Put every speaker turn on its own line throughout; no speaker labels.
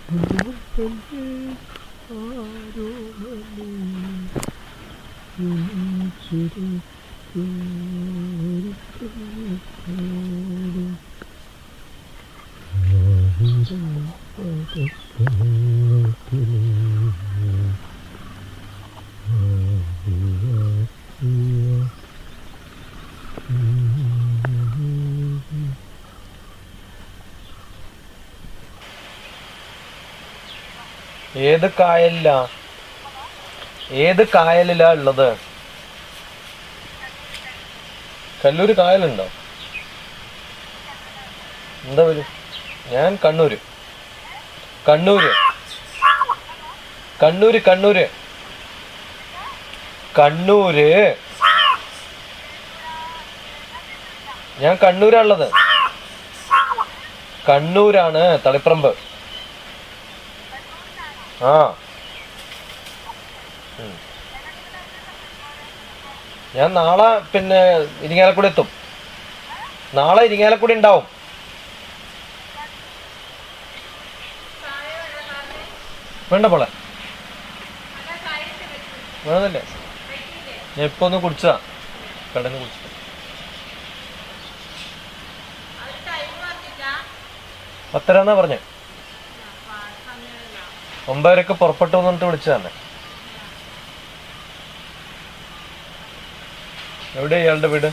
ഏത് കായലിലാ ഏത് കായലിലാ ഉള്ളത് കല്ലൂര് കായലുണ്ടോ എന്താ പേര് ഞാൻ കണ്ണൂര് കണ്ണൂര് കണ്ണൂര് കണ്ണൂര് കണ്ണൂര് ഞാൻ കണ്ണൂരാ ഉള്ളത് കണ്ണൂരാണ് തളിപ്പറമ്പ് ആ ഉം. ഞാൻ നാളെ പിന്നെ ഇരിങ്ങാലക്കുടി എത്തും നാളെ ഇരിങ്ങാലക്കുടി ഉണ്ടാവും വേണ്ട പോളെ വേണമെന്നില്ലേ ഞാൻ ഇപ്പൊ ഒന്ന് കുടിച്ചതാ കടന്ന് കുടിച്ചു പത്തരാന്നാ പറഞ്ഞേ ഒമ്പതരക്ക് പുറപ്പെട്ടു വന്നിട്ട് വിളിച്ചതന്നെ എവിടെയാ ഇയാളുടെ വീട്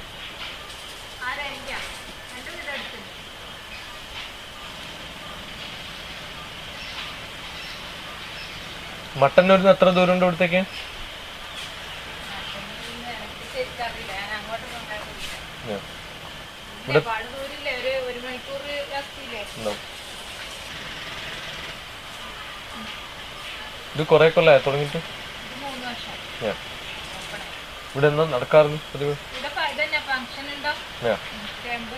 മട്ടന്നൂരിൽ നിന്ന് എത്ര ദൂരം ഉണ്ട് ഇവിടത്തേക്ക് ആ. ഇവിടെ ഉണ്ടാവും. ഇത് കുറെ കൊല്ലായോ തുടങ്ങിയിട്ട് ആ. ഇവിടെ എന്നാ നടക്കാറുണ്ട് പതിവ്
ഫംഗ്ഷൻ ഉണ്ടോ
ആ.
ക്യാമ്പ്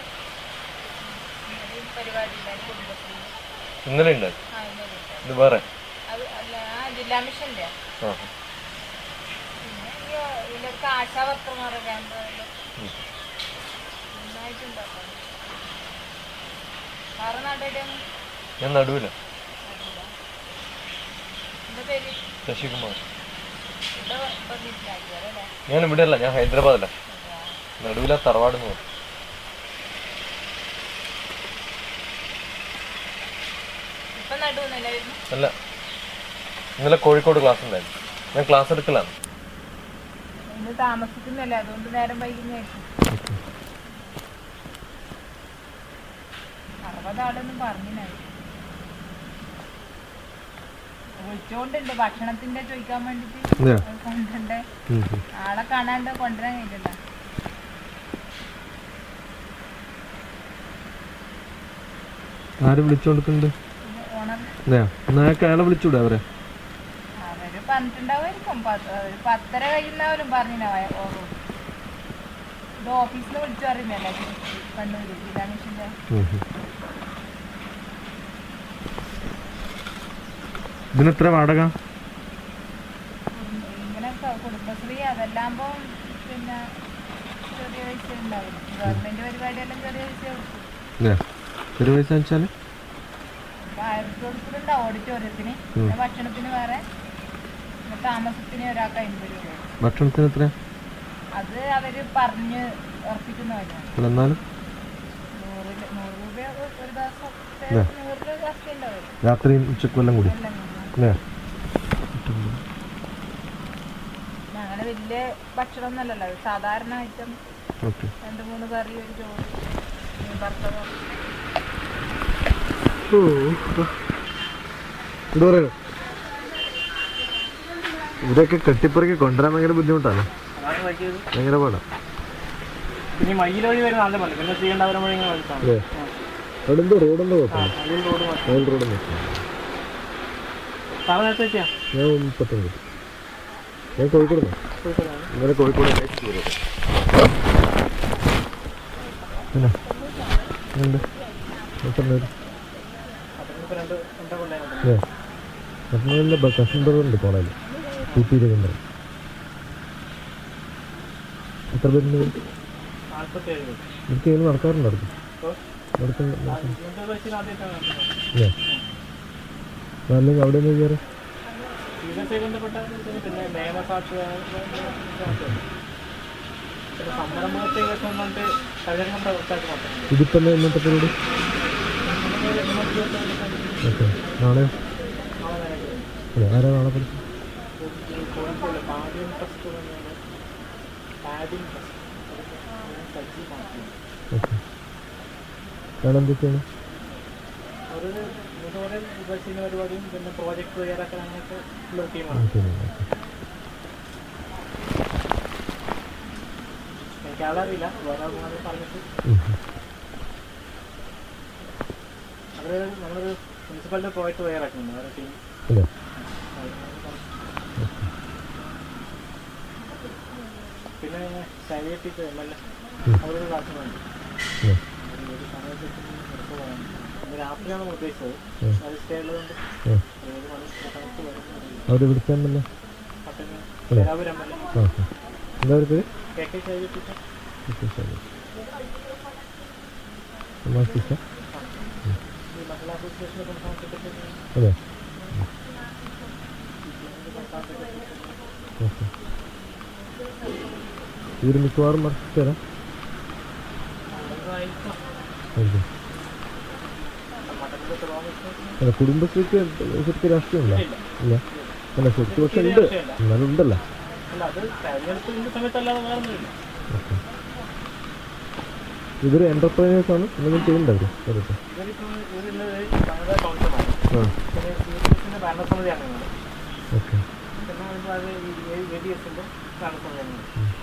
പരിപാടി ഉണ്ടായി കുടുംബശ്രീ
ഇന്നലെ ഉണ്ട്
ആ ഇന്നലെ ഉണ്ട്.
ഇത് വേറെ
അത് അല്ല ആ ജില്ലാ മിഷന്റെ
ആ
പിന്നെ ഈ ഇതിലൊക്കെ ആശാ വർക്കർമാരുടെ ക്യാമ്പ്
ഉം.
നന്നായിട്ടുണ്ടാക്കാം സാറ് നാട്ടിലും
ഞാൻ നടുവില്ല
എന്താ പേര്
ശശികുമാർ
ഇവിടെ വന്നിട്ടില്ലാക്കിയല്ലേ
ഞാൻ ഇവിടെ അല്ല ഞാൻ ഹൈദരാബാദല്ല നടുവില തറവാട് എന്ന് പറയും
ഇപ്പൊ നടുവന്നല്ലേ വരുന്നു
അല്ല ഇന്നലെ കോഴിക്കോട് ക്ലാസ് ഉണ്ടായിരുന്നു ഞാൻ ക്ലാസ് എടുക്കലാണ്
ഇന്ന് താമസിക്കുന്നല്ലേ അതുകൊണ്ട് നേരം വൈകുന്നതായിരിക്കും അറുപതാളൊന്നും പറഞ്ഞിനായി വിളിച്ചോണ്ടുണ്ട് ഭക്ഷണത്തിന്റെ ചോദിക്കാൻ വേണ്ടിട്ട് അത് കൊണ്ടുണ്ടേ ആളെ കാണാണ്ട് കൊണ്ടുവരാൻ കഴിയില്ല
ആര് വിളിച്ചോണ്ടിട്ടുണ്ട്
ഓണർ
എന്നാ അയാളെ വിളിച്ചൂടെ അവരെ
അവര് പറഞ്ഞിട്ടുണ്ടാവുമായിരിക്കും പത്ത് ഒരു പത്തര കഴിയുന്നവരും പറഞ്ഞിനാവ ഓറോ ഇത് ഓഫീസിൽ വിളിച്ചു പറയുന്നല്ലേ കണ്ണൂര് ജില്ലാ മിഷന്റെ
ഇതിനെത്ര വാടക
കുടുംബ- ഇങ്ങനെ ക- കുടുംബശ്രീ അതെല്ലാകുമ്പോ പിന്നെ ചെറിയ പൈസ ഉണ്ടാവും ഗവൺമെന്റ് പരിപാടിയെല്ലാം ചെറിയ പൈസ കൊടുക്കും
ഒരു പൈസ വെച്ചാൽ
അപ്പൊ ആയിരത്തി കൊടുക്കുന്നുണ്ടാവും ഓഡിറ്റോറിയത്തിന് പിന്നെ ഭക്ഷണത്തിന് വേറെ പിന്നെ താമസത്തിന് ഒരാൾക്ക് അമ്പത് രൂപ
ഭക്ഷണത്തിന് എത്ര
അത് അവര് പറഞ്ഞ് ഉറപ്പിക്കുന്ന കാര്യമാണ്
എന്നാലും
നൂറ് ല- നൂറ് രൂപ ഒരു- ഒരു ദിവസം
ഇല്ലേ?
നൂറ് രൂപ ജാസ്തി ഉണ്ടാവും
രാത്രിയും ഉച്ചക്കെല്ലാം കൂടി
എല്ലാം കൂടി.
അല്ലേ
പിന്നെ അങ്ങനെ വലിയ ഭക്ഷണം ഒന്നല്ലല്ലോ സാധാരണ ഐറ്റം
ഓക്കെ
രണ്ട് മൂന്ന് കറി ഒരു ചോറ് മീൻ വറുത്തതോ
ഇത് പറയൂ ഇവരൊക്കെ കെട്ടിപ്പറക്കി കൊണ്ടുവരാൻ ഭയങ്കര ബുദ്ധിമുട്ടാണ് ഭയങ്കര പാടാ
ഇനി മയിൽ വഴി വരുന്ന നല്ല പോലെ പിന്നെ ചെയ്യേണ്ടവരെ വഴി ഇങ്ങനെ വലിച്ചാൽ മതി.
അല്ലേ അവിടെ എന്തോ റോഡെന്തോ കുഴപ്പമില്ല
മയിൽ റോഡ് മതി.
റോഡ് റോഡ്
സാറ് നേരത്തെ എത്തിയാ
ഞാൻ മുപ്പത്തൊമ്പത് ഞാൻ കോഴിക്കോട് ഇന്നലെ കോഴിക്കോട് പിന്നെ ഉണ്ട് മട്ടന്നൂർ
ഇപ്പൊ രണ്ട് രണ്ടര കൊല്ലായി
അല്ലേ മട്ടന്നൂരിലെ കസ്റ്റൻ ഉണ്ട് കോളേജിൽ ടി പി രവീന്ദ്രൻ എത്ര പേരുണ്ട്
നാൽപ്പത്തേഴ് രൂപ
എനിക്ക് ഇങ്ങനെ നടക്കാറുണ്ട് അടുത്ത് അടുത്ത്
ഇന്നത്തെ ബസ്സിന് ആദ്യമായിട്ടാണ് നടക്കുന്നത്.
അല്ലേ അല്ലെങ്കിൽ അവിടെ നിന്ന് കയറി
ചികിത്സയെ ബന്ധപ്പെട്ട പിന്നെ നിയമസാക്ഷര പിന്നെ സംരംഭത്തെ വെച്ചുകൊണ്ട് കല്യാണം പ്രവർത്തനമായിട്ട്
ഇതിപ്പോൾ ഇന്നത്തെ പരിപാടി ഓക്കെ നാളെ അതെ ആരാ നാളെ പഠിച്ചു
കോഴിക്കോട് പാദ്യം ട്രസ്റ്റ് തന്നെയാണ് പാദ്യം ട്രസ്റ്റ് സജ്ജീവമാക്കി
ഓക്കെ വേറെ എന്തൊക്കെയാണ്
ഒരു ഇതുപോലെ ഉപശീല പരിപാടിയും പിന്നെ പ്രോജക്റ്റ് തയ്യാറാക്കാൻ അങ്ങനെയൊക്കെ ഉള്ള ടീമാണ്
ഓക്കെ ഓക്കെ
എനിക്ക് ആളറിയില്ല വേറെ ആൾ പറഞ്ഞിട്ട്
ഉം.
അവർ നമ്മളൊരു മുനിസിപ്പാലിറ്റി പ്രോജക്റ്റ് തയ്യാറാക്കുന്നുണ്ട് വേറെ ടീം
അല്ലേ
പിന്നെ ശൈലിയ ടീച്ചർ എം എൽ എ
ഉം.
അവരൊരു ക്ലാസ്സിലുണ്ട്
അല്ലേ
ഒരു സമയത്ത് പുറത്ത് പോകാൻ ഇന്ന് രാത്രിയാണ് നമ്മൾ ഉദ്ദേശിച്ചത്
ഉം.
അത് സ്റ്റേ ഉള്ളതുകൊണ്ട്
ആ
ഏഴ് മണി സമയത്ത് വരുന്നത്
അവിടെ വിളിച്ചാണല്ലോ
പട്ടണ
അല്ലേ?
രാവിലെ എം എൽ എ
ആ ആ എന്താ ഒരു പേര്
കെ കെ ശൈലിയ ടീച്ചർ
ഓക്കെ ശരി തമാശ ടീച്ചർ
ഈ മഹിളാ അസോസിയേഷൻ്റെ സംസ്ഥാന സെക്രട്ടറി
അതെ
സംസ്ഥാന സെക്രട്ടറി
ഓക്കെ ഇവർ മിക്കവാറും മറിച്ച് തരാം
അതായിരിക്കും
ആയിരിക്കും.
മഠത്തിലെ തുറമുഖത്തിന്
അല്ല കുടുംബശ്രീക്ക് ശരിക്കും രാഷ്ട്രീയമില്ല
ഇല്ല.
ഇല്ല അല്ല ശരിക്കും പക്ഷെ ഉണ്ട് എന്നാലും ഉണ്ടല്ലോ
അല്ല അത് തെരഞ്ഞെടുപ്പിന്റെ സമയത്തല്ലാതെ വേറെ ഒന്നുമില്ല
ഓക്കെ ഇവർ എൻ്റർപ്രൈനേഴ്സ് ആണ് എന്തെങ്കിലും ചെയ്യുന്നുണ്ട് അവർ അവരൊക്കെ
ഇവരിപ്പോൾ ഇവരുള്ളത് വനിതാ കൗൺസിലാണ്
ആ
പിന്നെ സി ഡി എസിൻ്റെ ഭരണസമിതിയാണ് നിങ്ങൾ
ഓക്കെ
പിന്നെ വരുമ്പോൾ അത് ഈ എ ഡി എസിൻ്റെ ഭരണസമിതിയാണ്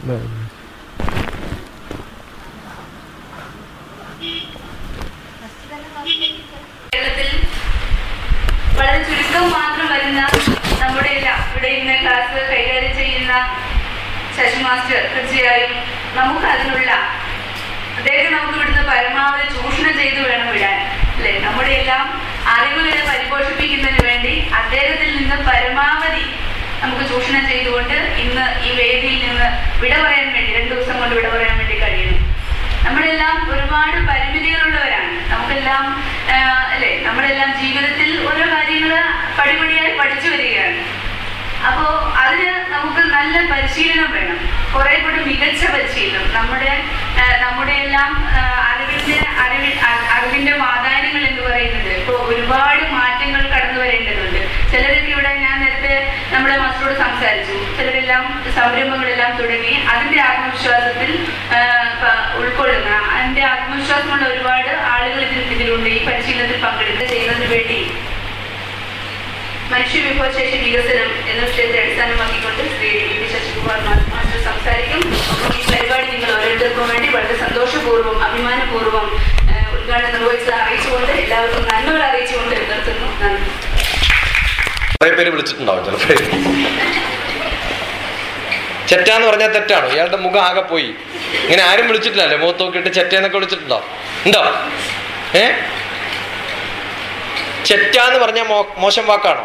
കേരളത്തിൽ വളരെ ചുരുക്കം മാത്രം വരുന്ന നമ്മുടെ എല്ലാം ഇവിടെ ഇന്ന് ക്ലാസ് കൈകാര്യം ചെയ്യുന്ന ശശി മാസ്റ്റർ തീർച്ചയായും നമുക്ക് അതിനുള്ള അദ്ദേഹത്തെ നമുക്ക് ഇവിടുന്ന് പരമാവധി ചൂഷണം ചെയ്തു വേണം വിടാൻ അല്ലെ നമ്മുടെ എല്ലാം അറിവുകളെ പരിപോഷിപ്പിക്കുന്നതിന് വേണ്ടി അദ്ദേഹത്തിൽ നിന്ന് പരമാവധി നമുക്ക് ചൂഷണം ചെയ്തുകൊണ്ട് ഇന്ന് ഈ വേദിയിൽ നിന്ന് വിട പറയാൻ വേണ്ടി രണ്ടു ദിവസം കൊണ്ട് വിട പറയാൻ വേണ്ടി കഴിയുന്നു നമ്മളെല്ലാം ഒരുപാട് പരിമിതികളുള്ളവരാണ് നമുക്കെല്ലാം ആ, അല്ലേ നമ്മളെല്ലാം ജീവിതത്തിൽ ഓരോ കാര്യങ്ങൾ പടിപടിയായി പഠിച്ചു വരികയാണ് അപ്പോ അതിന് നമുക്ക് നല്ല പരിശീലനം വേണം കുറെ കൂടി മികച്ച പരിശീലനം നമ്മുടെ ആ, നമ്മുടെ എല്ലാം ആ, അറിവിന്റെ അറിവിൽ അ- അറിവിന്റെ വാതായനങ്ങൾ എന്ന് പറയുന്നത് ഇപ്പൊ ഒരുപാട് മാറ്റങ്ങൾ കടന്നു വരേണ്ടതുണ്ട് ചിലരൊക്കെ ഇവിടെ ഞാൻ നേരത്തെ നമ്മുടെ മാസ്റ്ററോട് സംസാരിച്ചു ചിലരെല്ലാം സംരംഭങ്ങളെല്ലാം തുടങ്ങി അതിന്റെ ആത്മവിശ്വാസത്തിൽ ആ, പ- ഉൾക്കൊള്ളുന്ന അതിന്റെ ആത്മവിശ്വാസമുള്ള ഒരുപാട് ആളുകൾ ഇതിൽ ഇതിലുണ്ട് ഈ പരിശീലനത്തിൽ പങ്കെടുത്ത് ചെയ്യുന്നതിന് വേണ്ടി മനുഷ്യ വിഭവശേഷി വികസനം എന്ന വിഷയത്തെ അടിസ്ഥാനമാക്കിക്കൊണ്ട് ശ്രീ വി വി ശശികുമാർ മാ- മാസ്റ്റർ സംസാരിക്കും ഒപ്പം ഈ പരിപാടി നിങ്ങൾ ഓരോരുത്തർക്കും വേണ്ടി വളരെ സന്തോഷപൂർവ്വം അഭിമാനപൂർവ്വം ആ, ഉദ്ഘാടനം നിർവഹിച്ചത് അറിയിച്ചുകൊണ്ട് എല്ലാവർക്കും നന്മകൾ അറിയിച്ചുകൊണ്ട് നിർത്തുന്നു നന്ദി
കുറേ പേര് വിളിച്ചിട്ടുണ്ടാവും ചിലപ്പോൾ ചെറ്റാന്ന് പറഞ്ഞാൽ തെറ്റാണോ ഇയാളുടെ മുഖം ആകെ പോയി ഇങ്ങനെ ആരും വിളിച്ചിട്ടില്ലല്ലേ മുഖത്ത് നോക്കിയിട്ട് ചെറ്റേന്നൊക്കെ വിളിച്ചിട്ടുണ്ടോ ഉണ്ടോ ഏ ചെറ്റാന്ന് പറഞ്ഞാൽ മോ- മോശം വാക്കാണോ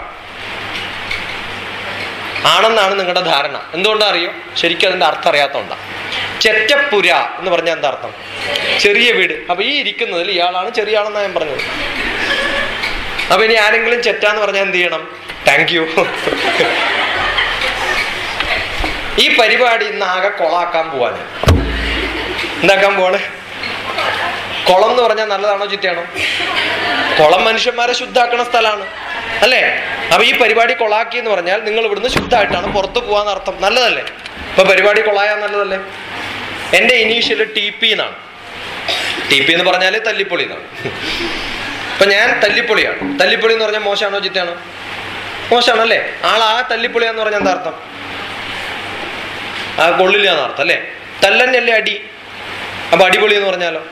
ആണെന്നാണ് നിങ്ങളുടെ ധാരണ എന്തുകൊണ്ടാ അറിയോ ശരിക്കും അതിന്റെ അർത്ഥം അറിയാത്തതുകൊണ്ടാണ് ചെറ്റപ്പുര എന്ന് പറഞ്ഞാൽ എന്താ അർത്ഥം ചെറിയ വീട് അപ്പൊ ഈ ഇരിക്കുന്നതിൽ ഇയാളാണ് ചെറിയ ആളെന്നാണ് ഞാൻ പറഞ്ഞത് അപ്പൊ ഇനി ആരെങ്കിലും ചെറ്റാന്ന് പറഞ്ഞാൽ എന്ത് ചെയ്യണം താങ്ക് യു ഈ പരിപാടി ഇന്ന് ആകെ കൊളാക്കാൻ പോവാന് എന്താക്കാൻ പോവാണ് കുളം എന്ന് പറഞ്ഞാൽ നല്ലതാണോ ചീത്തയാണോ കുളം മനുഷ്യന്മാരെ ശുദ്ധാക്കണ സ്ഥലമാണ് അല്ലേ അപ്പൊ ഈ പരിപാടി കൊളാക്കി എന്ന് പറഞ്ഞാൽ നിങ്ങൾ ഇവിടുന്ന് ശുദ്ധമായിട്ടാണ് പുറത്തു പോവാന്ന് അർത്ഥം നല്ലതല്ലേ ഇപ്പൊ പരിപാടി കൊളായാൽ നല്ലതല്ലേ എന്റെ ഇനീഷ്യൽ ടി പി എന്നാണ് ടി പി എന്ന് പറഞ്ഞാൽ തല്ലിപ്പൊളി എന്നാണ് ഇപ്പൊ ഞാൻ തല്ലിപ്പൊളിയാണ് തല്ലിപ്പൊളി എന്ന് പറഞ്ഞാൽ മോശമാണോ ചിത്തയാണോ മോശമാണല്ലേ ആൾ ആ തല്ലിപ്പൊളിയാന്ന് പറഞ്ഞാൽ എന്താ അർത്ഥം ആ കൊള്ളില്ല എന്നർത്ഥം അല്ലേ തല്ലന്നല്ലേ അടി അപ്പൊ അടിപൊളി എന്ന് പറഞ്ഞാലോ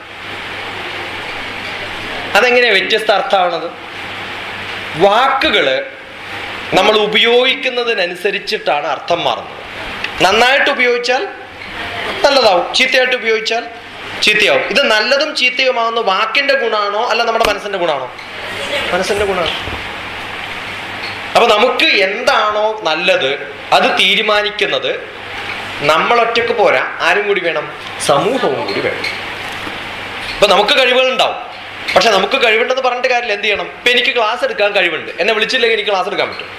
അതെങ്ങനെയാ വ്യത്യസ്ത അർത്ഥമാവണത് വാക്കുകള് നമ്മൾ ഉപയോഗിക്കുന്നതിനനുസരിച്ചിട്ടാണ് അർത്ഥം മാറുന്നത് നന്നായിട്ട് ഉപയോഗിച്ചാൽ നല്ലതാവും ചീത്തയായിട്ട് ഉപയോഗിച്ചാൽ ചീത്തയാവും ഇത് നല്ലതും ചീത്തയുമാവുന്ന വാക്കിന്റെ ഗുണമാണോ അല്ല നമ്മുടെ മനസ്സിന്റെ ഗുണമാണോ മനസ്സിന്റെ ഗുണമാണ് അപ്പൊ നമുക്ക് എന്താണോ നല്ലത് അത് തീരുമാനിക്കുന്നത് നമ്മൾ ഒറ്റക്ക് പോരാ ആരും കൂടി വേണം സമൂഹവും കൂടി വേണം ഇപ്പൊ നമുക്ക് കഴിവുകൾ ഉണ്ടാവും പക്ഷെ നമുക്ക് കഴിവുണ്ടെന്ന് പറഞ്ഞിട്ട് കാര്യമില്ല എന്ത് ചെയ്യണം ഇപ്പൊ എനിക്ക് ക്ലാസ് എടുക്കാൻ കഴിവുണ്ട് എന്നെ വിളിച്ചില്ലെങ്കിൽ എനിക്ക് ക്ലാസ് എടുക്കാൻ പറ്റും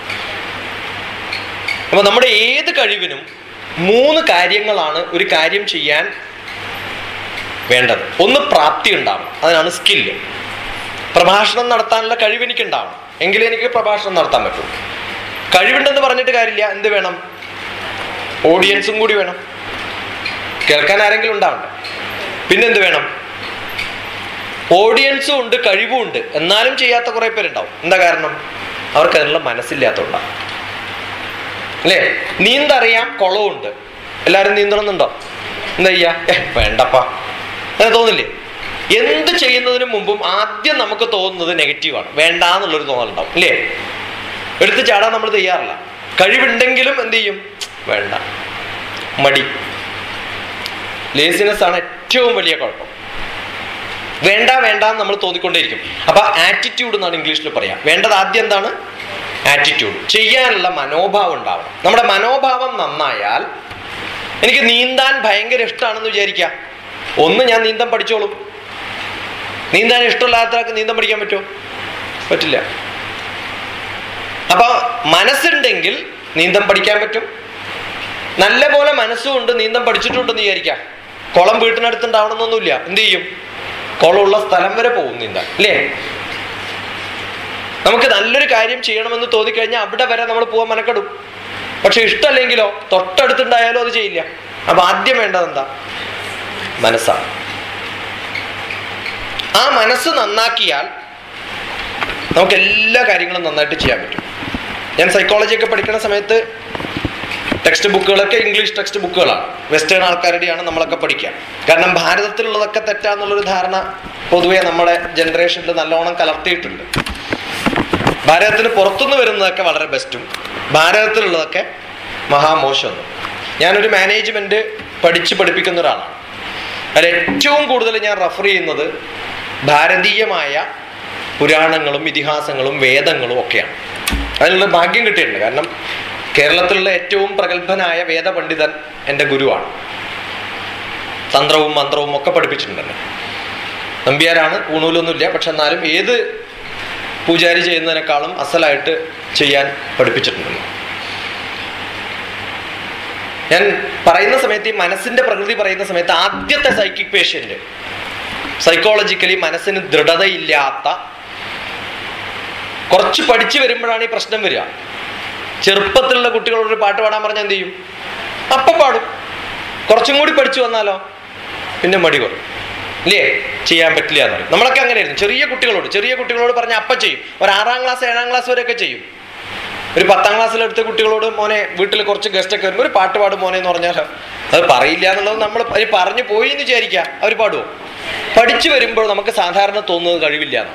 അപ്പൊ നമ്മുടെ ഏത് കഴിവിനും മൂന്ന് കാര്യങ്ങളാണ് ഒരു കാര്യം ചെയ്യാൻ വേണ്ടത് ഒന്ന് പ്രാപ്തി ഉണ്ടാവണം അതിനാണ് സ്കില്ല് പ്രഭാഷണം നടത്താനുള്ള കഴിവ് എനിക്ക് ഉണ്ടാവണം എങ്കിലേ എനിക്ക് പ്രഭാഷണം നടത്താൻ പറ്റൂ കഴിവുണ്ടെന്ന് പറഞ്ഞിട്ട് കാര്യമില്ല എന്ത് വേണം ഓഡിയൻസും കൂടി വേണം കേൾക്കാൻ ആരെങ്കിലും ഉണ്ടാവണ്ടേ പിന്നെന്ത് വേണം ഓഡിയൻസും ഉണ്ട് കഴിവും ഉണ്ട് എന്നാലും ചെയ്യാത്ത കുറെ പേരുണ്ടാവും എന്താ കാരണം അവർക്ക് അതിനുള്ള മനസ്സില്ലാത്തതുകൊണ്ടാണ് അല്ലേ നീന്തറിയാം കുളവുണ്ട് എല്ലാവരും നീന്തണമെന്നുണ്ടോ എന്താ ചെയ്യാ ഏ വേണ്ടപ്പാ അങ്ങനെ തോന്നില്ലേ എന്ത് ചെയ്യുന്നതിന് മുമ്പും ആദ്യം നമുക്ക് തോന്നുന്നത് നെഗറ്റീവാണ് വേണ്ട എന്നുള്ളൊരു തോന്നലുണ്ടാവും അല്ലേ എടുത്ത് ചാടാൻ നമ്മൾ തയ്യാറില്ല കഴിവുണ്ടെങ്കിലും എന്ത് ചെയ്യും വേണ്ട മടി ലേസിനെസ് ആണ് ഏറ്റവും വലിയ കുഴപ്പം വേണ്ട വേണ്ട എന്ന് നമ്മൾ തോന്നിക്കൊണ്ടേയിരിക്കും അപ്പൊ ആറ്റിറ്റ്യൂഡ് എന്നാണ് ഇംഗ്ലീഷിൽ പറയാം വേണ്ടത് ആദ്യം എന്താണ് ആറ്റിറ്റ്യൂഡ് ചെയ്യാനുള്ള മനോഭാവം ഉണ്ടാവണം നമ്മുടെ മനോഭാവം നന്നായാൽ എനിക്ക് നീന്താൻ ഭയങ്കര ഇഷ്ടമാണെന്ന് വിചാരിക്കാം ഒന്ന് ഞാൻ നീന്തം പഠിച്ചോളും നീന്താൻ ഇഷ്ടമില്ലാത്ത ആൾക്ക് നീന്തം പഠിക്കാൻ പറ്റുമോ പറ്റില്ല അപ്പൊ മനസ്സുണ്ടെങ്കിൽ നീന്തം പഠിക്കാൻ പറ്റും നല്ല പോലെ മനസ്സുകൊണ്ട് നീന്തം പഠിച്ചിട്ടുണ്ടെന്ന് വിചാരിക്കാം കുളം വീട്ടിനടുത്തുണ്ടാവണമെന്നൊന്നുമില്ല എന്ത് ചെയ്യും കുളമുള്ള സ്ഥലം വരെ പോകും നീന്താൻ അല്ലേ നമുക്ക് നല്ലൊരു കാര്യം ചെയ്യണമെന്ന് തോന്നിക്കഴിഞ്ഞാൽ അവിടെ വരെ നമ്മൾ പോകാൻ മനക്കെടും പക്ഷെ ഇഷ്ടമല്ലെങ്കിലോ തൊട്ടടുത്തുണ്ടായാലും അത് ചെയ്യില്ല അപ്പൊ ആദ്യം വേണ്ടത് എന്താ മനസ്സാണ് ആ മനസ്സ് നന്നാക്കിയാൽ നമുക്ക് എല്ലാ കാര്യങ്ങളും നന്നായിട്ട് ചെയ്യാൻ പറ്റും ഞാൻ സൈക്കോളജി ഒക്കെ പഠിക്കുന്ന സമയത്ത് ടെക്സ്റ്റ് ബുക്കുകളൊക്കെ ഇംഗ്ലീഷ് ടെക്സ്റ്റ് ബുക്കുകളാണ് വെസ്റ്റേൺ ആൾക്കാരുടെയാണ് നമ്മളൊക്കെ പഠിക്കുക കാരണം ഭാരതത്തിലുള്ളതൊക്കെ തെറ്റാന്നുള്ളൊരു ധാരണ പൊതുവെ നമ്മുടെ ജനറേഷനിൽ നല്ലോണം കലർത്തിയിട്ടുണ്ട് ഭാരതത്തിന് പുറത്തുനിന്ന് വരുന്നതൊക്കെ വളരെ ബെസ്റ്റും ഭാരതത്തിലുള്ളതൊക്കെ മഹാമോശമെന്നും ഞാനൊരു മാനേജ്മെന്റ് പഠിച്ച് പഠിപ്പിക്കുന്ന ഒരാളാണ് അതിൽ ഏറ്റവും കൂടുതൽ ഞാൻ റെഫർ ചെയ്യുന്നത് ഭാരതീയമായ പുരാണങ്ങളും ഇതിഹാസങ്ങളും വേദങ്ങളും ഒക്കെയാണ് അതിനുള്ള ഭാഗ്യം കിട്ടിയിട്ടുണ്ട് കാരണം കേരളത്തിലുള്ള ഏറ്റവും പ്രഗത്ഭനായ വേദപണ്ഡിതൻ എൻ്റെ ഗുരുവാണ് തന്ത്രവും മന്ത്രവും ഒക്കെ പഠിപ്പിച്ചിട്ടുണ്ട് എന്നെ. നമ്പ്യാരാണ് ഊണൂലൊന്നുമില്ല പക്ഷെ എന്നാലും ഏത് പൂജാരി ചെയ്യുന്നതിനേക്കാളും അസലായിട്ട് ചെയ്യാൻ പഠിപ്പിച്ചിട്ടുണ്ട് ഞാൻ പറയുന്ന സമയത്ത് ഈ മനസ്സിന്റെ പ്രകൃതി പറയുന്ന സമയത്ത് ആദ്യത്തെ സൈക്കിക് പേഷ്യന്റ് സൈക്കോളജിക്കലി മനസ്സിന് ദൃഢതയില്ലാത്ത കുറച്ച് പഠിച്ചു വരുമ്പോഴാണ് ഈ പ്രശ്നം വരിക ചെറുപ്പത്തിലുള്ള കുട്ടികളോട് ഒരു പാട്ട് പാടാൻ പറഞ്ഞാൽ എന്ത് ചെയ്യും അപ്പൊ പാടും കുറച്ചും കൂടി പഠിച്ചു വന്നാലോ പിന്നെ മടി കുറയും ഇല്ലേ ചെയ്യാൻ പറ്റില്ല എന്ന് പറയും നമ്മളൊക്കെ അങ്ങനെയായിരുന്നു ചെറിയ കുട്ടികളോട് ചെറിയ കുട്ടികളോട് പറഞ്ഞാൽ അപ്പം ചെയ്യും ഒരു ആറാം ക്ലാസ് ഏഴാം ക്ലാസ് വരെയൊക്കെ ചെയ്യും ഒരു പത്താം ക്ലാസ്സിലെടുത്ത കുട്ടികളോട് മോനെ വീട്ടിൽ കുറച്ച് ഗസ്റ്റ് ഒക്കെ വരുമ്പോൾ ഒരു പാട്ട് പാടും മോനെ എന്ന് പറഞ്ഞാൽ അത് പറയില്ല എന്നുള്ളത് നമ്മൾ അത് പറഞ്ഞു പോയി എന്ന് വിചാരിക്കുക അവർ പാടുമോ പഠിച്ചു വരുമ്പോൾ നമുക്ക് സാധാരണ തോന്നുന്നത് കഴിവില്ല എന്നാണ്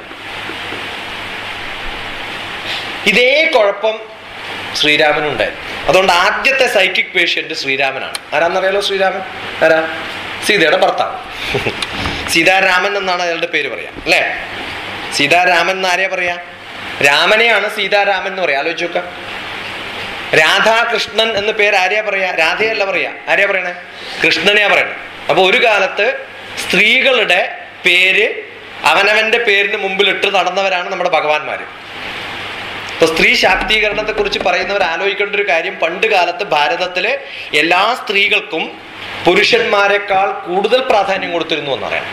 ഇതേ കുഴപ്പം ശ്രീരാമനും ഉണ്ടായിരുന്നു അതുകൊണ്ട് ആദ്യത്തെ സൈക്കിക് പേഷ്യന്റ് ശ്രീരാമനാണ് ആരാന്നറിയാലോ ശ്രീരാമൻ ആരാ സീതയുടെ ഭർത്താവ് സീതാരാമൻ എന്നാണ് അയാളുടെ പേര് പറയാം അല്ലേ സീതാരാമൻ എന്ന് ആരെയാ പറയാ രാമനെയാണ് സീതാരാമൻ എന്ന് പറയാ ആലോചിച്ച് നോക്ക രാധാകൃഷ്ണൻ എന്ന പേര് ആരെയാ പറയാ രാധയല്ല പറയാ ആരെയാ പറയണേ കൃഷ്ണനെയാ പറയണേ അപ്പൊ ഒരു കാലത്ത് സ്ത്രീകളുടെ പേര് അവനവന്റെ പേരിന് മുമ്പിൽ ഇട്ട് നടന്നവരാണ് നമ്മുടെ ഭഗവാന്മാര് ഇപ്പൊ സ്ത്രീ ശാക്തീകരണത്തെ കുറിച്ച് പറയുന്നവർ ആലോചിക്കേണ്ട ഒരു കാര്യം പണ്ട് കാലത്ത് ഭാരതത്തിലെ എല്ലാ സ്ത്രീകൾക്കും പുരുഷന്മാരെക്കാൾ കൂടുതൽ പ്രാധാന്യം കൊടുത്തിരുന്നു എന്നറിയാം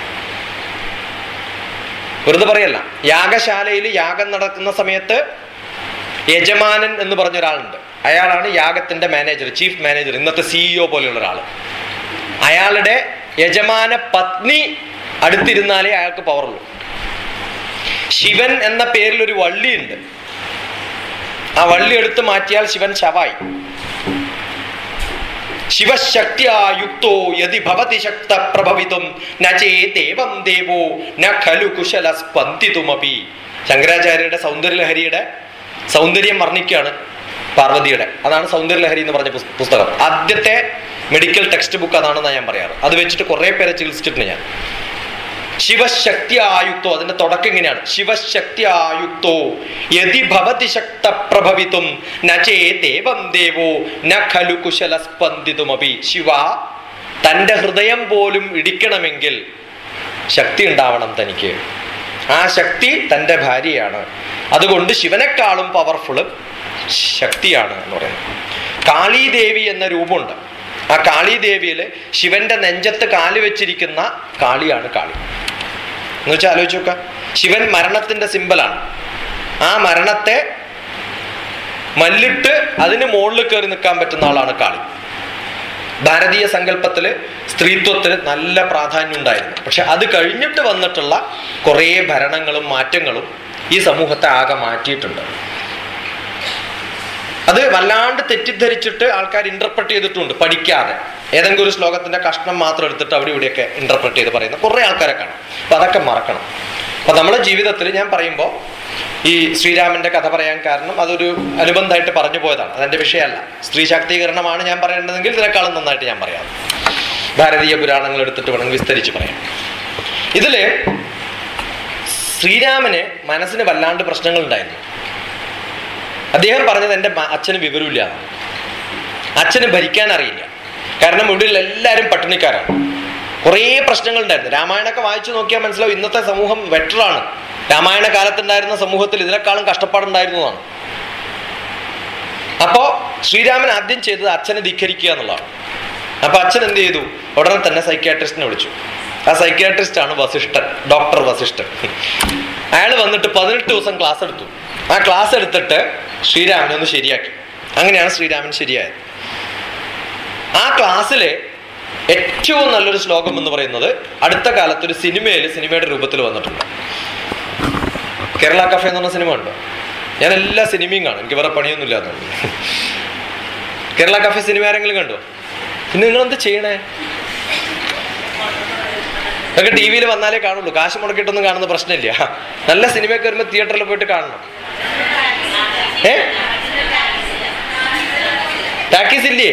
വെറുതെ പറയല്ല യാഗശാലയിൽ യാഗം നടക്കുന്ന സമയത്ത് യജമാനൻ എന്ന് പറഞ്ഞ ഒരാളുണ്ട് അയാളാണ് യാഗത്തിന്റെ മാനേജർ ചീഫ് മാനേജർ ഇന്നത്തെ സിഇഒ പോലെയുള്ള ഒരാൾ അയാളുടെ യജമാന പത്നി അടുത്തിരുന്നാലേ അയാൾക്ക് പവറുള്ളൂ ശിവൻ എന്ന പേരിൽ ഒരു വള്ളിയുണ്ട് ആ വള്ളി എടുത്ത് മാറ്റിയാൽ ശിവൻ ശവായി ശിവശക്തിയായുക്തോ യതി ഭവതി ശക്ത പ്രഭവിതും നചേ ദേവം ദേവോ ന ഖലു കുശല സ്പന്ദിതുമപി ശങ്കരാചാര്യരുടെ സൗന്ദര്യലഹരിയുടെ സൗന്ദര്യം വർണ്ണിക്കുകയാണ് പാർവതിയുടെ അതാണ് സൗന്ദര്യലഹരി എന്ന് പറഞ്ഞ പുസ്- പുസ്തകം ആദ്യത്തെ മെഡിക്കൽ ടെക്സ്റ്റ് ബുക്ക് അതാണെന്നാണ് ഞാൻ പറയാറ് അത് വെച്ചിട്ട് കുറെ പേരെ ചികിത്സിച്ചിട്ടുണ്ട് ഞാൻ ശിവശക്തി ആയുക്തോ അതിന്റെ തുടക്കം ഇങ്ങനെയാണ് ശിവശക്തി ആയുക്തോ യതി ഭവതി ശക്ത പ്രഭവിതും നചേ ദേവം ദേവോ ന ഖലു കുശല സ്പന്ദിതുമപി ശിവ തന്റെ ഹൃദയം പോലും ഇടിക്കണമെങ്കിൽ ശക്തി ഉണ്ടാവണം തനിക്ക് ആ ശക്തി തൻ്റെ ഭാര്യയാണ് അതുകൊണ്ട് ശിവനെക്കാളും പവർഫുൾ ശക്തിയാണ് എന്ന് പറയുന്നത് കാളീദേവി എന്ന രൂപമുണ്ട് ആ കാളീദേവിയിൽ ശിവന്റെ നെഞ്ചത്ത് കാല് വെച്ചിരിക്കുന്ന കാളിയാണ് കാളി എന്ന് വെച്ചാൽ ആലോചിച്ച് നോക്കുക ശിവൻ മരണത്തിന്റെ സിമ്പലാണ് ആ മരണത്തെ മല്ലിട്ട് അതിന് മുകളിൽ കയറി നിൽക്കാൻ പറ്റുന്ന ആളാണ് കാളി ഭാരതീയ സങ്കല്പത്തില് സ്ത്രീത്വത്തിന് നല്ല പ്രാധാന്യം ഉണ്ടായിരുന്നു പക്ഷെ അത് കഴിഞ്ഞിട്ട് വന്നിട്ടുള്ള കുറേ ഭരണങ്ങളും മാറ്റങ്ങളും ഈ സമൂഹത്തെ ആകെ മാറ്റിയിട്ടുണ്ട് അത് വല്ലാണ്ട് തെറ്റിദ്ധരിച്ചിട്ട് ആൾക്കാർ ഇന്റർപ്രറ്റ് ചെയ്തിട്ടുണ്ട് പഠിക്കാതെ ഏതെങ്കിലും ഒരു ശ്ലോകത്തിന്റെ കഷ്ണം മാത്രം എടുത്തിട്ട് അവിടെ ഇവിടെയൊക്കെ ഇന്റർപ്രറ്റ് ചെയ്ത് പറയുന്ന കുറേ ആൾക്കാരെ കാണാം അപ്പൊ അതൊക്കെ മറക്കണം അപ്പൊ നമ്മുടെ ജീവിതത്തിൽ ഞാൻ പറയുമ്പോൾ ഈ ശ്രീരാമന്റെ കഥ പറയാൻ കാരണം അതൊരു അനുബന്ധമായിട്ട് പറഞ്ഞു പോയതാണ് അതെന്റെ വിഷയമല്ല സ്ത്രീ ശാക്തീകരണമാണ് ഞാൻ പറയേണ്ടതെങ്കിൽ ഇതിനേക്കാളും നന്നായിട്ട് ഞാൻ പറയാം ഭാരതീയ പുരാണങ്ങൾ എടുത്തിട്ട് വേണമെങ്കിൽ വിസ്തരിച്ച് പറയാം ഇതില് ശ്രീരാമന് മനസ്സിന് വല്ലാണ്ട് പ്രശ്നങ്ങൾ ഉണ്ടായിരുന്നു അദ്ദേഹം പറഞ്ഞത് എൻ്റെ മ- അച്ഛന് വിവരമില്ല എന്നാണ്. അച്ഛന് ഭരിക്കാൻ അറിയില്ല കാരണം ഇവിടെ എല്ലാവരും പട്ടിണിക്കാരാണ് കുറേ പ്രശ്നങ്ങൾ ഉണ്ടായിരുന്നു രാമായണമൊക്കെ വായിച്ചു നോക്കിയാൽ മനസ്സിലാവും ഇന്നത്തെ സമൂഹം ബെറ്ററാണ് രാമായണ കാലത്തുണ്ടായിരുന്ന സമൂഹത്തിൽ ഇതിനേക്കാളും കഷ്ടപ്പാടുണ്ടായിരുന്നതാണ് അപ്പോ ശ്രീരാമൻ ആദ്യം ചെയ്തത് അച്ഛനെ ധിക്കരിക്കുക എന്നുള്ളതാണ് അപ്പൊ അച്ഛൻ എന്ത് ചെയ്തു ഉടനെ തന്നെ സൈക്യാട്രിസ്റ്റിനെ വിളിച്ചു ആ സൈക്യാട്രിസ്റ്റ് ആണ് വസിഷ്ഠൻ ഡോക്ടർ വസിഷ്ഠൻ അയാൾ വന്നിട്ട് പതിനെട്ട് ദിവസം ക്ലാസ് എടുത്തു ആ ക്ലാസ് എടുത്തിട്ട് ശ്രീരാമനെ ഒന്ന് ശരിയാക്കി അങ്ങനെയാണ് ശ്രീരാമൻ ശരിയായത് ആ ക്ലാസ്സിലെ ഏറ്റവും നല്ലൊരു ശ്ലോകം എന്ന് പറയുന്നത് അടുത്ത കാലത്ത് ഒരു സിനിമയിൽ സിനിമയുടെ രൂപത്തിൽ വന്നിട്ടുണ്ട് കേരള കഫേ എന്ന് പറഞ്ഞ സിനിമ ഉണ്ടോ ഞാൻ എല്ലാ സിനിമയും കാണും എനിക്ക് വേറെ പണിയൊന്നും ഇല്ലാന്നുണ്ട് കേരള കഫേ സിനിമ ആരെങ്കിലും കണ്ടോ പിന്നെ നിങ്ങൾ എന്ത് ചെയ്യണേ ഒക്കെ ടി വിയിൽ വന്നാലേ കാണുള്ളൂ കാശ് മുടക്കിയിട്ടൊന്നും കാണുന്ന പ്രശ്നമില്ല നല്ല സിനിമയൊക്കെ വരുമ്പോൾ തിയേറ്ററിൽ പോയിട്ട് കാണണം ഏ ടാക്കീസ് ഇല്ലേ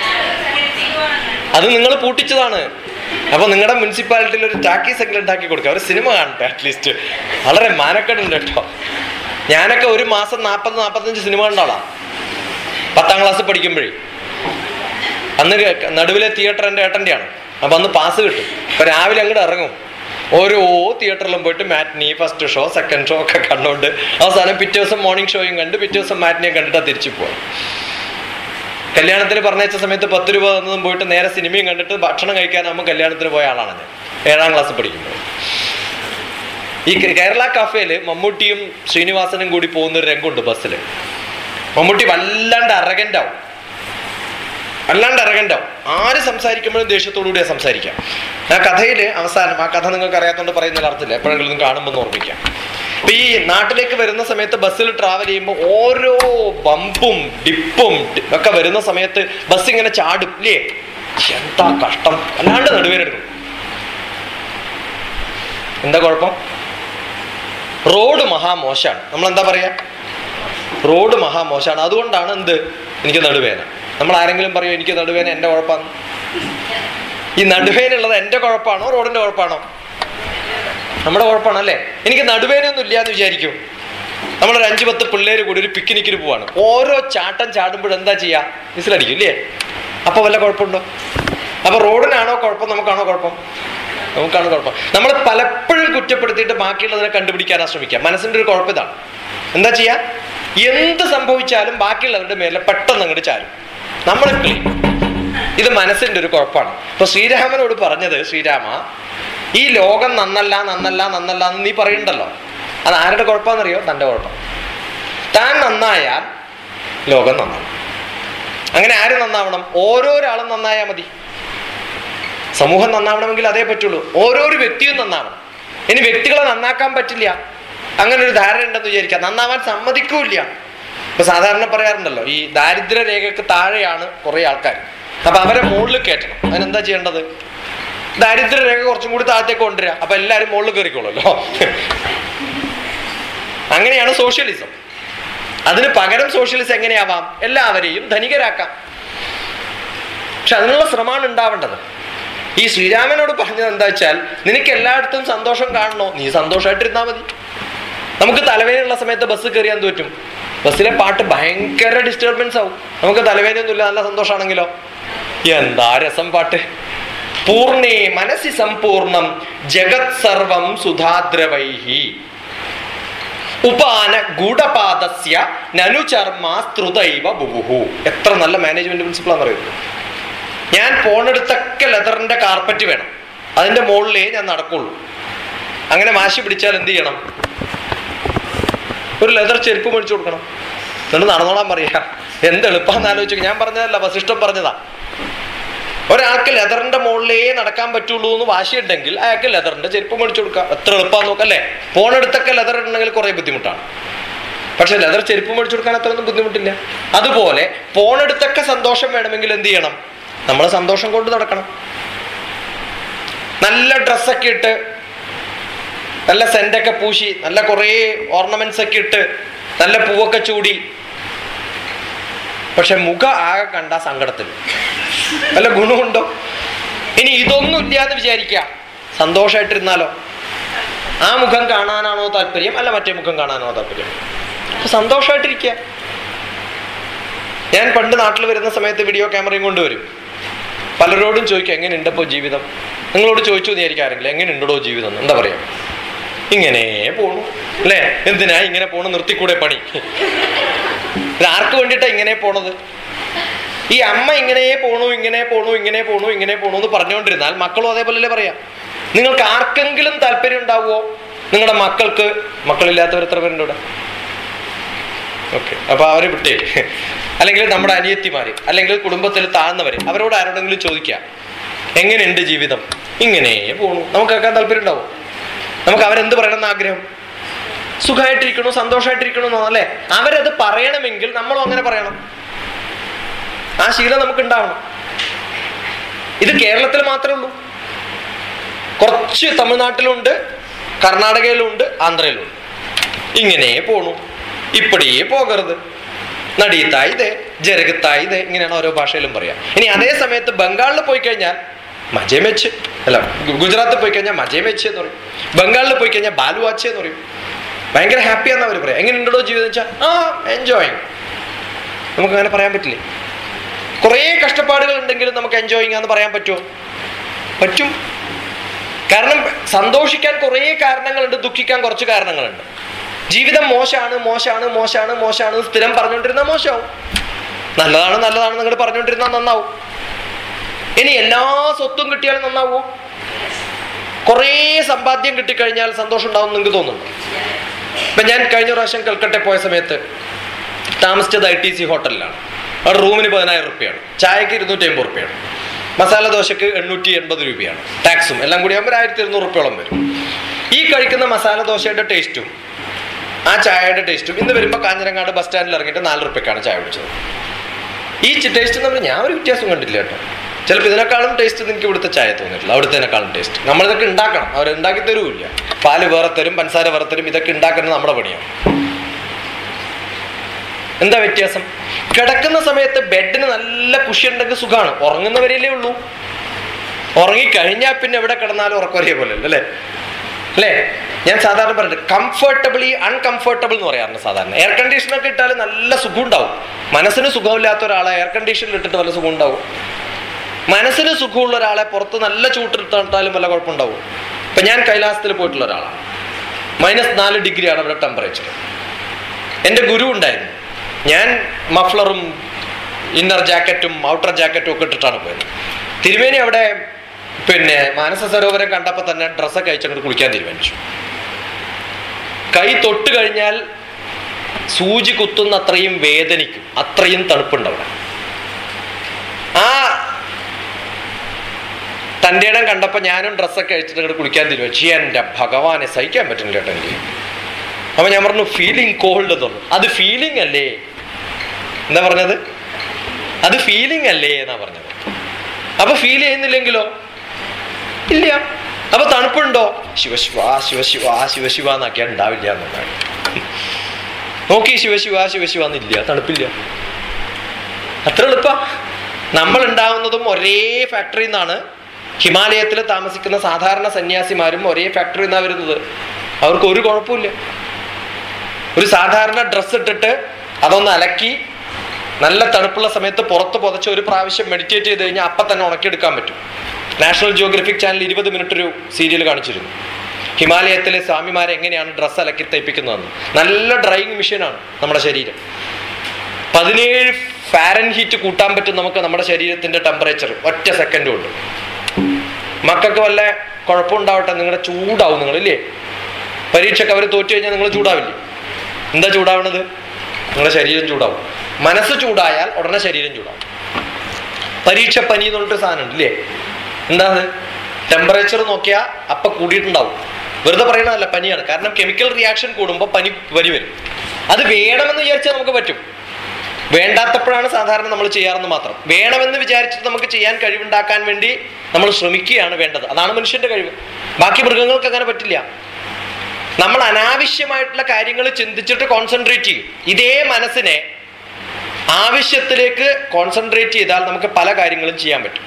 അത് നിങ്ങൾ പൂട്ടിച്ചതാണ് അപ്പൊ നിങ്ങളുടെ മുനിസിപ്പാലിറ്റിയിൽ ഒരു ടാക്കീസ് എങ്കിലും ഉണ്ടാക്കി കൊടുക്കുക ഒരു സിനിമ കാണട്ടെ അറ്റ്ലീസ്റ്റ് വളരെ മാനക്കേടുണ്ട് കേട്ടോ ഞാനൊക്കെ ഒരു മാസം നാൽപ്പത് നാൽപ്പത്തഞ്ച് സിനിമ കണ്ടാളാ പത്താം ക്ലാസ് പഠിക്കുമ്പോഴേ അന്ന് കേ- നടുവിലെ തിയേറ്റർ എൻ്റെ ഏട്ടൻ്റെയാണ് അപ്പൊ അന്ന് പാസ് കിട്ടും അപ്പൊ രാവിലെ അങ്ങോട്ട് ഇറങ്ങും ഓരോ തിയേറ്ററിലും പോയിട്ട് matinee first show second show ഒക്കെ കണ്ടുകൊണ്ട് അവസാനം പിറ്റേ ദിവസം മോർണിംഗ് ഷോയും കണ്ട് പിറ്റേ ദിവസം മാറ്റിനെയും കണ്ടിട്ടാ തിരിച്ചു പോവാം കല്യാണത്തിന് പറഞ്ഞയച്ച സമയത്ത് പത്ത് രൂപ തന്നതും പോയിട്ട് നേരെ സിനിമയും കണ്ടിട്ട് ഭക്ഷണം കഴിക്കാനാകുമ്പോൾ കല്യാണത്തിന് പോയ ആളാണ് ഞാൻ ഏഴാം ക്ലാസ് പഠിക്കുമ്പോൾ ഈ കേ- കേരള കഫേല് മമ്മൂട്ടിയും ശ്രീനിവാസനും കൂടി പോകുന്ന ഒരു രംഗമുണ്ട് ബസ്സിൽ മമ്മൂട്ടി വല്ലാണ്ട് അറഗൻ്റ് ആവും അല്ലാണ്ട് ഇറങ്ങണ്ടാവും ആര് സംസാരിക്കുമ്പോഴും ദേഷ്യത്തോടുകൂടിയാണ് സംസാരിക്കാം ആ കഥയിൽ അവസാനം ആ കഥ നിങ്ങൾക്ക് അറിയാത്തതുകൊണ്ട് പറയുന്നതിൽ അർത്ഥമില്ല എപ്പോഴെങ്കിലും കാണുമ്പോൾ ഒന്ന് ഓർമ്മിക്കാം അപ്പൊ ഈ നാട്ടിലേക്ക് വരുന്ന സമയത്ത് ബസ്സിൽ ട്രാവൽ ചെയ്യുമ്പോൾ ഓരോ ബമ്പും ഡിപ്പും ഡി- ഒക്കെ വരുന്ന സമയത്ത് ബസ് ഇങ്ങനെ ചാടും ഇല്ലേ എന്താ കഷ്ടം അല്ലാണ്ട് നടുവേനെടുക്കും എന്താ കുഴപ്പം റോഡ് മഹാമോശാണ് നമ്മൾ എന്താ പറയാ റോഡ് മഹാമോശാണ് അതുകൊണ്ടാണ് എന്ത് എനിക്ക് നടുവേന നമ്മൾ ആരെങ്കിലും പറയും എനിക്ക് നടുവേന എൻ്റെ കുഴപ്പമാണ് ഈ നടുവേനുള്ളത് എൻ്റെ കുഴപ്പമാണോ റോഡിൻ്റെ കുഴപ്പമാണോ നമ്മുടെ കുഴപ്പമാണ് അല്ലേ എനിക്ക് നടുവേനൊന്നും ഇല്ല എന്ന് വിചാരിക്കും നമ്മളൊരു അഞ്ച് പത്ത് പിള്ളേര് കൂടി ഒരു പിക്നിക്കിന് പോവാണ് ഓരോ ചാട്ടം ചാടുമ്പോൾ എന്താ ചെയ്യുക വിസിലടിക്കും ഇല്ലേ അപ്പൊ വല്ല കുഴപ്പമുണ്ടോ അപ്പൊ റോഡിനാണോ കുഴപ്പം നമുക്കാണോ കുഴപ്പം നമുക്കാണ് കുഴപ്പം നമ്മൾ പലപ്പോഴും കുറ്റപ്പെടുത്തിയിട്ട് ബാക്കിയുള്ളതിനെ കണ്ടുപിടിക്കാനാ ശ്രമിക്കുക മനസ്സിന്റെ ഒരു കുഴപ്പം ഇതാണ് എന്താ ചെയ്യാ എന്ത് സംഭവിച്ചാലും ബാക്കിയുള്ളവരുടെ മേലെ പെട്ടെന്ന് അങ്ങോട്ട് ചാരും നമ്മൾ ക്ലീൻ ഇത് മനസ്സിന്റെ ഒരു കുഴപ്പമാണ് ഇപ്പൊ ശ്രീരാമനോട് പറഞ്ഞത് ശ്രീരാമ ഈ ലോകം നന്നല്ല നന്നല്ല നന്നല്ല എന്ന് നീ പറയുന്നുണ്ടല്ലോ അത് ആരുടെ കുഴപ്പമാണെന്നറിയോ തൻ്റെ കുഴപ്പം താൻ നന്നായാൽ ലോകം നന്നാവും അങ്ങനെ ആര് നന്നാവണം ഓരോരാളും നന്നായാൽ മതി സമൂഹം നന്നാവണമെങ്കിൽ അതേ പറ്റുള്ളൂ ഓരോരോ വ്യക്തിയും നന്നാവണം ഇനി വ്യക്തികളെ നന്നാക്കാൻ പറ്റില്ല അങ്ങനെ ഒരു ധാരണ ഉണ്ടെന്ന് വിചാരിക്കാം നന്നാവാൻ സമ്മതിക്കൂല്ല ഇപ്പൊ സാധാരണ പറയാറുണ്ടല്ലോ ഈ ദാരിദ്ര്യ രേഖക്ക് താഴെയാണ് കുറെ ആൾക്കാർ അപ്പൊ അവരെ മുകളിൽ കയറ്റണം അതിനെന്താ ചെയ്യേണ്ടത് ദാരിദ്ര്യ രേഖ കുറച്ചും കൂടി താഴത്തേക്ക് കൊണ്ടുവരിക അപ്പൊ എല്ലാവരും മുകളിൽ കയറിക്കോളല്ലോ അങ്ങനെയാണ് സോഷ്യലിസം അതിന് പകരം സോഷ്യലിസം എങ്ങനെയാവാം എല്ലാവരെയും ധനികരാക്കാം പക്ഷെ അതിനുള്ള ശ്രമമാണ് ഉണ്ടാവേണ്ടത് ഈ ശ്രീരാമനോട് പറഞ്ഞത് എന്താ വെച്ചാൽ നിനക്ക് എല്ലായിടത്തും സന്തോഷം കാണണോ നീ സന്തോഷമായിട്ടിരുന്നാ മതി നമുക്ക് തലവേദനയുള്ള സമയത്ത് ബസ് കയറിയാൻ പറ്റും ബസ്സിലെ പാട്ട് ഭയങ്കര ഡിസ്റ്റർബൻസ് ആവും നമുക്ക് തലവേദനയൊന്നുമില്ല നല്ല സന്തോഷമാണെങ്കിലോ എന്താ രസം പാട്ട് പൂർണ്ണേ മനസ്സി സമ്പൂർണം ജഗത് സർവം സുധാദ്രവൈഹി ഉപാന ഗൂഢപാദസ്യ നനു ചർമ്മ സ്ത്രുതൈവ ബുബുഹു എത്ര നല്ല മാനേജ്മെന്റ് പ്രിൻസിപ്പിൾ ആണെന്നറിയോ ഞാൻ പോണെടുത്തൊക്കെ ലെതറിന്റെ കാർപ്പറ്റ് വേണം അതിന്റെ മുകളിലേ ഞാൻ നടക്കുള്ളൂ അങ്ങനെ വാശി പിടിച്ചാൽ എന്ത് ചെയ്യണം ഒരു ലെതർ ചെരുപ്പ് മേടിച്ചു കൊടുക്കണം എന്നിട്ട് നടന്നോളാൻ പറയാ എന്ത് എളുപ്പമെന്ന് ആലോചിച്ചു ഞാൻ പറഞ്ഞതല്ല വസിഷ്ഠം പറഞ്ഞതാ ഒരാൾക്ക് ലെതറിന്റെ മുകളിലേ നടക്കാൻ പറ്റുള്ളൂ എന്ന് വാശിയുണ്ടെങ്കിൽ അയാൾക്ക് ലെതറിന്റെ ചെരുപ്പ് മേടിച്ചു കൊടുക്കാം എത്ര എളുപ്പമാന്ന് നോക്കല്ലേ പോണെടുത്തൊക്കെ ലെതർ ഉണ്ടെങ്കിൽ കുറെ ബുദ്ധിമുട്ടാണ് പക്ഷെ ലെതർ ചെരുപ്പ് മേടിച്ചു കൊടുക്കാൻ അത്രയൊന്നും ബുദ്ധിമുട്ടില്ല അതുപോലെ പോണെടുത്തൊക്കെ സന്തോഷം വേണമെങ്കിൽ എന്ത് ചെയ്യണം നമ്മൾ സന്തോഷം കൊണ്ട് നടക്കണം നല്ല ഡ്രസ്സൊക്കെ ഇട്ട് നല്ല സെന്റൊക്കെ പൂശി നല്ല കുറേ ഓർണമെന്റ്സ് ഒക്കെ ഇട്ട് നല്ല പൂവൊക്കെ ചൂടി പക്ഷെ മുഖ ആകെ കണ്ട സങ്കടത്തിൽ വല്ല ഗുണമുണ്ടോ ഇനി ഇതൊന്നും ഇല്ലാന്ന് വിചാരിക്കുക സന്തോഷമായിട്ടിരുന്നാലോ ആ മുഖം കാണാനാണോ താല്പര്യം അല്ല മറ്റേ മുഖം കാണാനാണോ താല്പര്യം അപ്പൊ സന്തോഷമായിട്ടിരിക്കുക ഞാൻ പണ്ട് നാട്ടിൽ വരുന്ന സമയത്ത് വീഡിയോ ക്യാമറയും കൊണ്ടുവരും പലരോടും ചോദിക്കും എങ്ങനെയുണ്ട് ഇപ്പോൾ ജീവിതം നിങ്ങളോട് ചോദിച്ചു വിചാരിക്കും ആരെങ്കിലും എങ്ങനെയുണ്ടോ ജീവിതം എന്ന്? എന്താ പറയാ ഇങ്ങനെ പോണു അല്ലേ എന്തിനാ ഇങ്ങനെ പോണു നിർത്തിക്കൂടെ പണി ഇത് ആർക്ക് വേണ്ടിയിട്ടാ ഇങ്ങനെ പോണത് ഈ അമ്മ ഇങ്ങനെ പോണു ഇങ്ങനെ പോണു ഇങ്ങനെ പോണു ഇങ്ങനെ പോണു എന്ന് പറഞ്ഞുകൊണ്ടിരുന്നാൽ മക്കളും അതേപോലെ പറയാം നിങ്ങൾക്ക് ആർക്കെങ്കിലും താല്പര്യം ഉണ്ടാവുമോ നിങ്ങളുടെ മക്കൾക്ക് മക്കളില്ലാത്തവർ എത്ര പേരുണ്ട് ഇവിടെ ഓക്കെ അപ്പൊ അവരെ വിട്ടേ അല്ലെങ്കിൽ നമ്മുടെ അനിയത്തിമാര് അല്ലെങ്കിൽ കുടുംബത്തിൽ താഴ്ന്നവര് അവരോട് ആരോടെങ്കിലും ചോദിക്കാം എങ്ങനെയുണ്ട് ജീവിതം ഇങ്ങനെ പോണു നമുക്ക് കേൾക്കാൻ താല്പര്യം ഉണ്ടാവും നമുക്ക് അവരെന്ത് പറയണം എന്ന് ആഗ്രഹം സുഖമായിട്ടിരിക്കണു സന്തോഷമായിട്ടിരിക്കണു എന്നോ അല്ലേ അവരത് പറയണമെങ്കിൽ നമ്മളും അങ്ങനെ പറയണം ആ ശീലം നമുക്ക് ഉണ്ടാവണം ഇത് കേരളത്തിൽ മാത്രമേ ഉള്ളൂ കുറച്ച് തമിഴ്നാട്ടിലുണ്ട് കർണാടകയിലുണ്ട് ആന്ധ്രയിലുണ്ട് ഇങ്ങനെ പോണു ഇപ്പടിയേ പോകരുത് നടീത്തായിതേ ജരകത്തായിതേ ഇങ്ങനെയാണ് ഓരോ ഭാഷയിലും പറയാം ഇനി അതേ സമയത്ത് ബംഗാളിൽ പോയി കഴിഞ്ഞാൽ മജേ മെച്ച് അല്ല ഗു- ഗുജറാത്തിൽ പോയി കഴിഞ്ഞാൽ മജേ മെച്ച് എന്ന് പറയും ബംഗാളിൽ പോയി കഴിഞ്ഞാൽ ബാലുവാച്ചെ എന്ന് പറയും ഭയങ്കര ഹാപ്പിയാന്ന് അവർ പറയാം എങ്ങനെയുണ്ടോ ജീവിതം വെച്ചാൽ ആ എൻജോയിങ് നമുക്ക് അങ്ങനെ പറയാൻ പറ്റില്ലേ കുറേ കഷ്ടപ്പാടുകൾ ഉണ്ടെങ്കിലും നമുക്ക് എൻജോയിങ് ആണെന്ന് പറയാൻ പറ്റുമോ പറ്റും കാരണം സന്തോഷിക്കാൻ കുറേ കാരണങ്ങളുണ്ട് ദുഃഖിക്കാൻ കുറച്ച് കാരണങ്ങളുണ്ട് ജീവിതം മോശമാണ് മോശമാണ് മോശമാണ് മോശമാണ് എന്ന് സ്ഥിരം പറഞ്ഞുകൊണ്ടിരുന്നാൽ മോശമാവും നല്ലതാണ് നല്ലതാണ് നിങ്ങൾ പറഞ്ഞുകൊണ്ടിരുന്നാൽ നന്നാവും ഇനി എല്ലാ സ്വത്തും കിട്ടിയാലും നന്നാവോ കുറേ സമ്പാദ്യം കിട്ടിക്കഴിഞ്ഞാൽ സന്തോഷം ഉണ്ടാവും നിങ്ങൾക്ക് തോന്നുന്നു ഇപ്പൊ ഞാൻ കഴിഞ്ഞ പ്രാവശ്യം കൽക്കട്ട പോയ സമയത്ത് താമസിച്ചത് ഐ ടി സി ഹോട്ടലിലാണ് അവിടെ റൂമിന് പതിനായിരം റുപ്യാണ് ചായക്ക് ഇരുന്നൂറ്റി അമ്പത് റുപ്യാണ് മസാല ദോശക്ക് എണ്ണൂറ്റി എൺപത് രൂപയാണ് ടാക്സും എല്ലാം കൂടി ആകുമ്പോൾ ആയിരത്തി ഇരുന്നൂറ് റുപ്യോളം വരും ഈ കഴിക്കുന്ന മസാല ദോശയുടെ ടേസ്റ്റും ആ ചായയുടെ ടേസ്റ്റും ഇന്ന് വരുമ്പോൾ കാഞ്ഞിരങ്ങാട് ബസ് സ്റ്റാൻഡിൽ ഇറങ്ങിയിട്ട് നാല് റുപ്യക്കാണ് ചായ കുടിച്ചത് ഈ ടേസ്റ്റ് നമ്മൾ ഞാൻ ഒരു വ്യത്യാസം കണ്ടില്ല കേട്ടോ ചിലപ്പോൾ ഇതിനേക്കാളും ടേസ്റ്റ് എനിക്ക് ഇവിടുത്തെ ചായ തോന്നിയിട്ടില്ല അവിടുത്തേനേക്കാളും ടേസ്റ്റ് നമ്മളിതൊക്കെ ഉണ്ടാക്കണം അവർ ഉണ്ടാക്കി തരൂല്ല പാല് വേറെ തരും പഞ്ചസാര വേറെ തരും ഇതൊക്കെ ഉണ്ടാക്കുന്നത് നമ്മുടെ പണിയാണ് എന്താ വ്യത്യാസം കിടക്കുന്ന സമയത്ത് ബെഡിന് നല്ല കുഷി ഉണ്ടെങ്കിൽ സുഖമാണ് ഉറങ്ങുന്നവരല്ലേ ഉള്ളൂ ഉറങ്ങിക്കഴിഞ്ഞാൽ പിന്നെ എവിടെ കിടന്നാലും ഉറക്കം ഒരേപോലെ അല്ലേ അല്ലേ ഞാൻ സാധാരണ പറഞ്ഞിട്ട് കംഫർട്ടബിളി അൺകംഫർട്ടബിൾ എന്ന് പറയാറുണ്ട് സാധാരണ എയർ കണ്ടീഷനൊക്കെ ഇട്ടാൽ നല്ല സുഖം ഉണ്ടാവും മനസ്സിന് സുഖമില്ലാത്ത ഒരാളെ എയർ കണ്ടീഷനിൽ ഇട്ടിട്ട് വല്ല സുഖം ഉണ്ടാവും മനസ്സിന് സുഖമുള്ള ഒരാളെ പുറത്ത് നല്ല ചൂട്ടിട്ടാലും വല്ല കുഴപ്പമുണ്ടാവും ഇപ്പൊ ഞാൻ കൈലാസത്തിൽ പോയിട്ടുള്ള ഒരാളാണ് മൈനസ് നാല് ഡിഗ്രിയാണ് അവിടെ ടെമ്പറേച്ചർ എൻ്റെ ഗുരു ഉണ്ടായിരുന്നു ഞാൻ മഫ്ലറും ഇന്നർ ജാക്കറ്റും ഔട്ടർ ജാക്കറ്റും ഒക്കെ ഇട്ടിട്ടാണ് പോയത് തിരുമേനി അവിടെ പിന്നെ മാനസ സരോവരം കണ്ടപ്പോൾ തന്നെ ഡ്രസ്സൊക്കെ അയച്ചങ്ങോട്ട് കുളിക്കാൻ തീരുമാനിച്ചു കൈ തൊട്ട് കഴിഞ്ഞാൽ സൂചി കുത്തുന്ന അത്രയും വേദനിക്കും അത്രയും തണുപ്പുണ്ട് അവിടെ ആ തൻ്റെ ഇടം കണ്ടപ്പോൾ ഞാനും ഡ്രസ്സൊക്കെ അഴിച്ചിട്ട് അങ്ങോട്ട് കുളിക്കാൻ തീരുമാനിച്ചു എൻ്റെ ഭഗവാനെ സഹിക്കാൻ പറ്റുന്നില്ല കേട്ടോ എനിക്ക് അപ്പൊ ഞാൻ പറഞ്ഞു ഫീലിംഗ് കോൾഡ് എന്നുള്ളു അത് ഫീലിംഗ് അല്ലേ എന്താ പറഞ്ഞത് അത് ഫീലിംഗ് അല്ലേ എന്നാ പറഞ്ഞത് അപ്പൊ ഫീൽ ചെയ്യുന്നില്ലെങ്കിലോ ഇല്ല അപ്പൊ തണുപ്പുണ്ടോ ശിവശിവ ശിവശിവ ശിവശിവ എന്നാക്കിയാൽ ഉണ്ടാവില്ല എന്നുള്ളതാണ് നോക്കി ശിവശിവ ശിവശിവ എന്നില്ല തണുപ്പില്ല അത്ര എളുപ്പ നമ്മൾ ഉണ്ടാവുന്നതും ഒരേ ഫാക്ടറിയിൽ നിന്നാണ് ഹിമാലയത്തിൽ താമസിക്കുന്ന സാധാരണ സന്യാസിമാരും ഒരേ ഫാക്ടറിയിൽ നിന്നാണ് വരുന്നത് അവർക്ക് ഒരു കുഴപ്പമില്ല ഒരു സാധാരണ ഡ്രസ്സ് ഇട്ടിട്ട് അതൊന്ന് അലക്കി നല്ല തണുപ്പുള്ള സമയത്ത് പുറത്ത് പുതച്ച് ഒരു പ്രാവശ്യം മെഡിറ്റേറ്റ് ചെയ്ത് കഴിഞ്ഞാൽ അപ്പം തന്നെ ഉണക്കിയെടുക്കാൻ പറ്റും നാഷണൽ ജിയോഗ്രഫിക് ചാനൽ ഇരുപത് മിനിറ്റ് ഒരു സീരിയൽ കാണിച്ചിരുന്നു ഹിമാലയത്തിലെ സ്വാമിമാരെ എങ്ങനെയാണ് ഡ്രസ്സ് അലക്കി തയ്പ്പിക്കുന്നതെന്ന് നല്ല ഡ്രൈയിങ് മെഷീനാണ് നമ്മുടെ ശരീരം പതിനേഴ് ഫാരൻ ഹീറ്റ് കൂട്ടാൻ പറ്റും നമുക്ക് നമ്മുടെ ശരീരത്തിന്റെ ടെമ്പറേച്ചർ ഒറ്റ സെക്കൻഡ് കൊണ്ട് മക്കൾക്ക് വല്ല കുഴപ്പമുണ്ടാവട്ടെ നിങ്ങളുടെ ചൂടാവും നിങ്ങൾ ഇല്ലേ പരീക്ഷയ്ക്ക് അവർ തോറ്റു കഴിഞ്ഞാൽ നിങ്ങൾ ചൂടാവില്ലേ എന്താ ചൂടാവണത് നിങ്ങളുടെ ശരീരം ചൂടാവും മനസ്സ് ചൂടായാൽ ഉടനെ ശരീരം ചൂടാവും പരീക്ഷ പനി എന്ന് പറഞ്ഞിട്ട് സാധനം ഉണ്ട് ഇല്ലേ എന്താ അത് ടെമ്പറേച്ചർ നോക്കിയാൽ അപ്പൊ കൂടിയിട്ടുണ്ടാവും വെറുതെ പറയണതല്ല പനിയാണ് കാരണം കെമിക്കൽ റിയാക്ഷൻ കൂടുമ്പോൾ പനി പനി വരും അത് വേണമെന്ന് വിചാരിച്ചാൽ നമുക്ക് പറ്റും വേണ്ടാത്തപ്പോഴാണ് സാധാരണ നമ്മൾ ചെയ്യാറെന്ന് മാത്രം വേണമെന്ന് വിചാരിച്ചിട്ട് നമുക്ക് ചെയ്യാൻ കഴിവുണ്ടാക്കാൻ വേണ്ടി നമ്മൾ ശ്രമിക്കുകയാണ് വേണ്ടത് അതാണ് മനുഷ്യന്റെ കഴിവ് ബാക്കി മൃഗങ്ങൾക്ക് അങ്ങനെ പറ്റില്ല നമ്മൾ അനാവശ്യമായിട്ടുള്ള കാര്യങ്ങൾ ചിന്തിച്ചിട്ട് കോൺസെൻട്രേറ്റ് ചെയ്യും ഇതേ മനസ്സിനെ ആവശ്യത്തിലേക്ക് കോൺസെൻട്രേറ്റ് ചെയ്താൽ നമുക്ക് പല കാര്യങ്ങളും ചെയ്യാൻ പറ്റും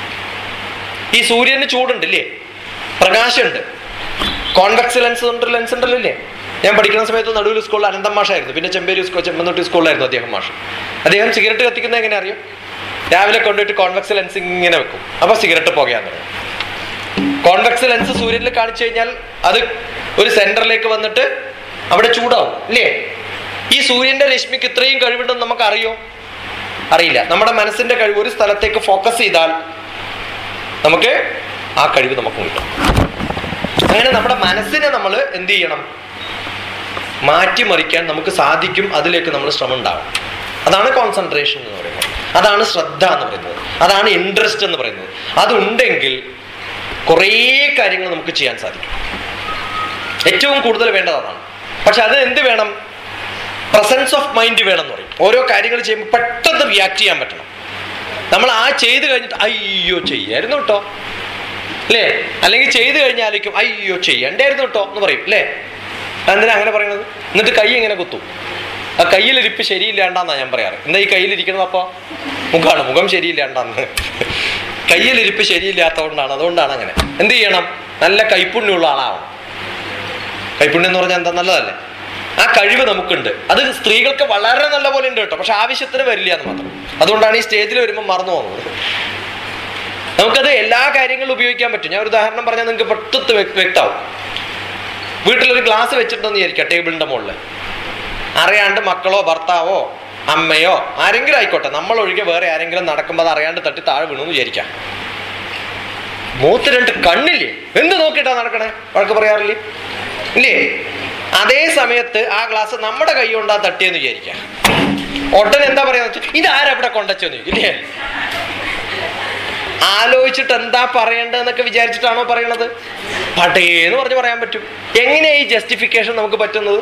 ഈ സൂര്യന് ചൂടുണ്ട് ഇല്ലേ പ്രകാശമുണ്ട് കോൺവെക്സ് ലെൻസ് ഉണ്ട് ലെൻസ് ഉണ്ടല്ലോ ഇല്ലേ ഞാൻ പഠിക്കുന്ന സമയത്ത് നടുവിൽ സ്കൂളിൽ അനന്തം മാഷായിരുന്നു പിന്നെ ചെമ്പേരി സ്കൂൾ ചെമ്മന്നൂട്ടി സ്കൂളിലായിരുന്നു അദ്ദേഹം മാഷ് അദ്ദേഹം സിഗരറ്റ് കത്തിക്കുന്നത് എങ്ങനെ അറിയും രാവിലെ കൊണ്ടുപോയിട്ട് കോൺവെക്സ് ലെൻസ് ഇങ്ങനെ വെക്കും അപ്പൊ സിഗരറ്റ് പുകയാന്ന് പറയും കോൺവെക്സ് ലെൻസ് സൂര്യനിൽ കാണിച്ചു കഴിഞ്ഞാൽ അത് ഒരു സെന്ററിലേക്ക് വന്നിട്ട് അവിടെ ചൂടാവും ഇല്ലേ ഈ സൂര്യന്റെ രശ്മിക്ക് ഇത്രയും കഴിവുണ്ടെന്ന് നമുക്ക് അറിയോ അറിയില്ല നമ്മുടെ മനസ്സിന്റെ കഴിവ് ഒരു സ്ഥലത്തേക്ക് ഫോക്കസ് ചെയ്താൽ നമുക്ക് ആ കഴിവ് നമുക്ക് കിട്ടും അങ്ങനെ നമ്മുടെ മനസ്സിനെ നമ്മൾ എന്ത് ചെയ്യണം മാറ്റിമറിക്കാൻ നമുക്ക് സാധിക്കും അതിലേക്ക് നമ്മൾ ശ്രമം ഉണ്ടാവും അതാണ് കോൺസെൻട്രേഷൻ എന്ന് പറയുന്നത് അതാണ് ശ്രദ്ധ എന്ന് പറയുന്നത് അതാണ് ഇൻട്രസ്റ്റ് എന്ന് പറയുന്നത് അതുണ്ടെങ്കിൽ കുറേ കാര്യങ്ങൾ നമുക്ക് ചെയ്യാൻ സാധിക്കും ഏറ്റവും കൂടുതൽ വേണ്ടത് അതാണ് പക്ഷെ അത് എന്ത് വേണം പ്രസൻസ് ഓഫ് മൈൻഡ് വേണം എന്ന് പറയും ഓരോ കാര്യങ്ങൾ ചെയ്യുമ്പോൾ പെട്ടെന്ന് റിയാക്ട് ചെയ്യാൻ പറ്റണം നമ്മൾ ആ ചെയ്ത് കഴിഞ്ഞിട്ട് അയ്യോ ചെയ്യായിരുന്നു കേട്ടോ അല്ലേ അല്ലെങ്കിൽ ചെയ്ത് കഴിഞ്ഞാലേക്കും അയ്യോ ചെയ്യണ്ടായിരുന്നു കേട്ടോ എന്ന് പറയും അല്ലേ എന്തിനാ അങ്ങനെ പറയണത് എന്നിട്ട് കൈ ഇങ്ങനെ കുത്തും ആ കയ്യിലിരിപ്പ് ശരിയില്ലാണ്ടാന്നാ ഞാൻ പറയാറ് എന്താ ഈ കയ്യിലിരിക്കുന്നത് അപ്പൊ മുഖാണ് മുഖം ശരിയില്ലാണ്ടാന്ന് കയ്യിലിരിപ്പ് ശരിയില്ലാത്തതുകൊണ്ടാണ് അതുകൊണ്ടാണ് അങ്ങനെ എന്ത് ചെയ്യണം നല്ല കൈപ്പുണ്യമുള്ള ആളാവണം കൈപ്പുണ്യം എന്ന് പറഞ്ഞാൽ എന്താ നല്ലതല്ലേ ആ കഴിവ് നമുക്കുണ്ട് അത് സ്ത്രീകൾക്ക് വളരെ നല്ല പോലെ ഉണ്ട് കേട്ടോ പക്ഷെ ആവശ്യത്തിന് വരില്ല എന്ന് മാത്രം അതുകൊണ്ടാണ് ഈ സ്റ്റേജിൽ വരുമ്പോൾ മറന്നു പോകുന്നത് നമുക്കത് എല്ലാ കാര്യങ്ങളും ഉപയോഗിക്കാൻ പറ്റും ഞാൻ ഒരു ഉദാഹരണം പറഞ്ഞാൽ നിങ്ങൾക്ക് പെട്ടെന്ന് വ്യക്ത- വ്യക്തമാവും വീട്ടിലൊരു ഗ്ലാസ് വെച്ചിട്ടുണ്ടെന്ന് വിചാരിക്കാം ടേബിളിന്റെ മുകളിൽ അറിയാണ്ട് മക്കളോ ഭർത്താവോ അമ്മയോ ആരെങ്കിലും ആയിക്കോട്ടെ നമ്മൾ ഒഴികെ വേറെ ആരെങ്കിലും നടക്കുമ്പോൾ അത് അറിയാണ്ട് തട്ടി താഴെ വീണു എന്ന് വിചാരിക്കാം മൂത്ത് രണ്ട് കണ്ണില്ലേ എന്ത് നോക്കിയിട്ടാ നടക്കണേ വഴക്ക് പറയാറില്ലേ ഇല്ലേ അതേ സമയത്ത് ആ ഗ്ലാസ് നമ്മുടെ കൈ കൊണ്ടാ തട്ടിയെന്ന് വിചാരിക്കാം ഒട്ടൻ എന്താ പറയാന്ന് വെച്ചാൽ ഇതാരവിടെ കൊണ്ടച്ചെന്ന് ചോദിക്കും ഇല്ലേ ആലോചിച്ചിട്ട് എന്താ പറയേണ്ടതെന്നൊക്കെ വിചാരിച്ചിട്ടാണോ പറയണത് പടേന്ന് പറഞ്ഞ് പറയാൻ പറ്റും എങ്ങനെയാ ഈ ജസ്റ്റിഫിക്കേഷൻ നമുക്ക് പറ്റുന്നത്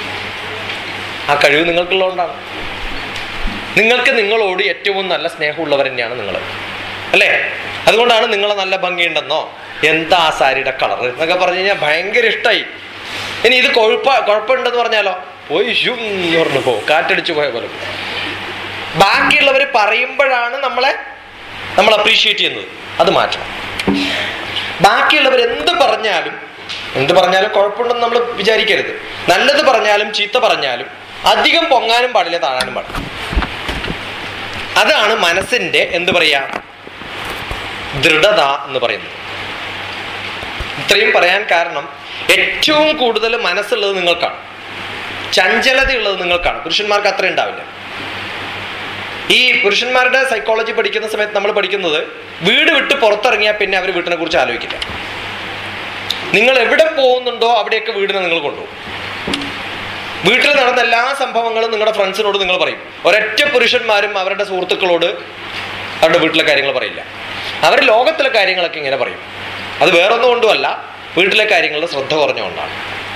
ആ കഴിവ് നിങ്ങൾക്കുള്ളതുകൊണ്ടാണ് നിങ്ങൾക്ക് നിങ്ങളോട് ഏറ്റവും നല്ല സ്നേഹമുള്ളവർ തന്നെയാണ് നിങ്ങൾ അല്ലേ അതുകൊണ്ടാണ് നിങ്ങളെ നല്ല ഭംഗിയുണ്ടെന്നോ എന്താ ആ സാരിയുടെ കളർ എന്നൊക്കെ പറഞ്ഞു കഴിഞ്ഞാൽ ഭയങ്കര ഇഷ്ടമായി ഇനി ഇത് കൊഴുപ്പ കുഴപ്പമുണ്ടെന്ന് പറഞ്ഞാലോ പോയി ഷും എന്ന് പറഞ്ഞു പോകും കാറ്റടിച്ചു പോയ പോലെ പോകും. ബാക്കിയുള്ളവർ പറയുമ്പോഴാണ് നമ്മളെ നമ്മൾ അപ്രീഷിയേറ്റ് ചെയ്യുന്നത് അത് മാറ്റണം ബാക്കിയുള്ളവർ എന്ത് പറഞ്ഞാലും എന്ത് പറഞ്ഞാലും കുഴപ്പമുണ്ടെന്ന് നമ്മൾ വിചാരിക്കരുത് നല്ലത് പറഞ്ഞാലും ചീത്ത പറഞ്ഞാലും അധികം പൊങ്ങാനും പാടില്ല താഴാനും പാടില്ല അതാണ് മനസ്സിന്റെ എന്ത് പറയാ ദൃഢത എന്ന് പറയുന്നത് ഇത്രയും പറയാൻ കാരണം ഏറ്റവും കൂടുതൽ മനസ്സുള്ളത് നിങ്ങൾക്കാണ് ചഞ്ചലതയുള്ളത് നിങ്ങൾക്കാണ് പുരുഷന്മാർക്ക് അത്ര ഉണ്ടാവില്ല ഈ പുരുഷന്മാരുടെ സൈക്കോളജി പഠിക്കുന്ന സമയത്ത് നമ്മൾ പഠിക്കുന്നത് വീട് വിട്ട് പുറത്തിറങ്ങിയാൽ പിന്നെ അവർ വീട്ടിനെ കുറിച്ച് ആലോചിക്കില്ല നിങ്ങൾ എവിടെ പോകുന്നുണ്ടോ അവിടെയൊക്കെ വീടിനെ നിങ്ങൾ കൊണ്ടുപോകും വീട്ടിൽ നടന്ന എല്ലാ സംഭവങ്ങളും നിങ്ങളുടെ ഫ്രണ്ട്സിനോട് നിങ്ങൾ പറയും ഒരൊറ്റ പുരുഷന്മാരും അവരുടെ സുഹൃത്തുക്കളോട് അവരുടെ വീട്ടിലെ കാര്യങ്ങൾ പറയില്ല അവർ ലോകത്തിലെ കാര്യങ്ങളൊക്കെ ഇങ്ങനെ പറയും അത് വേറൊന്നും കൊണ്ടുമല്ല വീട്ടിലെ കാര്യങ്ങളിൽ ശ്രദ്ധ കുറഞ്ഞുകൊണ്ടാണ്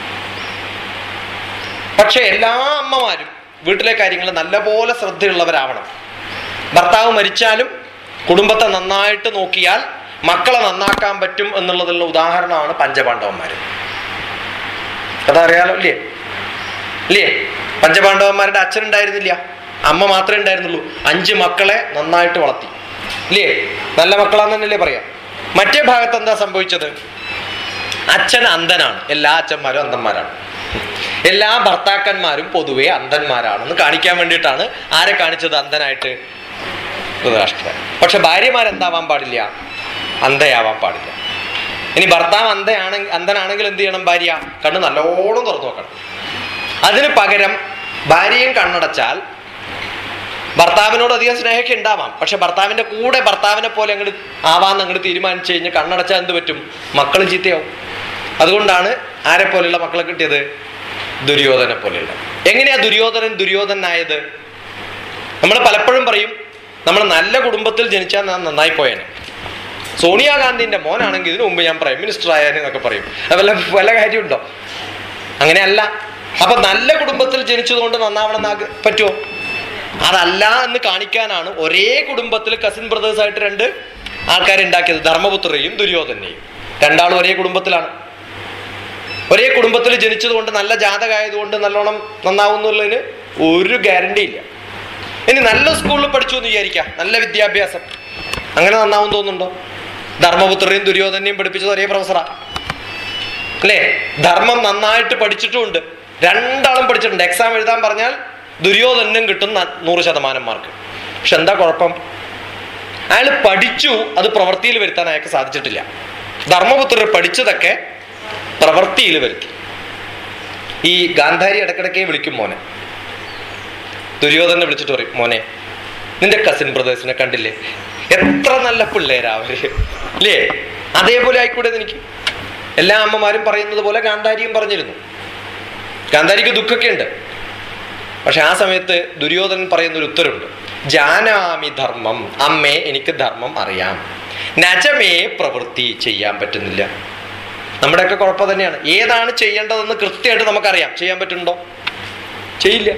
പക്ഷെ എല്ലാ അമ്മമാരും വീട്ടിലെ കാര്യങ്ങൾ നല്ലപോലെ ശ്രദ്ധയുള്ളവരാവണം ഭർത്താവ് മരിച്ചാലും കുടുംബത്തെ നന്നായിട്ട് നോക്കിയാൽ മക്കളെ നന്നാക്കാൻ പറ്റും എന്നുള്ളതിലുള്ള ഉദാഹരണമാണ് പഞ്ചപാണ്ഡവന്മാർ അതറിയാലോ ഇല്ലേ ഇല്ലേ പഞ്ചപാണ്ഡവന്മാരുടെ അച്ഛൻ ഉണ്ടായിരുന്നില്ല അമ്മ മാത്രമേ ഉണ്ടായിരുന്നുള്ളൂ അഞ്ച് മക്കളെ നന്നായിട്ട് വളർത്തി ഇല്ലേ നല്ല മക്കളാന്ന് തന്നെയല്ലേ പറയാം മറ്റേ ഭാഗത്ത് എന്താ സംഭവിച്ചത് അച്ഛൻ അന്ധനാണ് എല്ലാ അച്ഛന്മാരും അന്ധന്മാരാണ് എല്ലാ ഭർത്താക്കന്മാരും പൊതുവെ അന്ധന്മാരാണെന്ന് കാണിക്കാൻ വേണ്ടിയിട്ടാണ് ആരെ കാണിച്ചത് അന്ധനായിട്ട് ധൃതരാഷ്ട്രൻ പക്ഷെ ഭാര്യമാരെന്താവാൻ പാടില്ല അന്ധയാവാൻ പാടില്ല ഇനി ഭർത്താവ് അന്ധയാണെങ്കിൽ അന്ധനാണെങ്കിൽ എന്ത് ചെയ്യണം ഭാര്യ കണ്ണ് നല്ലോണം തുറന്നു നോക്കണം അതിന് പകരം ഭാര്യയും കണ്ണടച്ചാൽ ഭർത്താവിനോട് അധികം സ്നേഹമൊക്കെ ഉണ്ടാവാം പക്ഷെ ഭർത്താവിന്റെ കൂടെ ഭർത്താവിനെ പോലെ അങ്ങോട്ട് ആവാന്ന് അങ്ങോട്ട് തീരുമാനിച്ചു കഴിഞ്ഞാൽ കണ്ണടച്ചാൽ എന്ത് പറ്റും മക്കൾ ചീത്തയാവും അതുകൊണ്ടാണ് ആരെ പോലെയുള്ള മക്കളെ കിട്ടിയത് ദുര്യോധനെ പോലെയുള്ള എങ്ങനെയാ ദുര്യോധനൻ ദുര്യോധനായത് നമ്മൾ പലപ്പോഴും പറയും നമ്മൾ നല്ല കുടുംബത്തിൽ ജനിച്ചാൽ ഞാൻ നന്നായി പോയേനെ സോണിയാഗാന്ധിന്റെ മോനാണെങ്കിൽ ഇതിനു മുമ്പ് ഞാൻ പ്രൈം മിനിസ്റ്റർ ആയാലെന്നൊക്കെ പറയും അത് വല്ല വല്ല കാര്യമുണ്ടോ അങ്ങനെയല്ല അപ്പൊ നല്ല കുടുംബത്തിൽ ജനിച്ചതുകൊണ്ട് നന്നാവണം എന്ന് പറ്റുമോ അതല്ല എന്ന് കാണിക്കാനാണ് ഒരേ കുടുംബത്തിൽ കസിൻ ബ്രദേഴ്സ് ആയിട്ട് രണ്ട് ആൾക്കാരെ ഉണ്ടാക്കിയത് ധർമ്മപുത്രയും ദുര്യോധനെയും രണ്ടാളും ഒരേ കുടുംബത്തിലാണ് ഒരേ കുടുംബത്തിൽ ജനിച്ചതുകൊണ്ട് നല്ല ജാതകമായതുകൊണ്ട് നല്ലോണം നന്നാവുന്നുള്ളതിന് ഒരു ഗ്യാരണ്ടി ഇല്ല ഇനി നല്ല സ്കൂളിൽ പഠിച്ചു എന്ന് വിചാരിക്കാം നല്ല വിദ്യാഭ്യാസം അങ്ങനെ നന്നാവും തോന്നുന്നുണ്ടോ ധർമ്മപുത്രനെയും ദുര്യോധനെയും പഠിപ്പിച്ചത് ഒരേ പ്രൊഫസറാ അല്ലേ ധർമ്മം നന്നായിട്ട് പഠിച്ചിട്ടുമുണ്ട് രണ്ടാളും പഠിച്ചിട്ടുണ്ട് എക്സാം എഴുതാൻ പറഞ്ഞാൽ ദുര്യോധനും കിട്ടും ന- നൂറ് ശതമാനം മാർക്ക് പക്ഷെ എന്താ കുഴപ്പം അയാൾ പഠിച്ചു അത് പ്രവൃത്തിയിൽ വരുത്താൻ അയാൾക്ക് സാധിച്ചിട്ടില്ല ധർമ്മപുത്രർ പഠിച്ചതൊക്കെ പ്രവൃത്തിയിൽ വരുത്തി ഈ ഗാന്ധാരി ഇടക്കിടക്കേ വിളിക്കും മോനെ ദുര്യോധനെ വിളിച്ചിട്ട് പറയും മോനെ നിന്റെ കസിൻ ബ്രദേഴ്സിനെ കണ്ടില്ലേ എത്ര നല്ല പിള്ളേരാ അവര് ഇല്ലേ അതേപോലെ ആയിക്കൂടെ എനിക്ക് എല്ലാ അമ്മമാരും പറയുന്നത് പോലെ ഗാന്ധാരിയും പറഞ്ഞിരുന്നു ഗാന്ധാരിക്ക് ദുഃഖമൊക്കെ ഉണ്ട് പക്ഷെ ആ സമയത്ത് ദുര്യോധനൻ പറയുന്ന ഒരു ഉത്തരവുണ്ട് ജാനാമി ധർമ്മം അമ്മേ എനിക്ക് ധർമ്മം അറിയാം നജമേ പ്രവൃത്തി ചെയ്യാൻ പറ്റുന്നില്ല നമ്മുടെയൊക്കെ കുഴപ്പം തന്നെയാണ് ഏതാണ് ചെയ്യേണ്ടതെന്ന് കൃത്യമായിട്ട് നമുക്കറിയാം ചെയ്യാൻ പറ്റുന്നുണ്ടോ ചെയ്യില്ല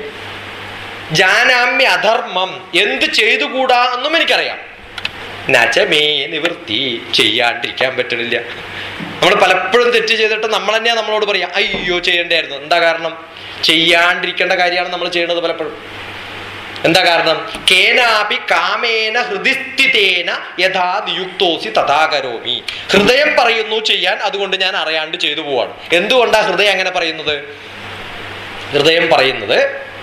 ജാനാമ്യ അധർമ്മം എന്ത് ചെയ്തുകൂടാ എന്നും എനിക്കറിയാം നജമേ നിവൃത്തി ചെയ്യാണ്ടിരിക്കാൻ പറ്റണില്ല നമ്മൾ പലപ്പോഴും തെറ്റ് ചെയ്തിട്ട് നമ്മൾ തന്നെയാ നമ്മളോട് പറയാം അയ്യോ ചെയ്യേണ്ടായിരുന്നു എന്താ കാരണം ചെയ്യാണ്ടിരിക്കേണ്ട കാര്യമാണ് നമ്മൾ ചെയ്യുന്നത് പലപ്പോഴും എന്താ കാരണം കേനാപി കാമേന ഹൃദിസ്ഥിതേന യഥാ നിയുക്തോസി തഥാ കരോമി ഹൃദയം പറയുന്നു ചെയ്യാൻ അതുകൊണ്ട് ഞാൻ അറിയാണ്ട് ചെയ്തു പോവാണ് എന്തുകൊണ്ടാ ഹൃദയം അങ്ങനെ പറയുന്നത് ഹൃദയം പറയുന്നത്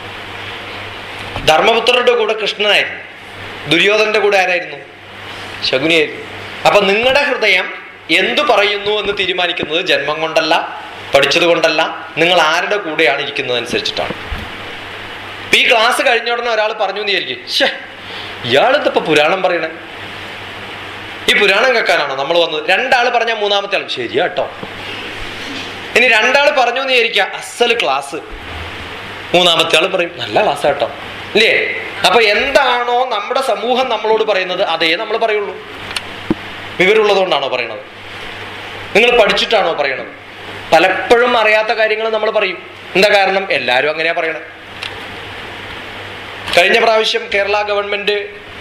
ധർമ്മപുത്രരുടെ കൂടെ കൃഷ്ണനായിരുന്നു ദുര്യോധന്റെ കൂടെ ആരായിരുന്നു ശകുനിയായിരുന്നു അപ്പൊ നിങ്ങളുടെ ഹൃദയം എന്തു പറയുന്നു എന്ന് തീരുമാനിക്കുന്നത് ജന്മം കൊണ്ടല്ല പഠിച്ചത് കൊണ്ടല്ല നിങ്ങൾ ആരുടെ കൂടെയാണ് ഇരിക്കുന്നത് അനുസരിച്ചിട്ടാണ് ഇപ്പൊ ഈ ക്ലാസ് കഴിഞ്ഞ ഉടനെ ഒരാൾ പറഞ്ഞു എന്ന് വിചാരിക്കും ഷേ ഇയാളെന്തിപ്പോ പുരാണം പറയണേ ഈ പുരാണം കേൾക്കാനാണോ നമ്മൾ വന്നത് രണ്ടാൾ പറഞ്ഞാൽ മൂന്നാമത്തെ ആൾ ശരിയാ കേട്ടോ ഇനി രണ്ടാൾ പറഞ്ഞു എന്ന് വിചാരിക്കുക അസൽ ക്ലാസ് മൂന്നാമത്തെ ആൾ പറയും നല്ല ക്ലാസ് കേട്ടോ ഇല്ലേ അപ്പൊ എന്താണോ നമ്മുടെ സമൂഹം നമ്മളോട് പറയുന്നത് അതേ നമ്മൾ പറയുള്ളൂ വിവരമുള്ളതുകൊണ്ടാണോ പറയണത് നിങ്ങൾ പഠിച്ചിട്ടാണോ പറയണത് പലപ്പോഴും അറിയാത്ത കാര്യങ്ങൾ നമ്മൾ പറയും എന്താ കാരണം എല്ലാവരും അങ്ങനെയാ പറയണത് കഴിഞ്ഞ പ്രാവശ്യം കേരള ഗവൺമെന്റ്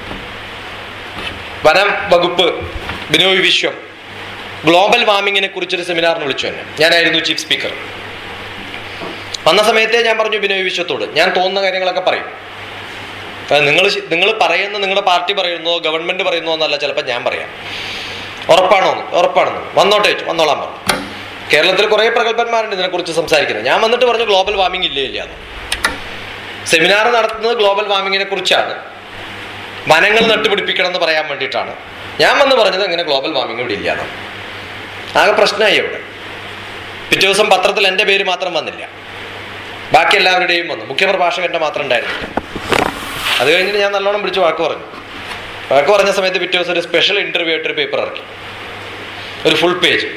വനം വകുപ്പ് ബിനോയ് വിശ്വം ഗ്ലോബൽ വാർമിങ്ങിനെ കുറിച്ചൊരു സെമിനാറിന് വിളിച്ചു എന്നെ ഞാനായിരുന്നു ചീഫ് സ്പീക്കർ വന്ന സമയത്തെ ഞാൻ പറഞ്ഞു ബിനോയ് വിശ്വത്തോട് ഞാൻ തോന്നുന്ന കാര്യങ്ങളൊക്കെ പറയും നിങ്ങൾ നിങ്ങൾ പറയുന്ന നിങ്ങളുടെ പാർട്ടി പറയുന്നോ ഗവൺമെന്റ് പറയുന്നോ എന്നല്ല ചിലപ്പോൾ ഞാൻ പറയാം ഉറപ്പാണോ എന്ന്? ഉറപ്പാണെന്ന് വന്നോട്ടെ ചോദിച്ചു വന്നോളാൻ പറഞ്ഞു കേരളത്തിൽ കുറേ പ്രഗത്ഭന്മാരുണ്ട് ഇതിനെക്കുറിച്ച് സംസാരിക്കുന്നത് ഞാൻ വന്നിട്ട് പറഞ്ഞു ഗ്ലോബൽ വാർമിംഗ് ഇല്ലേ ഇല്ല എന്ന് സെമിനാർ നടത്തുന്നത് ഗ്ലോബൽ വാർമിങ്ങിനെ കുറിച്ചാണ് വനങ്ങൾ നട്ടുപിടിപ്പിക്കണം എന്ന് പറയാൻ വേണ്ടിയിട്ടാണ് ഞാൻ വന്ന് പറഞ്ഞത് അങ്ങനെ ഗ്ലോബൽ വാർമിംഗ് ഇവിടെ ഇല്ല എന്നാണ് ആകെ പ്രശ്നമായി ഇവിടെ പിറ്റേ ദിവസം പത്രത്തിൽ എൻ്റെ പേര് മാത്രം വന്നില്ല ബാക്കി എല്ലാവരുടെയും വന്നു മുഖ്യപ്രഭാഷകന്റെ മാത്രം ഉണ്ടായിരുന്നില്ല അത് കഴിഞ്ഞിട്ട് ഞാൻ നല്ലോണം വിളിച്ച് വാക്ക് പറഞ്ഞു വാക്ക് പറഞ്ഞ സമയത്ത് പിറ്റേ ദിവസം ഒരു സ്പെഷ്യൽ ഇന്റർവ്യൂ ആയിട്ടൊരു പേപ്പർ ഇറക്കി ഒരു ഫുൾ പേജ്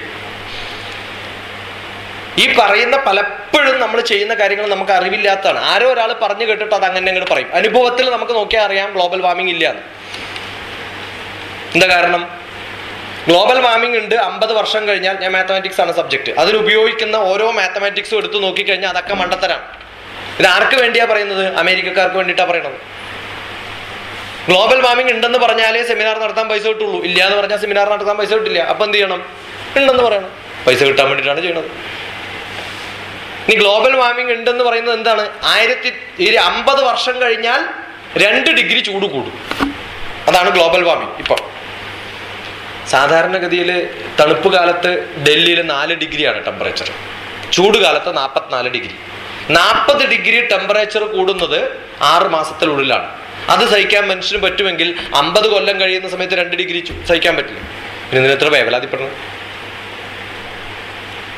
ഈ പറയുന്ന പലപ്പോഴും നമ്മൾ ചെയ്യുന്ന കാര്യങ്ങൾ നമുക്ക് അറിവില്ലാത്തതാണ് ആരോ ഒരാൾ പറഞ്ഞു കേട്ടിട്ട് അത് അങ്ങനെ അങ്ങോട്ട് പറയും അനുഭവത്തിൽ നമുക്ക് നോക്കിയാൽ അറിയാം ഗ്ലോബൽ വാർമിംഗ് ഇല്ല എന്ന് എന്താ കാരണം ഗ്ലോബൽ വാർമിംഗ് ഉണ്ട് അമ്പത് വർഷം കഴിഞ്ഞാൽ ഞാൻ മാത്തമാറ്റിക്സ് ആണ് സബ്ജക്ട് അതിൽ ഉപയോഗിക്കുന്ന ഓരോ മാത്തമാറ്റിക്സും എടുത്ത് നോക്കിക്കഴിഞ്ഞാൽ അതൊക്കെ മണ്ടത്തരാണ് ഇത് ആർക്ക് വേണ്ടിയാ പറയുന്നത് അമേരിക്കക്കാർക്ക് വേണ്ടിയിട്ടാ പറയണത് ഗ്ലോബൽ വാർമിംഗ് ഉണ്ടെന്ന് പറഞ്ഞാലേ സെമിനാർ നടത്താൻ പൈസ കിട്ടുള്ളൂ ഇല്ല എന്ന് പറഞ്ഞാൽ സെമിനാർ നടത്താൻ പൈസ കിട്ടില്ല അപ്പൊ എന്ത് ചെയ്യണം ഉണ്ടെന്ന് പറയണം പൈസ കിട്ടാൻ വേണ്ടിയിട്ടാണ് ചെയ്യണത് ഇനി ഗ്ലോബൽ വാർമിംഗ് ഉണ്ടെന്ന് പറയുന്നത് എന്താണ് ആയിരത്തി ഈ അമ്പത് വർഷം കഴിഞ്ഞാൽ രണ്ട് ഡിഗ്രി ചൂട് കൂടും അതാണ് ഗ്ലോബൽ വാർമിംഗ് ഇപ്പൊ സാധാരണഗതിയിൽ തണുപ്പ് കാലത്ത് ഡൽഹിയിൽ നാല് ഡിഗ്രിയാണ് ടെമ്പറേച്ചർ ചൂട് കാലത്ത് നാൽപ്പത്തിനാല് ഡിഗ്രി നാൽപ്പത് ഡിഗ്രി ടെമ്പറേച്ചർ കൂടുന്നത് ആറ് മാസത്തിനുള്ളിലാണ് അത് സഹിക്കാൻ മനുഷ്യന് പറ്റുമെങ്കിൽ അമ്പത് കൊല്ലം കഴിയുന്ന സമയത്ത് രണ്ട് ഡിഗ്രി ചു- സഹിക്കാൻ പറ്റില്ല പിന്നെ ഇതിന് എത്ര വേവലാതിപ്പെടണം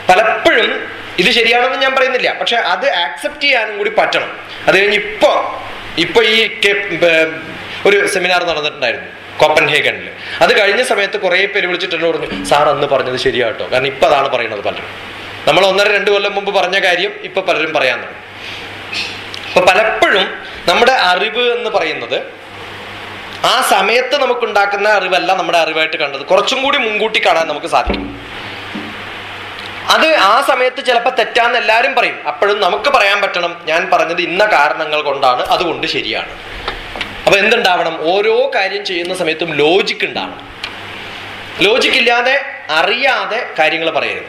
പലപ്പോഴും ഇത് ശരിയാണെന്ന് ഞാൻ പറയുന്നില്ല പക്ഷെ അത് ആക്സെപ്റ്റ് ചെയ്യാനും കൂടി പറ്റണം അത് കഴിഞ്ഞ് ഇപ്പൊ ഇപ്പൊ ഈ കെ- ബ- ഒരു സെമിനാർ നടന്നിട്ടുണ്ടായിരുന്നു കോപ്പൻഹേഗനിൽ അത് കഴിഞ്ഞ സമയത്ത് കുറേ പേര് വിളിച്ചിട്ട് എന്നോട് പറഞ്ഞു സാർ അന്ന് പറഞ്ഞത് ശരിയാട്ടോ കാരണം ഇപ്പൊ അതാണ് പറയുന്നത് പലരും നമ്മൾ ഒന്നര രണ്ട് കൊല്ലം മുമ്പ് പറഞ്ഞ കാര്യം ഇപ്പൊ പലരും പറയാൻ തുടങ്ങി അപ്പൊ പലപ്പോഴും നമ്മുടെ അറിവ് എന്ന് പറയുന്നത് ആ സമയത്ത് നമുക്കുണ്ടാക്കുന്ന അറിവല്ല നമ്മുടെ അറിവായിട്ട് കണ്ടത് കുറച്ചും കൂടി മുൻകൂട്ടി കാണാൻ നമുക്ക് സാധിക്കും അത് ആ സമയത്ത് ചിലപ്പോൾ തെറ്റാന്ന് എല്ലാവരും പറയും അപ്പോഴും നമുക്ക് പറയാൻ പറ്റണം ഞാൻ പറഞ്ഞത് ഇന്ന കാരണങ്ങൾ കൊണ്ടാണ് അതുകൊണ്ട് ശരിയാണ് അപ്പൊ എന്തുണ്ടാവണം ഓരോ കാര്യം ചെയ്യുന്ന സമയത്തും ലോജിക്ക് ഉണ്ടാവണം ലോജിക്ക് ഇല്ലാതെ അറിയാതെ കാര്യങ്ങൾ പറയരുത്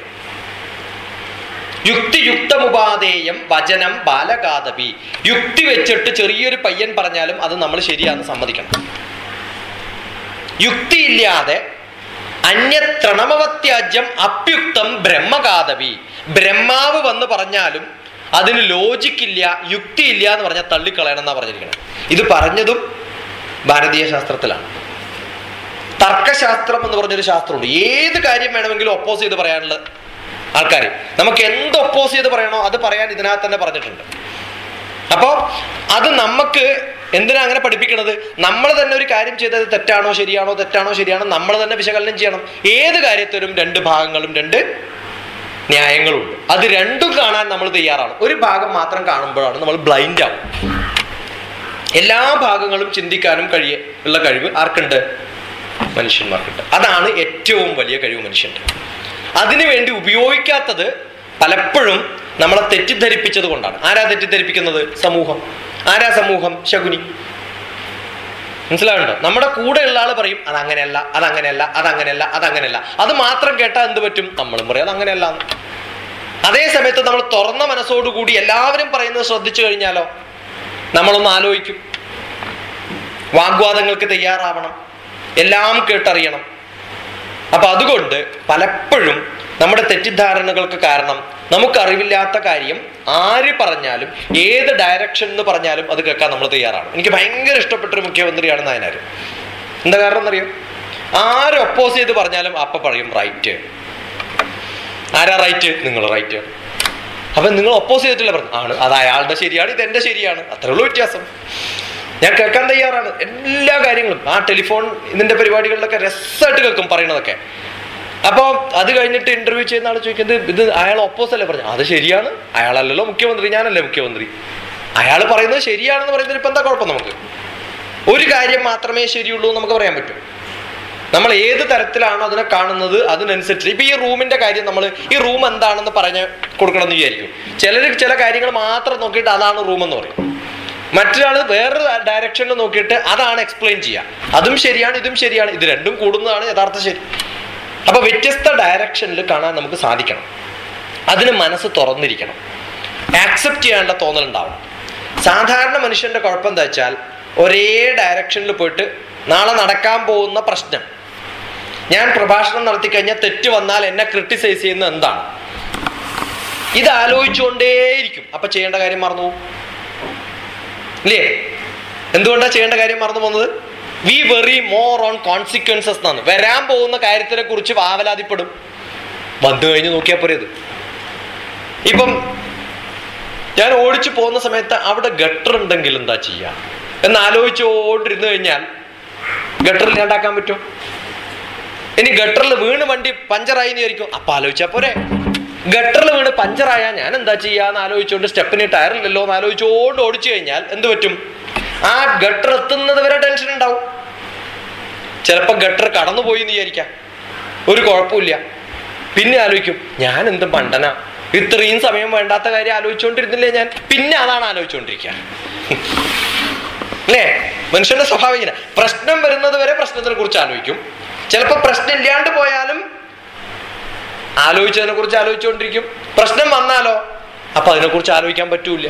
യുക്തിയുക്തമുപാധേയം വചനം ബാലകാതപി യുക്തി വെച്ചിട്ട് ചെറിയൊരു പയ്യൻ പറഞ്ഞാലും അത് നമ്മൾ ശരിയാന്ന് സമ്മതിക്കണം യുക്തിയില്ലാതെ അന്യത്രണമവത്യാജ്യം അപ്യുക്തം ബ്രഹ്മകാതവി ബ്രഹ്മാവ് വന്ന് പറഞ്ഞാലും അതിന് ലോജിക്കില്ല യുക്തിയില്ല എന്ന് പറഞ്ഞാൽ തള്ളിക്കളയണം എന്നാ പറഞ്ഞിരിക്കുന്നത് ഇത് പറഞ്ഞതും ഭാരതീയ ശാസ്ത്രത്തിലാണ് തർക്കശാസ്ത്രം എന്ന് പറഞ്ഞൊരു ശാസ്ത്രമുണ്ട് ഏത് കാര്യം വേണമെങ്കിലും ഒപ്പോസ് ചെയ്ത് പറയാനുള്ള ആൾക്കാർ നമുക്ക് എന്ത് ഒപ്പോസ് ചെയ്ത് പറയണോ അത് പറയാൻ ഇതിനകത്ത് തന്നെ പറഞ്ഞിട്ടുണ്ട് അപ്പോ അത് നമുക്ക് എന്തിനാ അങ്ങനെ പഠിപ്പിക്കണത് നമ്മൾ തന്നെ ഒരു കാര്യം ചെയ്തത് തെറ്റാണോ ശരിയാണോ തെറ്റാണോ ശരിയാണോ നമ്മൾ തന്നെ വിശകലനം ചെയ്യണം ഏത് കാര്യത്തിലും രണ്ട് ഭാഗങ്ങളും രണ്ട് ന്യായങ്ങളുണ്ട് അത് രണ്ടും കാണാൻ നമ്മൾ തയ്യാറാണ് ഒരു ഭാഗം മാത്രം കാണുമ്പോഴാണ് നമ്മൾ ബ്ലൈൻഡ് ആവും എല്ലാ ഭാഗങ്ങളും ചിന്തിക്കാനും കഴിയ ഉള്ള കഴിവ് ആർക്കുണ്ട് മനുഷ്യന്മാർക്കുണ്ട് അതാണ് ഏറ്റവും വലിയ കഴിവ് മനുഷ്യന്റെ അതിനുവേണ്ടി ഉപയോഗിക്കാത്തത് പലപ്പോഴും നമ്മളെ തെറ്റിദ്ധരിപ്പിച്ചത് കൊണ്ടാണ് ആരാ തെറ്റിദ്ധരിപ്പിക്കുന്നത് സമൂഹം ആരാ സമൂഹം ശകുനി മനസ്സിലാവുന്നുണ്ടോ നമ്മുടെ കൂടെയുള്ള ആള് പറയും അത് അങ്ങനെയല്ല അത് അങ്ങനെയല്ല അത് അങ്ങനെയല്ല അത് അങ്ങനെയല്ല അത് മാത്രം കേട്ടാൽ എന്ത് പറ്റും നമ്മളും പറയും അത് അങ്ങനെയല്ല എന്ന്. അതേ സമയത്ത് നമ്മൾ തുറന്ന മനസ്സോടുകൂടി എല്ലാവരും പറയുന്നത് ശ്രദ്ധിച്ചു കഴിഞ്ഞാലോ നമ്മളൊന്ന് ആലോചിക്കും വാഗ്വാദങ്ങൾക്ക് തയ്യാറാവണം എല്ലാം കേട്ടറിയണം അപ്പൊ അതുകൊണ്ട് പലപ്പോഴും നമ്മുടെ തെറ്റിദ്ധാരണകൾക്ക് കാരണം നമുക്കറിവില്ലാത്ത കാര്യം ആര് പറഞ്ഞാലും ഏത് ഡയറക്ഷൻ എന്ന് പറഞ്ഞാലും അത് കേൾക്കാൻ നമ്മൾ തയ്യാറാണ് എനിക്ക് ഭയങ്കര ഇഷ്ടപ്പെട്ട ഒരു മുഖ്യമന്ത്രിയാണ് നായനാർ എന്താ കാരണം എന്നറിയോ ആര് ഒപ്പോസ് ചെയ്ത് പറഞ്ഞാലും അപ്പൊ പറയും റൈറ്റ് ആരാ റൈറ്റ് നിങ്ങൾ റൈറ്റ് അപ്പൊ നിങ്ങൾ ഒപ്പോസ് ചെയ്തിട്ടില്ല പറഞ്ഞു ആണ് അത് അയാളുടെ ശരിയാണ് ഇത് എന്റെ ശരിയാണ് അത്രേ ഉള്ളൂ വ്യത്യാസം ഞാൻ കേൾക്കാൻ തയ്യാറാണ് എല്ലാ കാര്യങ്ങളും ആ ടെലിഫോൺ ഇതിന്റെ പരിപാടികളിലൊക്കെ രസമായിട്ട് കേൾക്കും പറയണതൊക്കെ അപ്പോൾ അത് കഴിഞ്ഞിട്ട് ഇന്റർവ്യൂ ചെയ്യുന്ന ആൾ ചോദിക്കുന്നത് ഇത് അയാൾ ഒപ്പോസ് അല്ലേ പറഞ്ഞു അത് ശരിയാണ് അയാളല്ലല്ലോ മുഖ്യമന്ത്രി ഞാനല്ലേ മുഖ്യമന്ത്രി അയാൾ പറയുന്നത് ശരിയാണെന്ന് പറയുന്നതിൽ ഇപ്പം എന്താ കുഴപ്പം നമുക്ക് ഒരു കാര്യം മാത്രമേ ശരിയുള്ളൂ എന്ന് നമുക്ക് പറയാൻ പറ്റൂ നമ്മൾ ഏത് തരത്തിലാണോ അതിനെ കാണുന്നത് അതിനനുസരിച്ച് ഇപ്പൊ ഈ റൂമിന്റെ കാര്യം നമ്മൾ ഈ റൂം എന്താണെന്ന് പറഞ്ഞ് കൊടുക്കണം എന്ന് വിചാരിക്കും ചിലർ ചില കാര്യങ്ങൾ മാത്രം നോക്കിയിട്ട് അതാണ് റൂം എന്ന് പറയും മറ്റൊരാൾ വേറൊരു ഡയറക്ഷനിൽ നോക്കിയിട്ട് അതാണ് എക്സ്പ്ലെയിൻ ചെയ്യുക അതും ശരിയാണ് ഇതും ശരിയാണ് ഇത് രണ്ടും കൂടുന്നതാണ് യഥാർത്ഥ ശരി അപ്പൊ വ്യത്യസ്ത ഡയറക്ഷനിൽ കാണാൻ നമുക്ക് സാധിക്കണം അതിന് മനസ്സ് തുറന്നിരിക്കണം ആക്സെപ്റ്റ് ചെയ്യാനുള്ള തോന്നലുണ്ടാവണം സാധാരണ മനുഷ്യന്റെ കുഴപ്പം എന്താ വെച്ചാൽ ഒരേ ഡയറക്ഷനിൽ പോയിട്ട് നാളെ നടക്കാൻ പോകുന്ന പ്രശ്നം ഞാൻ പ്രഭാഷണം നടത്തി കഴിഞ്ഞാൽ തെറ്റ് വന്നാൽ എന്നെ ക്രിട്ടിസൈസ് ചെയ്യുന്നത് എന്താണ് ഇത് ആലോചിച്ചുകൊണ്ടേയിരിക്കും അപ്പൊ ചെയ്യേണ്ട കാര്യം മറന്നു പോകും ഇല്ലേ എന്തുകൊണ്ടാ ചെയ്യേണ്ട കാര്യം മറന്നു പോകുന്നത് we worry more on consequences എന്നാണ് വരാൻ പോകുന്ന കാര്യത്തിനെ കുറിച്ച് വാവലാതിപ്പെടും വന്നു കഴിഞ്ഞ് നോക്കിയാൽ പോരെ ഇത് ഇപ്പം ഞാൻ ഓടിച്ചു പോകുന്ന സമയത്ത് അവിടെ ഗട്ടർ ഉണ്ടെങ്കിൽ എന്താ ചെയ്യുക എന്ന് ആലോചിച്ചുകൊണ്ടിരുന്നു കഴിഞ്ഞാൽ ഗട്ടർ ഇല്ലാണ്ടാക്കാൻ പറ്റും ഇനി ഗട്ടറിൽ വീണ് വണ്ടി പഞ്ചറായി എന്ന് വിചാരിക്കും അപ്പൊ ആലോചിച്ചാ പോരെ ഗട്ടറിൽ വീണ് പഞ്ചറായാ ഞാൻ എന്താ ചെയ്യാന്ന് ആലോചിച്ചുകൊണ്ട് സ്റ്റെപ്പിന് ടയറില്ലല്ലോ എന്ന് ആലോചിച്ചുകൊണ്ട് ഓടിച്ചു കഴിഞ്ഞാൽ എന്ത് പറ്റും ആ ഗട്ടർ എത്തുന്നത് വരെ ടെൻഷൻ ഉണ്ടാവും ചിലപ്പോൾ ഗട്ടർ കടന്നുപോയി എന്ന് വിചാരിക്കാം ഒരു കുഴപ്പമില്ല പിന്നെ ആലോചിക്കും ഞാൻ എന്ത് മണ്ടന ഇത്രയും സമയം വേണ്ടാത്ത കാര്യം ആലോചിച്ചുകൊണ്ടിരുന്നില്ലേ ഞാൻ പിന്നെ അതാണ് ആലോചിച്ചുകൊണ്ടിരിക്കുക അല്ലേ മനുഷ്യന്റെ സ്വഭാവം ഇങ്ങനെ പ്രശ്നം വരുന്നത് വരെ പ്രശ്നത്തിനെ കുറിച്ച് ആലോചിക്കും ചിലപ്പോൾ പ്രശ്നം ഇല്ലാണ്ട് പോയാലും ആലോചിച്ചതിനെ കുറിച്ച് ആലോചിച്ചുകൊണ്ടിരിക്കും പ്രശ്നം വന്നാലോ അപ്പൊ അതിനെക്കുറിച്ച് ആലോചിക്കാൻ പറ്റൂല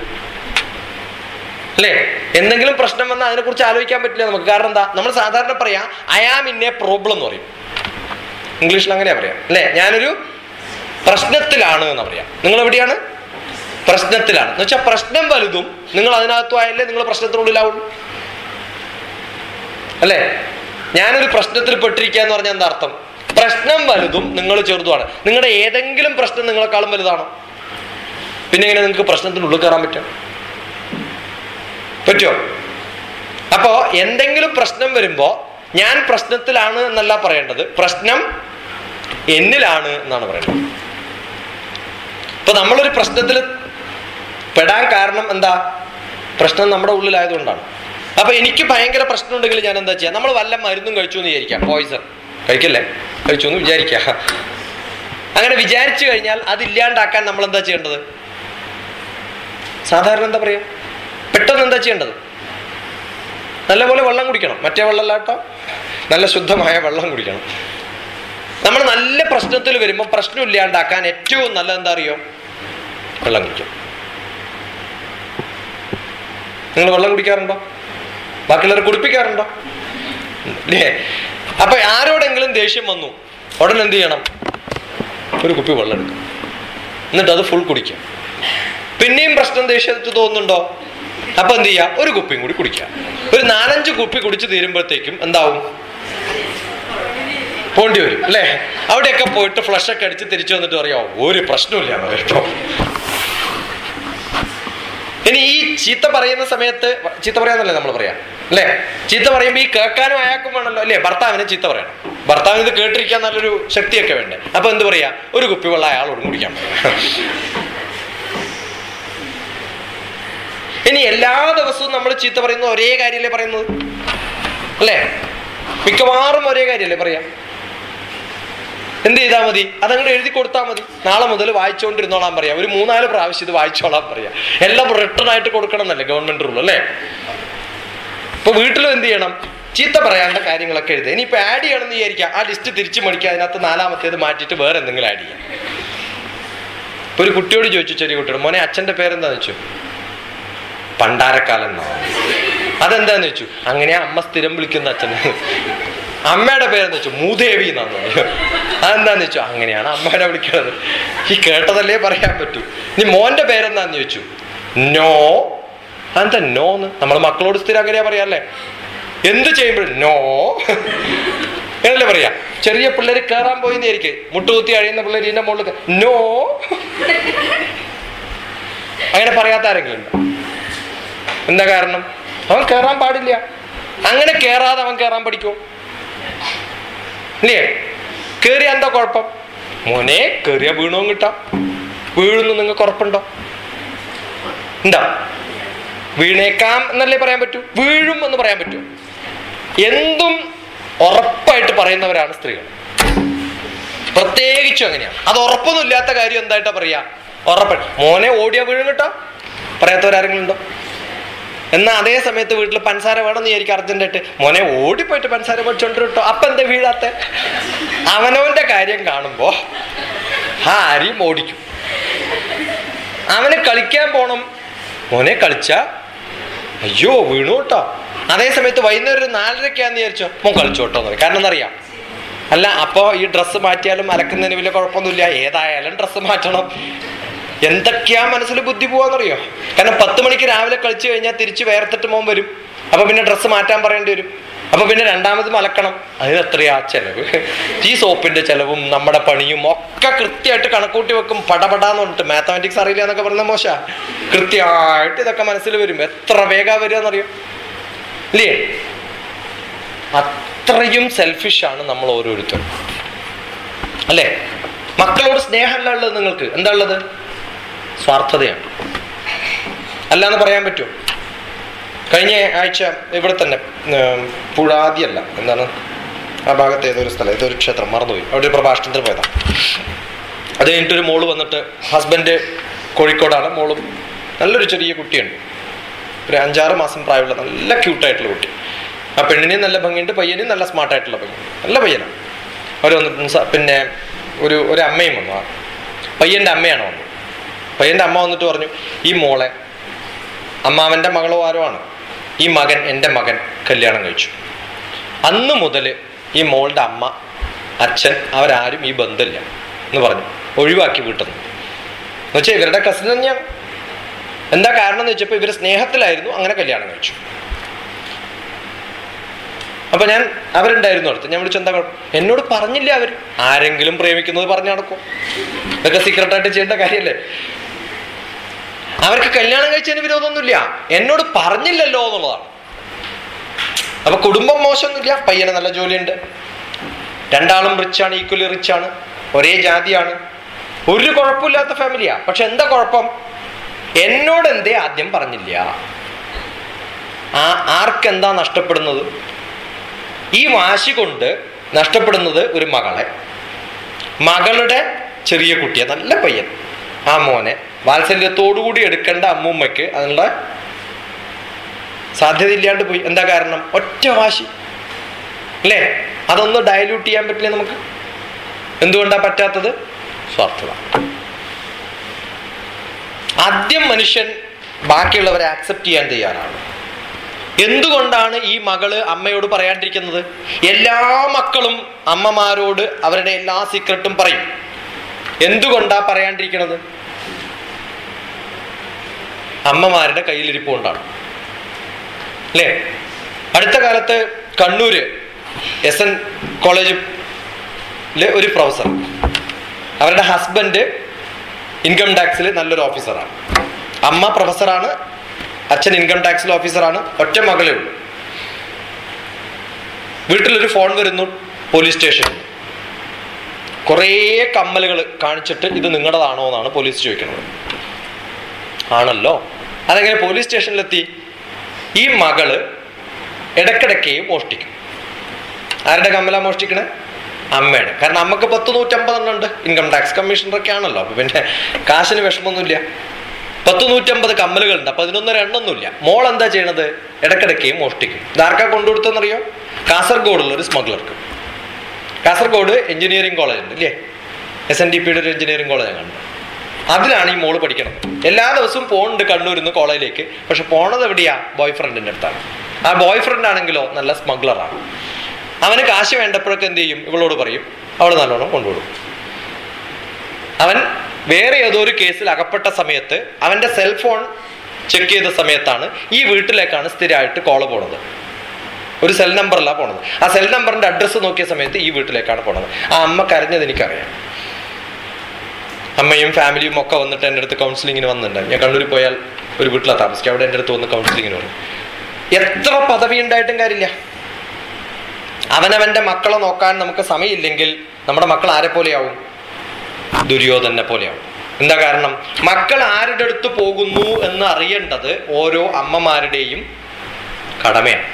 അല്ലേ എന്തെങ്കിലും പ്രശ്നം വന്നാൽ അതിനെക്കുറിച്ച് ആലോചിക്കാൻ പറ്റില്ല നമുക്ക് കാരണം എന്താ നമ്മൾ സാധാരണ പറയാ I am in a problem എന്ന് പറയും ഇംഗ്ലീഷിൽ അങ്ങനെയാ പറയാം അല്ലേ ഞാനൊരു പ്രശ്നത്തിലാണ് എന്ന് പറയാം നിങ്ങൾ എവിടെയാണ് പ്രശ്നത്തിലാണ് എന്ന് വെച്ചാൽ പ്രശ്നം വലുതും നിങ്ങൾ അതിനകത്തും ആയല്ലേ നിങ്ങൾ പ്രശ്നത്തിനുള്ളിലാവുള്ളൂ അല്ലേ ഞാനൊരു പ്രശ്നത്തിൽ പെട്ടിരിക്കുക എന്ന് പറഞ്ഞാൽ എന്താ അർത്ഥം പ്രശ്നം വലുതും നിങ്ങൾ ചെറുതുമാണ് നിങ്ങളുടെ ഏതെങ്കിലും പ്രശ്നം നിങ്ങളെക്കാളും വലുതാണോ പിന്നെ എങ്ങനെ നിങ്ങൾക്ക് പ്രശ്നത്തിനുള്ളിൽ കയറാൻ പറ്റും പറ്റുമോ അപ്പോ എന്തെങ്കിലും പ്രശ്നം വരുമ്പോ ഞാൻ പ്രശ്നത്തിലാണ് എന്നല്ല പറയേണ്ടത് പ്രശ്നം എന്നിലാണ് എന്നാണ് പറയുന്നത് ഇപ്പൊ നമ്മളൊരു പ്രശ്നത്തിൽ പെടാൻ കാരണം എന്താ പ്രശ്നം നമ്മുടെ ഉള്ളിലായതുകൊണ്ടാണ് അപ്പൊ എനിക്ക് ഭയങ്കര പ്രശ്നമുണ്ടെങ്കിൽ ഞാൻ എന്താ ചെയ്യാം നമ്മൾ വല്ല മരുന്നും കഴിച്ചു എന്ന് വിചാരിക്കാം പോയിസൺ കഴിക്കല്ലേ കഴിച്ചു എന്ന് വിചാരിക്കാം അങ്ങനെ വിചാരിച്ചു കഴിഞ്ഞാൽ അതില്ലാണ്ടാക്കാൻ നമ്മൾ എന്താ ചെയ്യേണ്ടത് സാധാരണ എന്താ പറയാ പെട്ടെന്ന് എന്താ ചെയ്യേണ്ടത് നല്ലപോലെ വെള്ളം കുടിക്കണം മറ്റേ വെള്ളമല്ലാട്ടോ നല്ല ശുദ്ധമായ വെള്ളം കുടിക്കണം നമ്മൾ നല്ല പ്രശ്നത്തിൽ വരുമ്പോൾ പ്രശ്നം ഇല്ലാണ്ടാക്കാൻ ഏറ്റവും നല്ല എന്താ അറിയോ വെള്ളം കുടിക്കും നിങ്ങൾ വെള്ളം കുടിക്കാറുണ്ടോ ബാക്കിയുള്ളവർ കുടിപ്പിക്കാറുണ്ടോ ഇല്ലേ അപ്പൊ ആരോടെങ്കിലും ദേഷ്യം വന്നു ഉടനെ എന്ത് ചെയ്യണം ഒരു കുപ്പി വെള്ളം എടുക്കും എന്നിട്ട് അത് ഫുൾ കുടിക്കും പിന്നെയും പ്രശ്നം ദേഷ്യത്ത് തോന്നുന്നുണ്ടോ അപ്പൊ എന്ത് ചെയ്യാ ഒരു കുപ്പിയും കൂടി കുടിക്കുക ഒരു നാലഞ്ച് കുപ്പി കുടിച്ച് തീരുമ്പോഴത്തേക്കും എന്താവും പോണ്ടി വരും അല്ലേ അവിടെയൊക്കെ പോയിട്ട് ഫ്ലഷ് ഒക്കെ അടിച്ച് തിരിച്ചു വന്നിട്ട് പറയാമോ ഒരു പ്രശ്നമില്ല എന്ന് പറയും കേട്ടോ ഇനി ഈ ചീത്ത പറയുന്ന സമയത്ത് ചീത്ത പറയാന്നല്ലേ നമ്മൾ പറയാം അല്ലേ ചീത്ത പറയുമ്പോൾ ഈ കേൾക്കാനും അയാൾക്കും വേണമല്ലോ അല്ലേ ഭർത്താവിനെ ചീത്ത പറയണം ഭർത്താവിന് ഇത് കേട്ടിരിക്കാൻ നല്ലൊരു ശക്തിയൊക്കെ വേണ്ടേ അപ്പൊ എന്ത് പറയാ ഒരു കുപ്പി വെള്ളം അയാളോട് കുടിക്കാൻ പറയാം ഇനി എല്ലാ ദിവസവും നമ്മൾ ചീത്ത പറയുന്നത് ഒരേ കാര്യമല്ലേ പറയുന്നത് അല്ലേ മിക്കവാറും ഒരേ കാര്യമല്ലേ പറയാം എന്ത് ചെയ്താൽ മതി അതങ്ങോട്ട് എഴുതി കൊടുത്താൽ മതി നാളെ മുതൽ വായിച്ചുകൊണ്ടിരുന്നോളാൻ പറയാം ഒരു മൂന്നാല് പ്രാവശ്യം ഇത് വായിച്ചോളാൻ പറയാം എല്ലാം റിട്ടേൺ ആയിട്ട് കൊടുക്കണം എന്നല്ലേ ഗവൺമെന്റ് റൂൾ അല്ലേ ഇപ്പൊ വീട്ടിലും എന്ത് ചെയ്യണം ചീത്ത പറയാണ്ട കാര്യങ്ങളൊക്കെ എഴുതുക ഇനിയിപ്പോ ആഡ് ചെയ്യണമെന്ന് വിചാരിക്കാം ആ ലിസ്റ്റ് തിരിച്ചു മടിക്കുക അതിനകത്ത് നാലാമത്തേത് മാറ്റിയിട്ട് വേറെ എന്തെങ്കിലും ആഡ് ചെയ്യാം ഇപ്പൊ ഒരു കുട്ടിയോട് ചോദിച്ചു ചെറിയ കുട്ടിയോട് മോനെ അച്ഛന്റെ പേരെന്താന്ന് വെച്ചു പണ്ടാരക്കാലൻ എന്നാ അതെന്താന്ന് വെച്ചു അങ്ങനെയാ അമ്മ സ്ഥിരം വിളിക്കുന്ന അച്ഛന് അമ്മയുടെ പേരെന്ന് വെച്ചു മൂദേവി എന്നാന്ന് പറഞ്ഞു അതെന്താന്ന് വെച്ചു അങ്ങനെയാണ് അമ്മയുടെ വിളിക്കുന്നത് ഈ കേട്ടതല്ലേ പറയാൻ പറ്റൂ ഇനി മോന്റെ പേരെന്താന്ന് ചോദിച്ചു നോ അതെന്താ നോ എന്ന് നമ്മൾ മക്കളോട് സ്ഥിരം അങ്ങനെയാ പറയാല്ലേ എന്ത് ചെയ്യുമ്പോഴും നോ എന്നല്ലേ പറയാ ചെറിയ പിള്ളേര് കയറാൻ പോയിന്നായിരിക്കും മുട്ടുകുത്തി അഴിയുന്ന പിള്ളേർ ഇതിന്റെ മുകളിൽ നോ അങ്ങനെ പറയാത്ത ആരെങ്കിലും ഉണ്ടോ എന്താ കാരണം അവൻ കയറാൻ പാടില്ല അങ്ങനെ കയറാതെ അവൻ കയറാൻ പഠിക്കുമോ ഇല്ലേ കേറിയ എന്താ കുഴപ്പം മോനെ കേറിയ വീണോ കിട്ടാം വീഴുന്നു നിങ്ങൾക്ക് ഉറപ്പുണ്ടോ എന്താ വീണേക്കാം എന്നല്ലേ പറയാൻ പറ്റൂ വീഴും എന്ന് പറയാൻ പറ്റൂ എന്തും ഉറപ്പായിട്ട് പറയുന്നവരാണ് സ്ത്രീകൾ പ്രത്യേകിച്ചും അങ്ങനെയാണ് അത് ഉറപ്പൊന്നും ഇല്ലാത്ത കാര്യം എന്തായിട്ടാ പറയാ ഉറപ്പായിട്ട് മോനെ ഓടിയാ വീഴും കിട്ടാം പറയാത്തവരാരെങ്കിലും ഉണ്ടോ എന്നാൽ അതേ സമയത്ത് വീട്ടിൽ പഞ്ചസാര വേണമെന്ന് വിചാരിക്കും അർജന്റായിട്ട് മോനെ ഓടിപ്പോയിട്ട് പഞ്ചസാര പഠിച്ചോണ്ട് കിട്ടോ അപ്പൊ എന്താ വീഴാത്ത അവനവന്റെ കാര്യം കാണുമ്പോ ആരെയും ഓടിക്കും അവന് കളിക്കാൻ പോണം മോനെ കളിച്ച അയ്യോ വീണു കേട്ടോ അതേ സമയത്ത് വൈകുന്നേരം ഒരു നാലരക്കാന്ന് വിചാരിച്ചോ മോൻ കളിച്ചോട്ടോ എന്ന് പറയും കാരണം എന്നറിയാം അല്ല അപ്പോ ഈ ഡ്രസ്സ് മാറ്റിയാലും അലക്കുന്നതിന് വലിയ കുഴപ്പമൊന്നുമില്ല ഏതായാലും ഡ്രസ്സ് മാറ്റണം എന്തൊക്കെയാ മനസ്സിൽ ബുദ്ധി പോവാന്നറിയോ കാരണം പത്ത് മണിക്ക് രാവിലെ കളിച്ചു കഴിഞ്ഞാൽ തിരിച്ച് വേർത്തിട്ട് മോൻ വരും അപ്പൊ പിന്നെ ഡ്രസ്സ് മാറ്റാൻ പറയേണ്ടി വരും അപ്പൊ പിന്നെ രണ്ടാമതും അലക്കണം അതിന് എത്രയാ ചെലവ് ഈ സോപ്പിന്റെ ചെലവും നമ്മുടെ പണിയും ഒക്കെ കൃത്യമായിട്ട് കണക്കൂട്ടി വെക്കും പടപടാന്ന് പറഞ്ഞിട്ട് മാത്തമാറ്റിക്സ് അറിയില്ല എന്നൊക്കെ പറഞ്ഞ മോശ കൃത്യമായിട്ട് ഇതൊക്കെ മനസ്സിൽ വരും എത്ര വേഗം വരിക എന്നറിയോ ഇല്ലേ അത്രയും സെൽഫിഷാണ് നമ്മൾ ഓരോരുത്തരും അല്ലേ മക്കളോട് സ്നേഹമല്ല ഉള്ളത് നിങ്ങൾക്ക് എന്താ ഉള്ളത് സ്വാർത്ഥതയാണ് അല്ലാന്ന് പറയാൻ പറ്റുമോ കഴിഞ്ഞ ആഴ്ച ഇവിടെ തന്നെ ഉം, പുഴാതിയല്ല എന്താണ് ആ ഭാഗത്ത് ഏതൊരു സ്ഥലം ഏതൊരു ക്ഷേത്രം മറന്നുപോയി അവിടെ ഒരു പ്രഭാഷണത്തിന് പോയതാ അത് കഴിഞ്ഞിട്ടൊരു മോള് വന്നിട്ട് ഹസ്ബൻഡ് കോഴിക്കോടാണ് മോളും നല്ലൊരു ചെറിയ കുട്ടിയുണ്ട് ഒരു അഞ്ചാറ് മാസം പ്രായമുള്ള നല്ല ക്യൂട്ടായിട്ടുള്ള കുട്ടി ആ പെണ്ണിനെയും നല്ല ഭംഗിയുണ്ട് പയ്യനെയും നല്ല സ്മാർട്ടായിട്ടുള്ള ഭംഗി നല്ല പയ്യനാണ് അവർ വന്നിട്ട് സ- പിന്നെ ഒരു ഒരു അമ്മയും വന്നു ആ പയ്യൻ്റെ അമ്മയാണ് വന്നത് പയ്യൻ്റെ അമ്മ വന്നിട്ട് പറഞ്ഞു ഈ മോളെ അമ്മാവൻ്റെ മകളോ ആരോ ആണ് ഈ മകൻ എൻ്റെ മകൻ കല്യാണം കഴിച്ചു അന്ന് മുതൽ ഈ മോളുടെ അമ്മ അച്ഛൻ അവരാരും ഈ ബന്ധമില്ല എന്ന് പറഞ്ഞു ഒഴിവാക്കി വീട്ടിൽ നിന്ന് എന്നുവെച്ചാൽ ഇവരുടെ കസിൻ തന്നെയാണ് എന്താ കാരണം എന്ന് വെച്ചപ്പോൾ ഇവർ സ്നേഹത്തിലായിരുന്നു അങ്ങനെ കല്യാണം കഴിച്ചു അപ്പൊ ഞാൻ അവരുണ്ടായിരുന്നു അടുത്ത് ഞാൻ വിളിച്ചു എന്താ കുഴപ്പം എന്നോട് പറഞ്ഞില്ല അവർ ആരെങ്കിലും പ്രേമിക്കുന്നത് പറഞ്ഞു നടക്കും ഇതൊക്കെ സീക്രട്ടായിട്ട് ചെയ്യേണ്ട കാര്യമല്ലേ അവർക്ക് കല്യാണം കഴിച്ചതിന് വിരോധമൊന്നുമില്ല എന്നോട് പറഞ്ഞില്ലല്ലോ എന്നുള്ളതാണ് അപ്പൊ കുടുംബം മോശമൊന്നുമില്ല പയ്യന് നല്ല ജോലിയുണ്ട് രണ്ടാളും റിച്ചാണ് ഈക്വലി റിച്ചാണ് ഒരേ ജാതിയാണ് ഒരു കുഴപ്പമില്ലാത്ത ഫാമിലിയാ പക്ഷെ എന്താ കുഴപ്പം എന്നോട് എന്തേ ആദ്യം പറഞ്ഞില്ല ആ ആർക്കെന്താ നഷ്ടപ്പെടുന്നത് ഈ വാശി കൊണ്ട് നഷ്ടപ്പെടുന്നത് ഒരു മകളെ മകളുടെ ചെറിയ കുട്ടിയെ നല്ല പയ്യൻ ആ മോനെ വാത്സല്യത്തോടുകൂടി എടുക്കേണ്ട അമ്മൂമ്മയ്ക്ക് അതിനുള്ള സാധ്യത ഇല്ലാണ്ട് പോയി എന്താ കാരണം ഒറ്റ വാശി അല്ലേ അതൊന്ന് ഡയലൂട്ട് ചെയ്യാൻ പറ്റില്ല നമുക്ക് എന്തുകൊണ്ടാ പറ്റാത്തത് സ്വാർത്ഥത ആദ്യം മനുഷ്യൻ ബാക്കിയുള്ളവരെ ആക്സെപ്റ്റ് ചെയ്യാൻ തയ്യാറാണ് എന്തുകൊണ്ടാണ് ഈ മകള് അമ്മയോട് പറയാണ്ടിരിക്കുന്നത് എല്ലാ മക്കളും അമ്മമാരോട് അവരുടെ എല്ലാ സീക്രട്ടും പറയും എന്തുകൊണ്ടാ പറയാണ്ടിരിക്കുന്നത് അമ്മമാരുടെ കയ്യിലിരിപ്പ് കൊണ്ടാണ് അല്ലേ അടുത്ത കാലത്ത് കണ്ണൂര് എസ് എൻ കോളേജിലെ ഒരു പ്രൊഫസർ അവരുടെ ഹസ്ബൻഡ് ഇൻകം ടാക്സിൽ നല്ലൊരു ഓഫീസറാണ് അമ്മ പ്രൊഫസറാണ് അച്ഛൻ ഇൻകം ടാക്സിൽ ഓഫീസറാണ് ഒറ്റ മകളേ ഉള്ളൂ വീട്ടിലൊരു ഫോൺ വരുന്നു പോലീസ് സ്റ്റേഷനിൽ കുറേ കമ്മലുകൾ കാണിച്ചിട്ട് ഇത് നിങ്ങളുടേതാണോ എന്നാണ് പോലീസ് ചോദിക്കുന്നത് ആണല്ലോ അതെങ്ങനെ പോലീസ് സ്റ്റേഷനിലെത്തി ഈ മകള് ഇടക്കിടയ്ക്ക് മോഷ്ടിക്കും ആരുടെ കമ്മല മോഷ്ടിക്കണേ അമ്മയുടെ കാരണം അമ്മക്ക് പത്ത് നൂറ്റമ്പതെണ്ണം ഉണ്ട് ഇൻകം ടാക്സ് കമ്മീഷണറൊക്കെ ആണല്ലോ അപ്പൊ പിന്നെ കാശിന് വിഷമമൊന്നുമില്ല പത്ത് നൂറ്റമ്പത് കമ്മലുകളുണ്ട് അപ്പൊ അതിനൊന്നും എണ്ണൊന്നുമില്ല മോൾ എന്താ ചെയ്യണത് ഇടക്കിടയ്ക്ക് മോഷ്ടിക്കും ഇതാർക്കാ കൊണ്ടുകൊടുത്തെന്നറിയോ കാസർഗോഡുള്ള ഒരു സ്മഗ്ലർക്ക് കാസർഗോഡ് എഞ്ചിനീയറിംഗ് കോളേജ് ഉണ്ട് ഇല്ലേ എസ് എൻ ഡി പിയുടെ ഒരു എഞ്ചിനീയറിംഗ് കോളേജ് കണ്ടു അതിലാണ് ഈ മോള് പഠിക്കണത് എല്ലാ ദിവസവും പോകുന്നുണ്ട് കണ്ണൂരിൽ നിന്ന് കോളേജിലേക്ക് പക്ഷെ പോണത് എവിടെയാ ബോയ് ഫ്രണ്ടിന്റെ അടുത്താണ് ആ ബോയ് ഫ്രണ്ട് ആണെങ്കിലോ നല്ല സ്മഗ്ലറാണ് അവന് കാശ് വേണ്ടപ്പോഴൊക്കെ എന്ത് ചെയ്യും ഇവളോട് പറയും അവൾ നല്ലോണം കൊണ്ടുവിടും അവൻ വേറെ ഏതോ ഒരു കേസിൽ അകപ്പെട്ട സമയത്ത് അവന്റെ സെൽഫോൺ ചെക്ക് ചെയ്ത സമയത്താണ് ഈ വീട്ടിലേക്കാണ് സ്ഥിരമായിട്ട് കോള് പോണത് ഒരു സെൽ നമ്പറിലാ പോണത് ആ സെൽ നമ്പറിന്റെ അഡ്രസ്സ് നോക്കിയ സമയത്ത് ഈ വീട്ടിലേക്കാണ് പോണത് ആ അമ്മ കരഞ്ഞത് എനിക്കറിയാം അമ്മയും ഫാമിലിയും ഒക്കെ വന്നിട്ട് എൻ്റെ അടുത്ത് കൗൺസിലിങ്ങിന് വന്നിട്ടുണ്ട് ഞാൻ കണ്ണൂരിൽ പോയാൽ ഒരു വീട്ടിലാണ് താമസിക്കുക അവിടെ എൻ്റെ അടുത്ത് വന്ന് കൗൺസിലിങ്ങിന് വന്നു എത്ര പദവി ഉണ്ടായിട്ടും കാര്യമില്ല അവനവന്റെ മക്കളെ നോക്കാൻ നമുക്ക് സമയമില്ലെങ്കിൽ നമ്മുടെ മക്കൾ ആരെ പോലെയാവും ദുര്യോധനെ പോലെയാവും എന്താ കാരണം മക്കൾ ആരുടെ അടുത്ത് പോകുന്നു എന്ന് അറിയേണ്ടത് ഓരോ അമ്മമാരുടെയും കടമയാണ്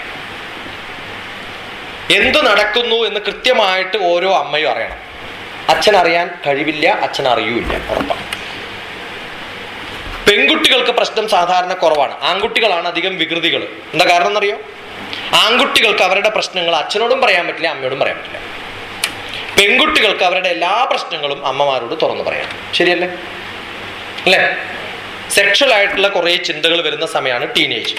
എന്തു നടക്കുന്നു എന്ന് കൃത്യമായിട്ട് ഓരോ അമ്മയും അറിയണം അച്ഛൻ അറിയാൻ കഴിവില്ല അച്ഛൻ അറിയൂല ഉറപ്പാണ് പെൺകുട്ടികൾക്ക് പ്രശ്നം സാധാരണ കുറവാണ് ആൺകുട്ടികളാണ് അധികം വികൃതികൾ എന്താ കാരണം എന്നറിയോ ആൺകുട്ടികൾക്ക് അവരുടെ പ്രശ്നങ്ങൾ അച്ഛനോടും പറയാൻ പറ്റില്ല അമ്മയോടും പറയാൻ പറ്റില്ല പെൺകുട്ടികൾക്ക് അവരുടെ എല്ലാ പ്രശ്നങ്ങളും അമ്മമാരോട് തുറന്നു പറയാം ശരിയല്ലേ അല്ലേ സെക്ഷൽ ആയിട്ടുള്ള കുറേ ചിന്തകൾ വരുന്ന സമയമാണ് ടീനേജ്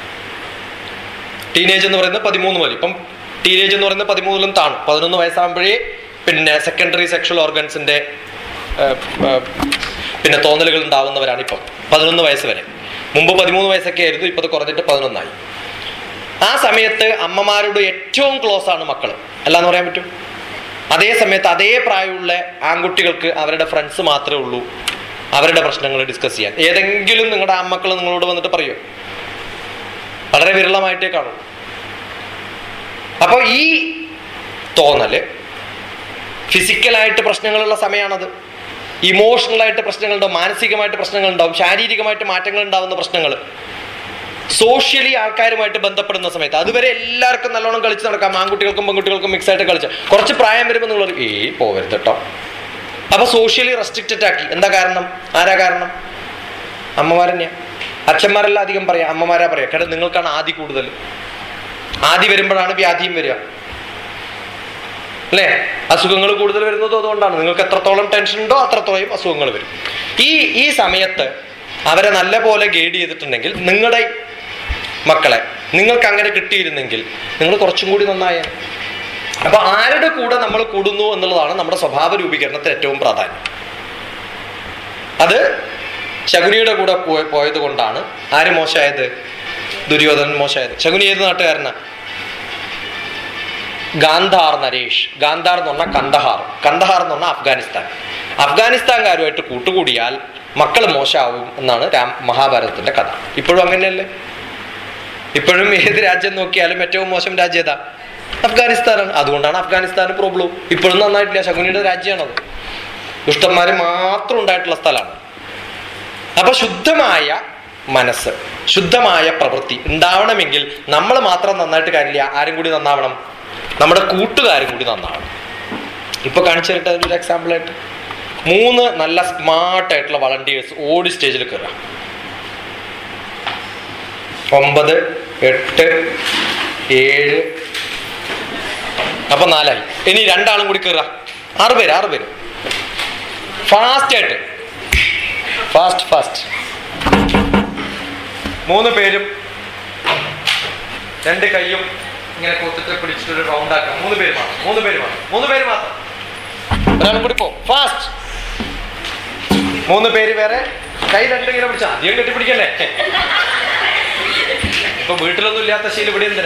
ടീനേജ് എന്ന് പറയുന്നത് പതിമൂന്ന് മതി ഇപ്പം ടീനേജ് എന്ന് പറയുന്നത് പതിമൂന്നിലും താണു പതിനൊന്ന് വയസ്സാകുമ്പോഴേ പിന്നെ സെക്കൻഡറി സെക്ഷൽ ഓർഗൻസിന്റെ പിന്നെ തോന്നലുകൾ ഉണ്ടാവുന്നവരാണ് ഇപ്പം പതിനൊന്ന് വയസ്സ് വരെ മുമ്പ് പതിമൂന്ന് വയസ്സൊക്കെ ആയിരുന്നു ഇപ്പൊ അത് കുറഞ്ഞിട്ട് പതിനൊന്നായി ആ സമയത്ത് അമ്മമാരോട് ഏറ്റവും ക്ലോസ് ആണ് മക്കൾ അല്ലാന്ന് പറയാൻ പറ്റും അതേ സമയത്ത് അതേ പ്രായമുള്ള ആൺകുട്ടികൾക്ക് അവരുടെ ഫ്രണ്ട്സ് മാത്രമേ ഉള്ളൂ അവരുടെ പ്രശ്നങ്ങൾ ഡിസ്കസ് ചെയ്യാൻ ഏതെങ്കിലും നിങ്ങളുടെ അമ്മക്കൾ നിങ്ങളോട് വന്നിട്ട് പറയോ വളരെ വിരളമായിട്ടേ കാണൂ അപ്പോൾ ഈ തോന്നല് ഫിസിക്കലായിട്ട് പ്രശ്നങ്ങളുള്ള സമയമാണത് ഇമോഷണലായിട്ട് പ്രശ്നങ്ങളുണ്ടാവും മാനസികമായിട്ട് പ്രശ്നങ്ങളുണ്ടാവും ശാരീരികമായിട്ട് മാറ്റങ്ങൾ ഉണ്ടാവുന്ന പ്രശ്നങ്ങൾ സോഷ്യലി ആൾക്കാരുമായിട്ട് ബന്ധപ്പെടുന്ന സമയത്ത് അതുവരെ എല്ലാവർക്കും നല്ലോണം കളിച്ച് നടക്കാം ആൺകുട്ടികൾക്കും പെൺകുട്ടികൾക്കും മിക്സ് ആയിട്ട് കളിച്ച് കുറച്ച് പ്രായം വരുമ്പോൾ നിങ്ങൾ ഏ പോവരുത് കേട്ടോ അപ്പൊ സോഷ്യലി റെസ്ട്രിക്റ്റഡ് ആക്കി എന്താ കാരണം ആരാ കാരണം അമ്മമാരെന്നെയാ അച്ഛന്മാരെല്ലാം അധികം പറയാം അമ്മമാരാ പറയാം കാരണം നിങ്ങൾക്കാണ് ആദി കൂടുതൽ ആദി വരുമ്പോഴാണ് വ്യാധിയും വരിക അല്ലേ അസുഖങ്ങൾ കൂടുതൽ വരുന്നത് അതുകൊണ്ടാണ് നിങ്ങൾക്ക് എത്രത്തോളം ടെൻഷൻ ഉണ്ടോ അത്രത്തോളം അസുഖങ്ങൾ വരും ഈ ഈ സമയത്ത് അവരെ നല്ല പോലെ ഗൈഡ് ചെയ്തിട്ടുണ്ടെങ്കിൽ നിങ്ങളുടെ മക്കളെ നിങ്ങൾക്ക് അങ്ങനെ കിട്ടിയിരുന്നെങ്കിൽ നിങ്ങൾ കുറച്ചും കൂടി നന്നായ അപ്പൊ ആരുടെ കൂടെ നമ്മൾ കൂടുന്നു എന്നുള്ളതാണ് നമ്മുടെ സ്വഭാവ രൂപീകരണത്തിന് ഏറ്റവും പ്രാധാന്യം അത് ശകുനിയുടെ കൂടെ പോയ പോയത് കൊണ്ടാണ് ആര് മോശമായത് ദുര്യോധനൻ മോശമായത് ശകുനി ഏത് നാട്ടുകാരനാ ഗാന്ധാർ നരേഷ് ഗാന്ധാർ എന്ന് പറഞ്ഞാൽ കന്ദഹാർ കന്ദഹാർ എന്ന് പറഞ്ഞാൽ അഫ്ഗാനിസ്ഥാൻ അഫ്ഗാനിസ്ഥാൻകാരുമായിട്ട് കൂട്ടുകൂടിയാൽ മക്കൾ മോശമാവും എന്നാണ് രാം മഹാഭാരതത്തിന്റെ കഥ ഇപ്പോഴും അങ്ങനെയല്ലേ ഇപ്പോഴും ഏത് രാജ്യം നോക്കിയാലും ഏറ്റവും മോശം രാജ്യം ഏതാ അഫ്ഗാനിസ്ഥാനാണ് അതുകൊണ്ടാണ് അഫ്ഗാനിസ്ഥാന് പ്രോബ്ലം ഇപ്പോഴും നന്നായിട്ടില്ല ശകുനിയുടെ രാജ്യമാണത് ദുഷ്ടന്മാര് മാത്രം ഉണ്ടായിട്ടുള്ള സ്ഥലമാണ് അപ്പൊ ശുദ്ധമായ മനസ്സ് ശുദ്ധമായ പ്രവൃത്തി ഉണ്ടാവണമെങ്കിൽ നമ്മൾ മാത്രം നന്നായിട്ട് കാര്യമില്ല ആരും കൂടി നന്നാവണം നമ്മുടെ കൂട്ടുകാരും കൂടി നന്നാവണം ഇപ്പൊ കാണിച്ചു തരട്ടെ അതിനൊരു എക്സാമ്പിൾ ആയിട്ട് മൂന്ന് നല്ല സ്മാർട്ട് ആയിട്ടുള്ള വളണ്ടിയേഴ്സ് ഓടി സ്റ്റേജിൽ കയറുക ഒമ്പത് എട്ട് ഏഴ് അപ്പൊ നാലായി ഇനി രണ്ടാളും കൂടി കയറുക ആറ് പേര് ആറ് പേര് ഫാസ്റ്റ് ആയിട്ട് ഫാസ്റ്റ് ഫാസ്റ്റ് മൂന്ന് പേരും രണ്ട് കൈയും ഇങ്ങനെ കൂത്തിട്ട് പിടിച്ചിട്ട് ഒരു റൗണ്ട് ആക്കാം മൂന്ന് പേര് മാത്രം മൂന്ന് പേര് മാത്രം മൂന്ന് പേര് മാത്രം ഒരാളും കൂടി പോ ഫാസ്റ്റ് മൂന്ന് പേര് വേറെ കൈ രണ്ട് ഇങ്ങനെ പിടിച്ച അധികം കെട്ടിപ്പിടിക്കല്ലേ ഇപ്പൊ വീട്ടിലൊന്നും ഇല്ലാത്ത ശീലം ഇവിടെ എന്തിനാ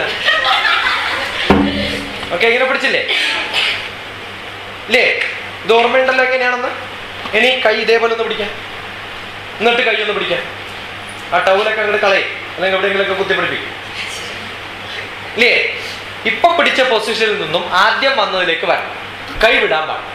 ഓക്കെ ഇങ്ങനെ പിടിച്ചില്ലേ ഇല്ലേ ഇത് ഓർമ്മയുണ്ടല്ലോ എങ്ങനെയാണെന്ന് ഇനി കൈ ഇതേപോലെ ഒന്ന് പിടിക്കാം എന്നിട്ട് കൈ ഒന്ന് പിടിക്കാം ആ ടൗലൊക്കെ അങ്ങോട്ട് കളയും അല്ലെങ്കിൽ എവിടെയെങ്കിലൊക്കെ കുത്തിപ്പിടിപ്പിക്കും ഇല്ലേ ഇപ്പൊ പിടിച്ച പൊസിഷനിൽ നിന്നും ആദ്യം വന്നതിലേക്ക് വരണം കൈ വിടാൻ പാടില്ല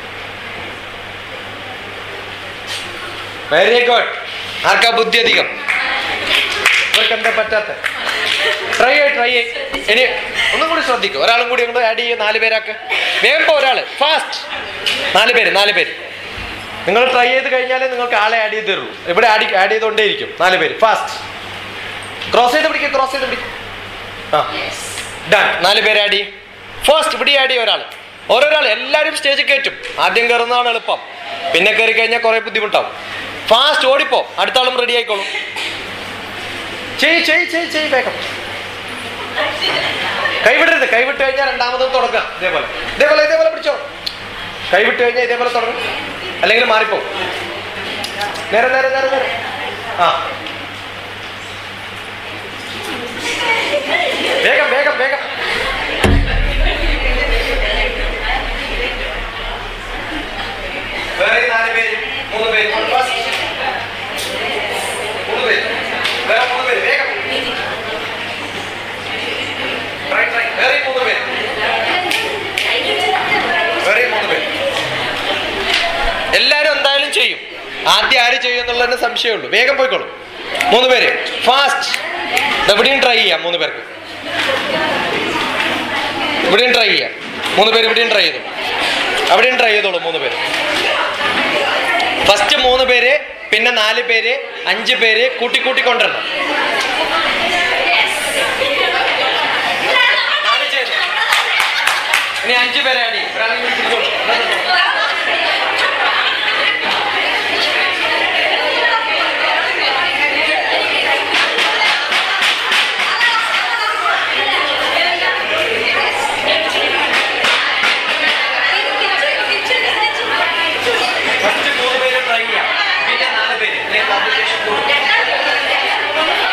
വെരി ഗുഡ് ആർക്കാ ബുദ്ധി അധികം ഇവർക്ക് എന്താ പറ്റാത്ത ട്രൈ ആയി ട്രൈ ആയി ഇനി ഒന്നും കൂടി ശ്രദ്ധിക്കും ഒരാളും കൂടി അങ്ങോട്ട് ആഡ് ചെയ്യും നാല് പേരാക്ക് വേഗം പോ ഒരാള് ഫാസ്റ്റ് നാല് പേര് നാല് പേര് നിങ്ങൾ ട്രൈ ചെയ്ത് കഴിഞ്ഞാലേ നിങ്ങൾക്ക് ആളെ ആഡ് ചെയ്ത് തരുള്ളൂ ഇവിടെ ആഡ് ആഡ് ചെയ്തുകൊണ്ടേയിരിക്കും നാല് പേര് ഫാസ്റ്റ് ക്രോസ് ചെയ്ത് പിടിക്കുക ക്രോസ് ചെയ്ത് പിടിക്കും ആ ഡൺ നാല് പേര് ആഡ് ചെയ്യും ഫസ്റ്റ് ഇവിടെ ആഡ് ചെയ്യും ഒരാൾ ഓരോരാൾ എല്ലാവരും സ്റ്റേജിൽ കയറ്റും ആദ്യം കയറുന്നതാണ് എളുപ്പം പിന്നെ കയറി കഴിഞ്ഞാൽ കുറെ ബുദ്ധിമുട്ടാവും ഫാസ്റ്റ് ഓടിപ്പോ അടുത്ത ആളും റെഡി ആയിക്കോളും ചെയ് ചെയ് ചെയ് ചെയ് വേഗം കൈവിടരുത് കൈവിട്ട് കഴിഞ്ഞാൽ രണ്ടാമതും തുടങ്ങാം ഇതേപോലെ ഇതേപോലെ ഇതേപോലെ പിടിച്ചോ കൈവിട്ട് കഴിഞ്ഞാൽ ഇതേപോലെ തുടങ്ങും അല്ലെങ്കിൽ മാറിപ്പോ നേരെ നേരെ നേരെ നേരെ ആ വേഗം വേഗം വേഗം വേറെ നാല് പേര് മൂന്ന് പേര് ഫസ്റ്റ് മൂന്ന് പേര് വേറെ മൂന്ന് പേര് വേഗം ട്രൈ ട്രൈ വേറെ മൂന്ന് പേര് വേറെ മൂന്ന് പേര് എല്ലാരും എന്തായാലും ചെയ്യും ആദ്യം ആര് ചെയ്യും എന്നുള്ളതിന് സംശയമുള്ളൂ വേഗം പോയിക്കോളൂ മൂന്ന് പേര് ഫാസ്റ്റ് എവിടെയും ട്രൈ ചെയ്യാം മൂന്ന് പേർക്ക് ഇവിടെയും ട്രൈ ചെയ്യാം മൂന്ന് പേര് ഇവിടെയും ട്രൈ ചെയ്തു അവിടെയും ട്രൈ ചെയ്തോളൂ മൂന്ന് പേര് ഫസ്റ്റ് മൂന്ന് പേര് പിന്നെ നാല് പേര് അഞ്ച് പേര് കൂട്ടി കൂട്ടി കൊണ്ടുവരണം നാല് ചെയ്തു. ഇനി അഞ്ച് പേരെ അടി ഒരാളെയും കൂടി പിടിച്ചോളൂ. ഫസ്റ്റ് മൂന്ന് പേര് ട്രൈ ചെയ്യാം പിന്നെ നാല് പേര് ഇനി കോമ്പറ്റീഷൻ കൂടും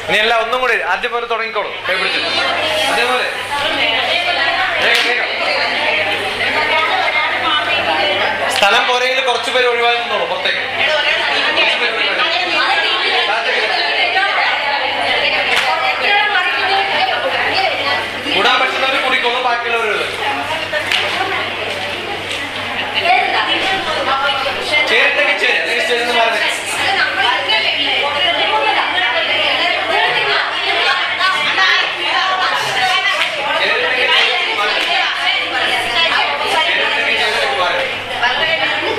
ഇനി എല്ലാം ഒന്നും കൂടി ആദ്യം പോലെ തുടങ്ങിക്കോളൂ കൈ പിടിച്ചിട്ട് അതേപോലെ വേഗം, വേഗം. സ്ഥലം പോരെങ്കിൽ കുറച്ച് പേര് ഒഴിവായി നിന്നോളൂ പുറത്തേക്ക് കുറച്ച് പേര് ഒഴിവായി. താഴത്തേക്ക്. കൂടാൻ പറ്റുന്നവർ കുടിക്കോളൂ ബാക്കിയുള്ളവർ ചേരുന്നെങ്കിൽ ചേര് അല്ലെങ്കിൽ സ്റ്റേജിൽ നിന്ന് മാറി നിൽക്ക്. ചേരുന്നെങ്കിൽ ചേര്, മാറി നിൽക്ക്. ചേരുന്നെങ്കിൽ ചേര്, മാറി നിൽക്ക്.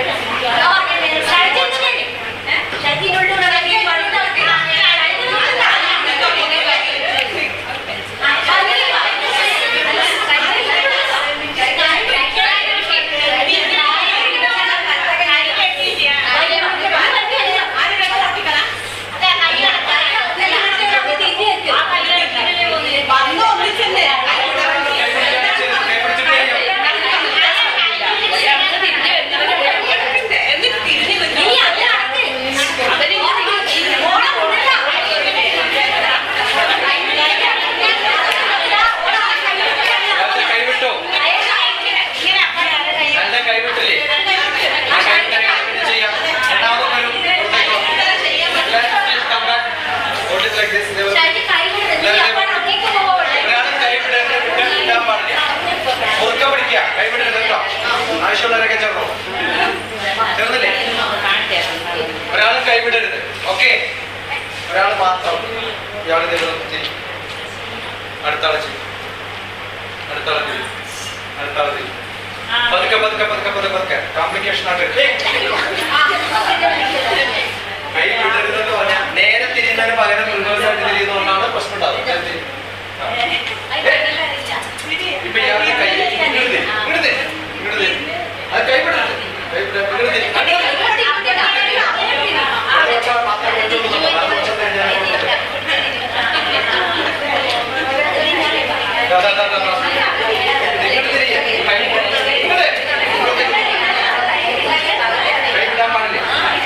കൈ പിടിച്ചിട്ട് ചെയ്യാം. ഇയാളുടെ കൈ വിട്ടോ എന്റെ കൈ വിട്ടില്ലേ ആ കൈ വിട്ട കൈ വിട്ട് ചെയ്യാം രണ്ടാമത് വരും പുറത്തേക്ക് വാ. Let it come back. Hold it like this. ഇതേപോലെ. ഒരാളും കൈ വിടരുത്, വിട്ട് വിടാൻ പാടില്ല. മുറുക്കെ പിടിക്കുക കൈ വിടരുത് കേട്ടോ ആവശ്യമുള്ളവരൊക്കെ ചേർന്നോ ചേർന്നില്ലേ ഒരാളും കൈ വിടരുത് ഓക്കെ ഒരാൾ മാത്രം ഇയാൾ തിരിച്ചു അടുത്ത ആളെ ചെയ്യും അടുത്ത ആളെ ചെയ്യും അടുത്ത ആളെ ചെയ്യും പതുക്കെ പതുക്കെ പതുക്കെ പതുക്കെ പതുക്കെ കോംപ്ലിക്കേഷൻ ആയിട്ട് കൈ വിടരുതെന്ന് പറഞ്ഞാൽ നേരെ തിരിയുന്നതിന് പകരം റിവേഴ്സ് ആയിട്ട് തിരിയുന്നതുകൊണ്ടാണ് പ്രശ്നം ഉണ്ടാവുന്നത് നേരെ തിരി. ആ. ഇപ്പൊ ഇയാളുടെ കൈ ഇങ്ങോട്ട് തിരി, ഇങ്ങോട്ട് തിരി, ഇങ്ങോട്ട് തിരി. അത് കൈ വിടരുത് കൈ വിടരുത് ഇങ്ങോട്ട് തിരി. അങ്ങോട്ട് തിരി. അവിടെ വെച്ചാൽ മാത്രം കൊണ്ടുവന്ന് നോക്കാം. അത് വെച്ചാൽ കഴിഞ്ഞാൽ ദാ, ദാ, ദാ, ദാ, ദാ. ഇങ്ങോട്ട് തിരി. കൈ ഇങ്ങോട്ട്. ഇങ്ങോട്ട്. കൈ വിടാൻ പാടില്ല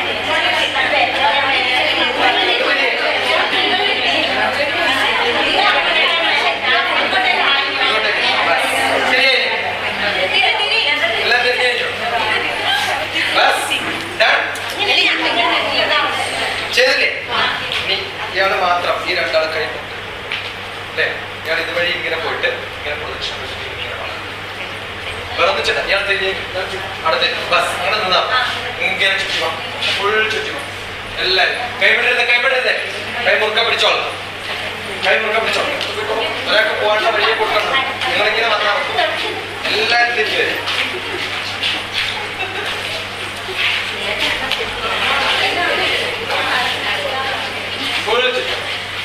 ചെയ്തില്ലേ ഇനി ഇയാള് മാത്രം ഈ രണ്ടാൾ കൈ അല്ലേ ഇയാൾ ഇതുവഴി ഇങ്ങനെ പോയിട്ട് ഇങ്ങനെ പ്രദക്ഷിണം വെച്ചിട്ട് ഇങ്ങനെ പോണം. വേറെ ഒന്നും ചെയ്യണ്ട. ഇയാൾ തിരിഞ്ഞ് അടുത്ത് ബസ് അങ്ങനെ നിന്നാ ഇങ്ങനെ ചുറ്റുമോ ഫുൾ ചുറ്റുമോ എല്ലാരും കൈവിടരുത് കൈവിടരുത് കൈ മുറുക്ക പിടിച്ചോളാം കൈ മുറുക്ക പിടിച്ചോളാം ഒരാൾക്ക് പോകാനുള്ള വഴിയെ കൊടുക്കണം നിങ്ങളിങ്ങനെ വന്നാൽ മതി. എല്ലാരും തിരിച്ചു വരും ഫുൾ ചുറ്റും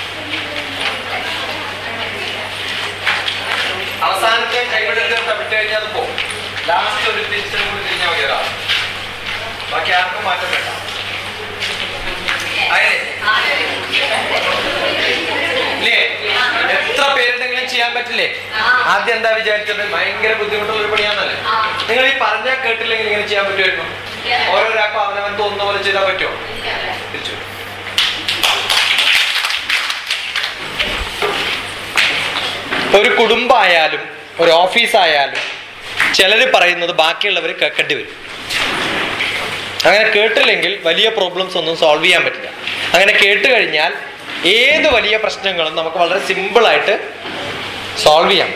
അവസാനത്തെ കൈവിടരുത് വിട്ട് കഴിഞ്ഞാൽ അത് പോകും ലാസ്റ്റ് ഒരു തിരിച്ചും കൂടി തിരിഞ്ഞാൽ മതി ഒരാൾ ബാക്കി ആർക്കും മാറ്റം വേണ്ട അങ്ങനെ ഇല്ലേ എത്ര പേരുണ്ടെങ്കിലും ചെയ്യാൻ പറ്റില്ലേ ആദ്യം എന്താ വിചാരിച്ചത് ഭയങ്കര ബുദ്ധിമുട്ടുള്ള ഒരു പണിയാന്നല്ലേ നിങ്ങൾ ഈ പറഞ്ഞാൽ കേട്ടില്ലെങ്കിൽ ഇങ്ങനെ ചെയ്യാൻ പറ്റുമായിരുന്നു ഓരോരാൾക്കും അവനവൻ തോന്നുന്ന പോലെ ചെയ്താൽ പറ്റുമോ തിരിച്ചു ഒരു കുടുംബമായാലും ഒരു ഓഫീസായാലും ചിലർ പറയുന്നത് ബാക്കിയുള്ളവർ കേൾക്കേണ്ടി വരും അങ്ങനെ കേട്ടില്ലെങ്കിൽ വലിയ പ്രോബ്ലംസ് ഒന്നും സോൾവ് ചെയ്യാൻ പറ്റില്ല അങ്ങനെ കേട്ട് കഴിഞ്ഞാൽ ഏത് വലിയ പ്രശ്നങ്ങളും നമുക്ക് വളരെ സിമ്പിളായിട്ട് സോൾവ് ചെയ്യാം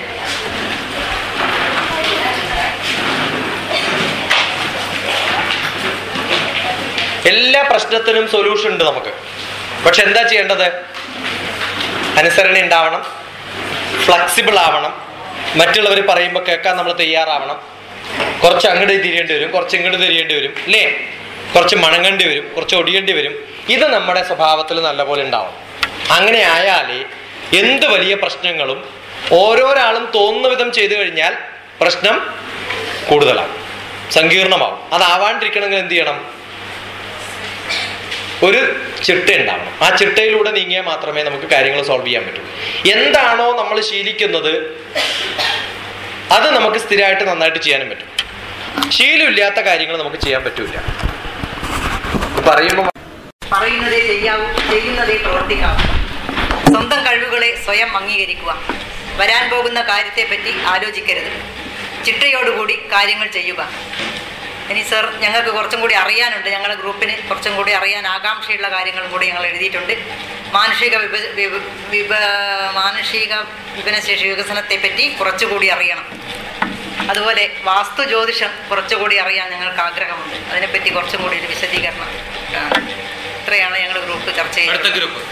എല്ലാ പ്രശ്നത്തിനും സൊല്യൂഷൻ ഉണ്ട് നമുക്ക് പക്ഷെ എന്താ ചെയ്യേണ്ടത് അനുസരണ ഉണ്ടാവണം ഫ്ലെക്സിബിൾ ആവണം മറ്റുള്ളവർ പറയുമ്പോൾ കേൾക്കാൻ നമ്മൾ തയ്യാറാവണം കുറച്ച് അങ്ങോട്ട് തിരിയേണ്ടി വരും കുറച്ച് ഇങ്ങോട്ട് തിരിയേണ്ടി വരും അല്ലേ കുറച്ച് മണങ്ങേണ്ടി വരും കുറച്ച് ഒടിയേണ്ടി വരും ഇത് നമ്മുടെ സ്വഭാവത്തിൽ നല്ലപോലെ ഉണ്ടാവും അങ്ങനെ ആയാലേ എന്ത് വലിയ പ്രശ്നങ്ങളും ഓരോരാളും തോന്നുന്ന വിധം ചെയ്തു കഴിഞ്ഞാൽ പ്രശ്നം കൂടുതലാവും സങ്കീർണമാവും അതാവാണ്ടിരിക്കണമെങ്കിൽ എന്ത് ചെയ്യണം ഒരു ചിട്ട ഉണ്ടാവണം ആ ചിട്ടയിലൂടെ നീങ്ങിയാൽ മാത്രമേ നമുക്ക് കാര്യങ്ങൾ സോൾവ് ചെയ്യാൻ പറ്റൂ എന്താണോ നമ്മൾ ശീലിക്കുന്നത് അത് നമുക്ക് സ്ഥിരമായിട്ട് നന്നായിട്ട് ചെയ്യാനും പറ്റും ശീലമില്ലാത്ത കാര്യങ്ങൾ നമുക്ക് ചെയ്യാൻ പറ്റൂല പറയുമ്പോൾ
പറയുന്നതേ ചെയ്യാവൂ ചെയ്യുന്നതേ പ്രവർത്തിക്കാവൂ സ്വന്തം കഴിവുകളെ സ്വയം അംഗീകരിക്കുക വരാൻ പോകുന്ന കാര്യത്തെപ്പറ്റി ആലോചിക്കരുത് ചിട്ടയോടുകൂടി കാര്യങ്ങൾ ചെയ്യുക ഇനി സർ ഞങ്ങൾക്ക് കുറച്ചും കൂടി അറിയാനുണ്ട് ഞങ്ങളുടെ ഗ്രൂപ്പിന് കുറച്ചും കൂടി അറിയാൻ ആകാംക്ഷയുള്ള കാര്യങ്ങളും കൂടി ഞങ്ങൾ എഴുതിയിട്ടുണ്ട് മാനുഷിക വിഭ വിഭ വിഭ മാനുഷിക വിഭജനശേഷി വികസനത്തെപ്പറ്റി കുറച്ചുകൂടി അറിയണം അതുപോലെ വാസ്തു ജ്യോതിഷം കുറച്ചുകൂടി അറിയാൻ ഞങ്ങൾക്ക് ആഗ്രഹമുണ്ട് അതിനെപ്പറ്റി കുറച്ചും കൂടി ഒരു വിശദീകരണം ആ, ഇത്രയാണ് ഞങ്ങളുടെ ഗ്രൂപ്പ് ചർച്ച
അടുത്ത
ചെയ്യുന്നത്
ഗ്രൂപ്പ്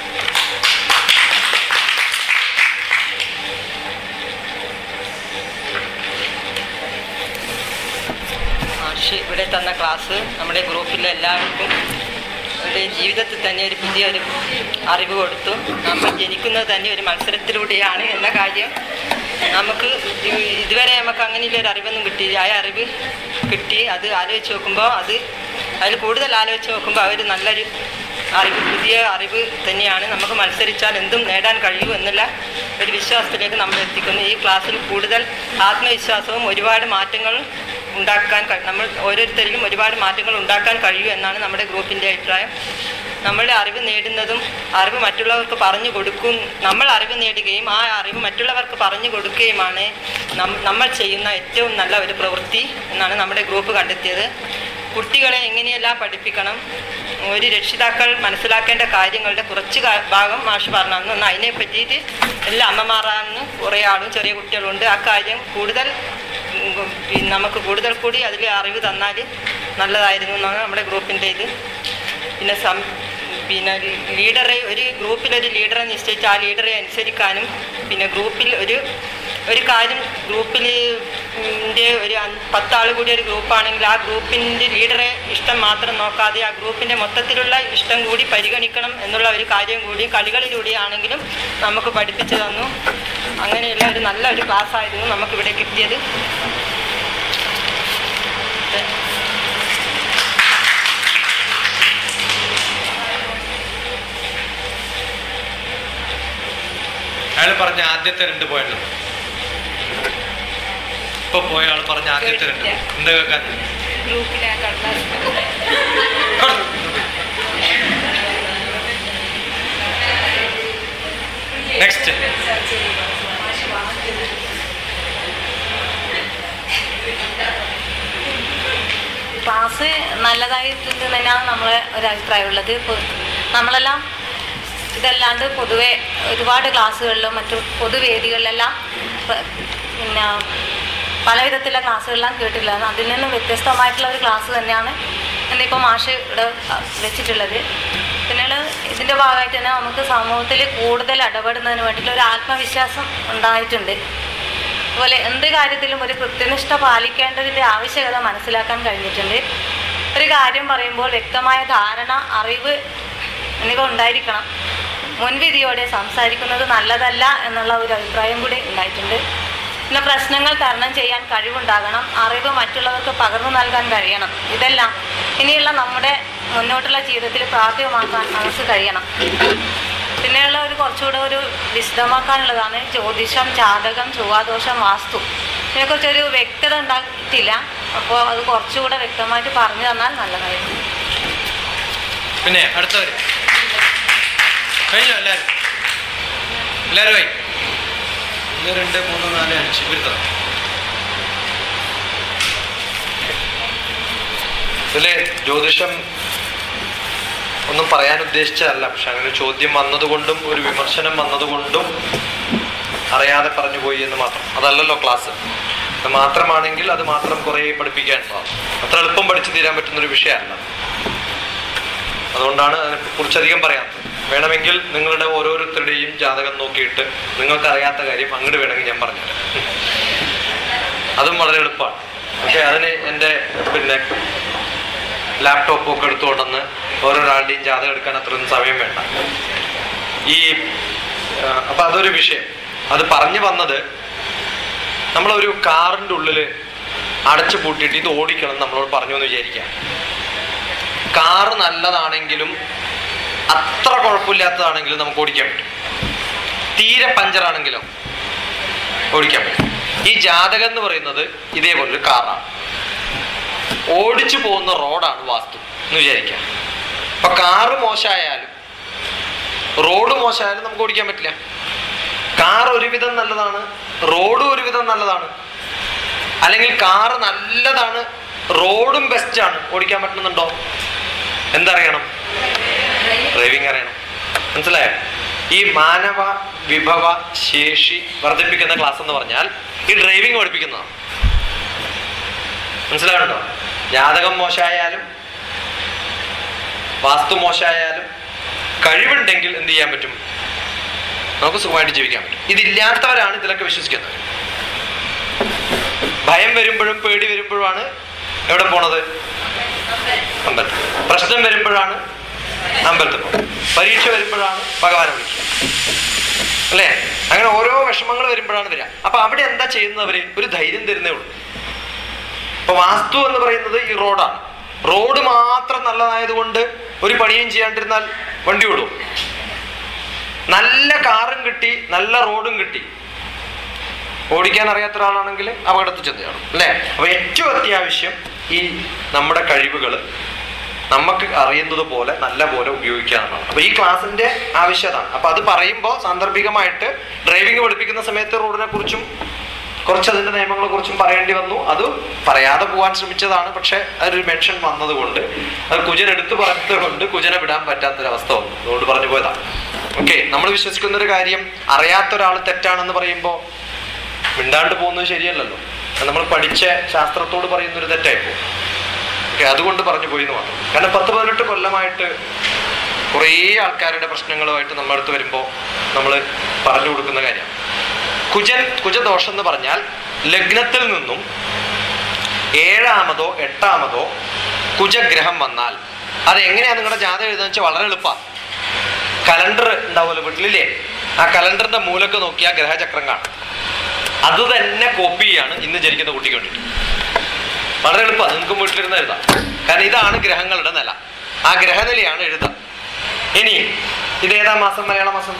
മാഷ് ഇവിടെ തന്ന ക്ലാസ് നമ്മുടെ ഗ്രൂപ്പിലെ എല്ലാവർക്കും അവരുടെ ജീവിതത്തിൽ തന്നെ ഒരു പുതിയൊരു അറിവ് കൊടുത്തു നമ്മൾ ജനിക്കുന്നത് തന്നെ ഒരു മത്സരത്തിലൂടെയാണ് എന്ന കാര്യം നമുക്ക് ഇ- ഇതുവരെ നമുക്ക് അങ്ങനെയുള്ള ഒരു അറിവൊന്നും കിട്ടിയില്ല ആ അറിവ് കിട്ടി അത് ആലോചിച്ച് നോക്കുമ്പോൾ അത് അതിൽ കൂടുതൽ ആലോചിച്ച് നോക്കുമ്പോൾ അവർ നല്ലൊരു അറിവ് പുതിയ അറിവ് തന്നെയാണ് നമുക്ക് മത്സരിച്ചാൽ എന്തും നേടാൻ കഴിയൂ എന്നുള്ള ഒരു വിശ്വാസത്തിലേക്ക് നമ്മൾ എത്തിക്കുന്നു ഈ ക്ലാസ്സിൽ കൂടുതൽ ആത്മവിശ്വാസവും ഒരുപാട് മാറ്റങ്ങൾ ഉണ്ടാക്കാൻ കഴി- നമ്മൾ ഓരോരുത്തരിലും ഒരുപാട് മാറ്റങ്ങൾ ഉണ്ടാക്കാൻ കഴിയൂ എന്നാണ് നമ്മുടെ ഗ്രൂപ്പിൻ്റെ അഭിപ്രായം നമ്മളുടെ അറിവ് നേടുന്നതും അറിവ് മറ്റുള്ളവർക്ക് പറഞ്ഞു കൊടുക്കും നമ്മൾ അറിവ് നേടുകയും ആ അറിവ് മറ്റുള്ളവർക്ക് പറഞ്ഞു കൊടുക്കുകയുമാണ് നം- നമ്മൾ ചെയ്യുന്ന ഏറ്റവും നല്ല ഒരു പ്രവൃത്തി എന്നാണ് നമ്മുടെ ഗ്രൂപ്പ് കണ്ടെത്തിയത് കുട്ടികളെ എങ്ങനെയെല്ലാം പഠിപ്പിക്കണം ഒരു രക്ഷിതാക്കൾ മനസ്സിലാക്കേണ്ട കാര്യങ്ങളുടെ കുറച്ച് കാ- ഭാഗം മാഷ് പറഞ്ഞു ഒന്ന് അതിനെ പറ്റിയിട്ട് എല്ലാ അമ്മമാരാന്ന് കുറേ ആളും ചെറിയ കുട്ടികളുണ്ട് ആ കാര്യം കൂടുതൽ ഉം, പിന്നെ നമുക്ക് കൂടുതൽ കൂടി അതിൽ അറിവ് തന്നാൽ നല്ലതായിരുന്നു എന്നാണ് നമ്മുടെ ഗ്രൂപ്പിൻ്റെ ഇത് പിന്നെ സം പിന്നെ ലീഡറെ ഒരു ഗ്രൂപ്പിലൊരു ലീഡറെ നിശ്ചയിച്ച് ആ ലീഡറെ അനുസരിക്കാനും പിന്നെ ഗ്രൂപ്പിൽ ഒരു ഒരു കാര്യം ഗ്രൂപ്പിൽ ൻ്റെ ഒരു അഞ്ച് പത്താൾ കൂടി ഒരു ഗ്രൂപ്പാണെങ്കിൽ ആ ഗ്രൂപ്പിൻ്റെ ലീഡറെ ഇഷ്ടം മാത്രം നോക്കാതെ ആ ഗ്രൂപ്പിൻ്റെ മൊത്തത്തിലുള്ള ഇഷ്ടം കൂടി പരിഗണിക്കണം എന്നുള്ള ഒരു കാര്യം കൂടി കളികളിലൂടെ ആണെങ്കിലും നമുക്ക് പഠിപ്പിച്ചു തന്നു അങ്ങനെയുള്ള ഒരു നല്ല ഒരു ക്ലാസ് ആയിരുന്നു നമുക്കിവിടെ കിട്ടിയത്
അയാൾ പറഞ്ഞ ആദ്യത്തെ രണ്ട് പോയിന്റ് ഇപ്പൊ പോയ ആൾ പറഞ്ഞ ആദ്യത്തെ രണ്ട് എന്താ കേൾക്കാൻ
ഗ്രൂപ്പിലെ കടലാസ്
നെക്സ്റ്റ്
ക്ലാസ് നല്ലതായിട്ടുണ്ട് തന്നെയാണ് നമ്മളെ ഒരു അഭിപ്രായമുള്ളത് ഇപ്പോൾ നമ്മളെല്ലാം ഇതല്ലാണ്ട് പൊതുവെ ഒരുപാട് ക്ലാസ്സുകളിലും മറ്റു പൊതുവേദികളിലെല്ലാം പ- പിന്നെ പല വിധത്തിലുള്ള ക്ലാസ്സുകളെല്ലാം കേട്ടില്ല അതിൽ നിന്നും വ്യത്യസ്തമായിട്ടുള്ള ഒരു ക്ലാസ് തന്നെയാണ് എന്നിപ്പോൾ മാഷ് ഇവിടെ വെച്ചിട്ടുള്ളത് പിന്നീട് ഇതിൻ്റെ ഭാഗമായിട്ട് തന്നെ നമുക്ക് സമൂഹത്തിൽ കൂടുതൽ ഇടപെടുന്നതിന് വേണ്ടിയിട്ട് ഒരു ആത്മവിശ്വാസം ഉണ്ടായിട്ടുണ്ട് അതുപോലെ എന്ത് കാര്യത്തിലും ഒരു കൃത്യനിഷ്ഠ പാലിക്കേണ്ടതിൻ്റെ ആവശ്യകത മനസ്സിലാക്കാൻ കഴിഞ്ഞിട്ടുണ്ട് ഒരു കാര്യം പറയുമ്പോൾ വ്യക്തമായ ധാരണ അറിവ് എന്നിവ ഉണ്ടായിരിക്കണം മുൻവിധിയോടെ സംസാരിക്കുന്നത് നല്ലതല്ല എന്നുള്ള ഒരു അഭിപ്രായം കൂടി ഉണ്ടായിട്ടുണ്ട് പിന്നെ പ്രശ്നങ്ങൾ തരണം ചെയ്യാൻ കഴിവുണ്ടാകണം അറിവ് മറ്റുള്ളവർക്ക് പകർന്നു നൽകാൻ കഴിയണം ഇതെല്ലാം ഇനിയുള്ള നമ്മുടെ മുന്നോട്ടുള്ള ജീവിതത്തിൽ പ്രാപ്യമാക്കാൻ നമുക്ക് കഴിയണം പിന്നെയുള്ള ഒരു കുറച്ചുകൂടെ ഒരു വിശദമാക്കാനുള്ളതാണ് ജ്യോതിഷം ജാതകം ചൊവ്വാദോഷം വാസ്തു ഇതിനെക്കുറിച്ചൊരു വ്യക്തത ഉണ്ടായിട്ടില്ല അപ്പോൾ അത് കുറച്ചുകൂടെ വ്യക്തമായിട്ട് പറഞ്ഞു തന്നാൽ നല്ലതായിരുന്നു
പിന്നെ അടുത്തവര് കഴിഞ്ഞോ എല്ലാരും എല്ലാരും ആയി ഒന്ന് രണ്ട് മൂന്ന് നാല് അഞ്ച് ഇരുത്തണം ഇതില് ജ്യോതിഷം ഒന്നും പറയാൻ ഉദ്ദേശിച്ചതല്ല പക്ഷെ അങ്ങനെ ചോദ്യം വന്നതുകൊണ്ടും ഒരു വിമർശനം വന്നതുകൊണ്ടും അറിയാതെ പറഞ്ഞു പോയി എന്ന് മാത്രം അതല്ലല്ലോ ക്ലാസ് അത് മാത്രമാണെങ്കിൽ അത് മാത്രം കുറേ പഠിപ്പിക്കാനുള്ളതാണ് അത്ര എളുപ്പം പഠിച്ചു തീരാൻ പറ്റുന്ന ഒരു വിഷയമല്ല അതുകൊണ്ടാണ് അതിനെ കുറിച്ചധികം പറയാം വേണമെങ്കിൽ നിങ്ങളുടെ ഓരോരുത്തരുടെയും ജാതകം നോക്കിയിട്ട് നിങ്ങൾക്ക് അറിയാത്ത കാര്യം അങ്ങോട്ട് വേണമെങ്കിൽ ഞാൻ പറഞ്ഞുതരാം അതും വളരെ എളുപ്പമാണ് പക്ഷെ അതിന് എൻ്റെ പിന്നെ ലാപ്ടോപ്പും ഒക്കെ എടുത്തുകൊണ്ടെന്ന് ഓരോരാളുടെയും ജാതകം എടുക്കാൻ അത്രയൊന്നും സമയം വേണ്ട ഈ ആ, അപ്പൊ അതൊരു വിഷയം അത് പറഞ്ഞു വന്നത് നമ്മളൊരു കാറിൻ്റെ ഉള്ളിൽ അടച്ചു പൂട്ടിയിട്ട് ഇത് ഓടിക്കണം എന്ന് നമ്മളോട് പറഞ്ഞു എന്ന് വിചാരിക്കാം കാറ് നല്ലതാണെങ്കിലും അത്ര കുഴപ്പമില്ലാത്തതാണെങ്കിലും നമുക്ക് ഓടിക്കാൻ പറ്റും തീരെ പഞ്ചറാണെങ്കിലോ ഓടിക്കാൻ പറ്റും ഈ ജാതകം എന്ന് പറയുന്നത് ഇതേപോലൊരു കാറാണ് ഓടിച്ചു പോകുന്ന റോഡാണ് വാസ്തു എന്ന് വിചാരിക്കാം അപ്പൊ കാറ് മോശമായാലും റോഡ് മോശമായാലും നമുക്ക് ഓടിക്കാൻ പറ്റില്ല കാർ ഒരുവിധം നല്ലതാണ് റോഡ് ഒരുവിധം നല്ലതാണ് അല്ലെങ്കിൽ കാർ നല്ലതാണ് റോഡും ബെസ്റ്റ് ആണ് ഓടിക്കാൻ പറ്റുന്നുണ്ടോ എന്തറിയണം ഡ്രൈവിംഗ് അറിയണം മനസ്സിലായോ ഈ മാനവ വിഭവ ശേഷി വർദ്ധിപ്പിക്കുന്ന ക്ലാസ് എന്ന് പറഞ്ഞാൽ ഈ ഡ്രൈവിംഗ് പഠിപ്പിക്കുന്നതാണ് മനസ്സിലാവുന്നുണ്ടോ ജാതകം മോശമായാലും വാസ്തു മോശമായാലും കഴിവുണ്ടെങ്കിൽ എന്ത് ചെയ്യാൻ പറ്റും നമുക്ക് സുഖമായിട്ട് ജീവിക്കാൻ പറ്റും ഇതില്ലാത്തവരാണ് ഇതിലൊക്കെ വിശ്വസിക്കുന്നത് ഭയം വരുമ്പോഴും പേടി വരുമ്പോഴാണ് എവിടെ പോണത് അമ്പലത്തിൽ പ്രശ്നം വരുമ്പോഴാണ് അമ്പലത്തിൽ പോകുന്നത് പരീക്ഷ വരുമ്പോഴാണ് ഭഗവാനെ വിളിക്കുക അല്ലേ അങ്ങനെ ഓരോ വിഷമങ്ങൾ വരുമ്പോഴാണ് വരിക അപ്പൊ അവിടെ എന്താ ചെയ്യുന്നവര് ഒരു ധൈര്യം തരുന്നേ ഉള്ളൂ ഇപ്പൊ വാസ്തു എന്ന് പറയുന്നത് ഈ റോഡാണ് റോഡ് മാത്രം നല്ലതായതുകൊണ്ട് ഒരു പണിയും ചെയ്യാണ്ടിരുന്നാൽ വണ്ടി ഓടും നല്ല കാറും കിട്ടി നല്ല റോഡും കിട്ടി ഓടിക്കാൻ അറിയാത്ത ഒരാളാണെങ്കിൽ അപകടത്തിൽ ചെന്ന് കാണും അല്ലേ അപ്പൊ ഏറ്റവും അത്യാവശ്യം ഈ നമ്മുടെ കഴിവുകൾ നമുക്ക് അറിയുന്നത് പോലെ നല്ല പോലെ ഉപയോഗിക്കുക എന്നുള്ളതാണ് അപ്പൊ ഈ ക്ലാസ്സിന്റെ ആവശ്യത അപ്പൊ അത് പറയുമ്പോൾ സാന്ദർഭികമായിട്ട് ഡ്രൈവിംഗ് പഠിപ്പിക്കുന്ന സമയത്ത് റോഡിനെ കുറിച്ചും കുറച്ച് അതിന്റെ നിയമങ്ങളെ കുറിച്ചും പറയേണ്ടി വന്നു അത് പറയാതെ പോകാൻ ശ്രമിച്ചതാണ് പക്ഷെ അതൊരു മെൻഷൻ വന്നതുകൊണ്ട് അത് കുജൻ എടുത്തു പറഞ്ഞത് കൊണ്ട് കുജനെ വിടാൻ പറ്റാത്തൊരവസ്ഥ വന്നു അതുകൊണ്ട് പറഞ്ഞു പോയതാ ഓക്കെ നമ്മൾ വിശ്വസിക്കുന്ന ഒരു കാര്യം അറിയാത്ത ഒരാൾ തെറ്റാണെന്ന് പറയുമ്പോൾ മിണ്ടാണ്ട് പോകുന്നത് ശരിയല്ലല്ലോ അത് നമ്മൾ പഠിച്ച ശാസ്ത്രത്തോട് പറയുന്ന ഒരു തെറ്റായിപ്പോ ഓക്കെ അതുകൊണ്ട് പറഞ്ഞു പോയി എന്ന് മാത്രം കാരണം പത്ത് പതിനെട്ട് കൊല്ലമായിട്ട് കുറേ ആൾക്കാരുടെ പ്രശ്നങ്ങളുമായിട്ട് നമ്മുടെ അടുത്ത് വരുമ്പോൾ നമ്മൾ പറഞ്ഞു കൊടുക്കുന്ന കാര്യമാണ് കുജൻ കുജദോഷം എന്ന് പറഞ്ഞാൽ ലഗ്നത്തിൽ നിന്നും ഏഴാമതോ എട്ടാമതോ കുജഗ്രഹം വന്നാൽ അത് എങ്ങനെയാ നിങ്ങളുടെ ജാതകം എഴുതുന്നത് വെച്ചാൽ വളരെ എളുപ്പമാണ് കലണ്ടർ ഉണ്ടാവുമല്ലോ വീട്ടിലില്ലേ ആ കലണ്ടറിന്റെ മൂലക്ക് നോക്കിയാൽ ഗ്രഹചക്രം കാണും അത് തന്നെ കോപ്പി ചെയ്യാണ് ഇന്ന് ജനിക്കുന്ന കുട്ടിക്ക് വേണ്ടിയിട്ട് വളരെ എളുപ്പമാണ് നിങ്ങൾക്ക് വീട്ടിലിരുന്ന് എഴുതാം കാരണം ഇതാണ് ഗ്രഹങ്ങളുടെ നില ആ ഗ്രഹനിലയാണ് എഴുതാം ഇനി ഇതേതാ മാസം മലയാള മാസം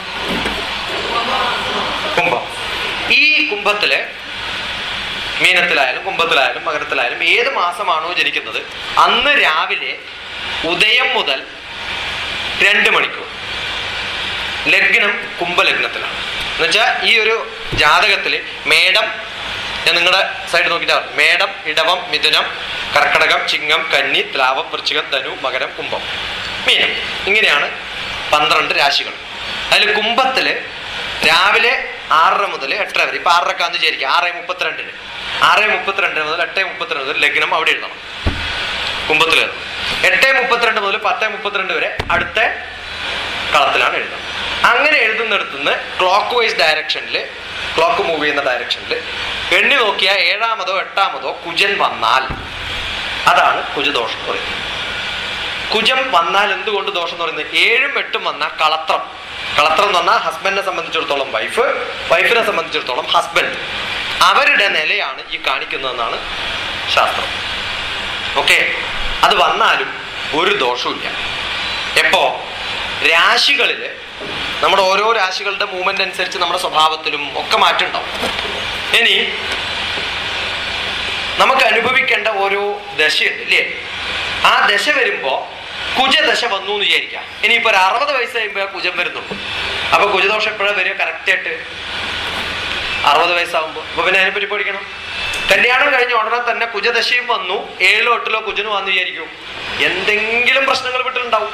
കുംഭം ഈ കുംഭത്തില് മീനത്തിലായാലും കുംഭത്തിലായാലും മകരത്തിലായാലും ഏത് മാസമാണോ ജനിക്കുന്നത് അന്ന് രാവിലെ ഉദയം മുതൽ രണ്ട് മണിക്കൂർ ലഗ്നം കുംഭലഗ്നത്തിലാണ് എന്നുവെച്ചാൽ ഈ ഒരു ജാതകത്തിൽ മേടം ഞാൻ നിങ്ങളുടെ സൈഡ് നോക്കിയിട്ട് പറഞ്ഞു മേടം ഇടവം മിഥുനം കർക്കടകം ചിങ്ങം കന്നി ത്ലാവം വൃശ്ചികം ധനു മകരം കുംഭം മീനം ഇങ്ങനെയാണ് പന്ത്രണ്ട് രാശികൾ അതിൽ കുംഭത്തില് രാവിലെ ആറര മുതൽ എട്ടര വരെ ഇപ്പൊ ആറരക്കാന്ന് വിചാരിക്കുക ആറ് മുപ്പത്തിരണ്ടിന് ആറ് മുപ്പത്തിരണ്ട് മുതൽ എട്ട് മുപ്പത്തിരണ്ട് മുതൽ ലഗ്നം അവിടെ എഴുതണം കുംഭത്തിൽ എഴുതണം എട്ട് മുപ്പത്തിരണ്ട് മുതൽ പത്ത് മുപ്പത്തിരണ്ട് വരെ അടുത്ത കളത്തിലാണ് എഴുതുന്നത് അങ്ങനെ എഴുതുന്നിടത്തുനിന്ന് ക്ലോക്ക് വൈസ് ഡയറക്ഷനിൽ ക്ലോക്ക് മൂവ് ചെയ്യുന്ന ഡയറക്ഷനിൽ എണ്ണി നോക്കിയാൽ ഏഴാമതോ എട്ടാമതോ കുജൻ വന്നാൽ അതാണ് കുജദോഷം എന്ന് പറയുന്നത് കുജം വന്നാൽ എന്തുകൊണ്ട് ദോഷം എന്ന് പറയുന്നത് ഏഴും എട്ടും വന്നാൽ കളത്രം കളത്രം എന്ന് പറഞ്ഞാൽ ഹസ്ബൻഡിനെ സംബന്ധിച്ചിടത്തോളം വൈഫ് വൈഫിനെ സംബന്ധിച്ചിടത്തോളം ഹസ്ബൻഡ് അവരുടെ നിലയാണ് ഈ കാണിക്കുന്നതെന്നാണ് ശാസ്ത്രം ഓക്കെ അത് വന്നാലും ഒരു ദോഷവുമില്ല എപ്പോ രാശികളിൽ നമ്മുടെ ഓരോ രാശികളുടെ മൂവ്മെന്റ് അനുസരിച്ച് നമ്മുടെ സ്വഭാവത്തിലും ഒക്കെ മാറ്റമുണ്ടാവും ഇനി നമുക്ക് അനുഭവിക്കേണ്ട ഓരോ ദശയുണ്ട് ഇല്ലേ ആ ദശ വരുമ്പോ കുജദശ വന്നു എന്ന് വിചാരിക്കാം ഇനിയിപ്പോ ഒരു അറുപത് വയസ്സ് കഴിയുമ്പോൾ കുജം വരുന്നുള്ളൂ അപ്പൊ കുജദോഷം എപ്പോഴാണ് വരിക കറക്റ്റ് ആയിട്ട് അറുപത് വയസ്സാകുമ്പോൾ അപ്പൊ പിന്നെ അതിനെപ്പറ്റി പഠിക്കണം കല്യാണം കഴിഞ്ഞ ഉടനെ തന്നെ കുജദശയും വന്നു ഏഴിലോ എട്ടിലോ കുജനും വന്നു വിചാരിക്കും എന്തെങ്കിലും പ്രശ്നങ്ങൾ വീട്ടിലുണ്ടാവും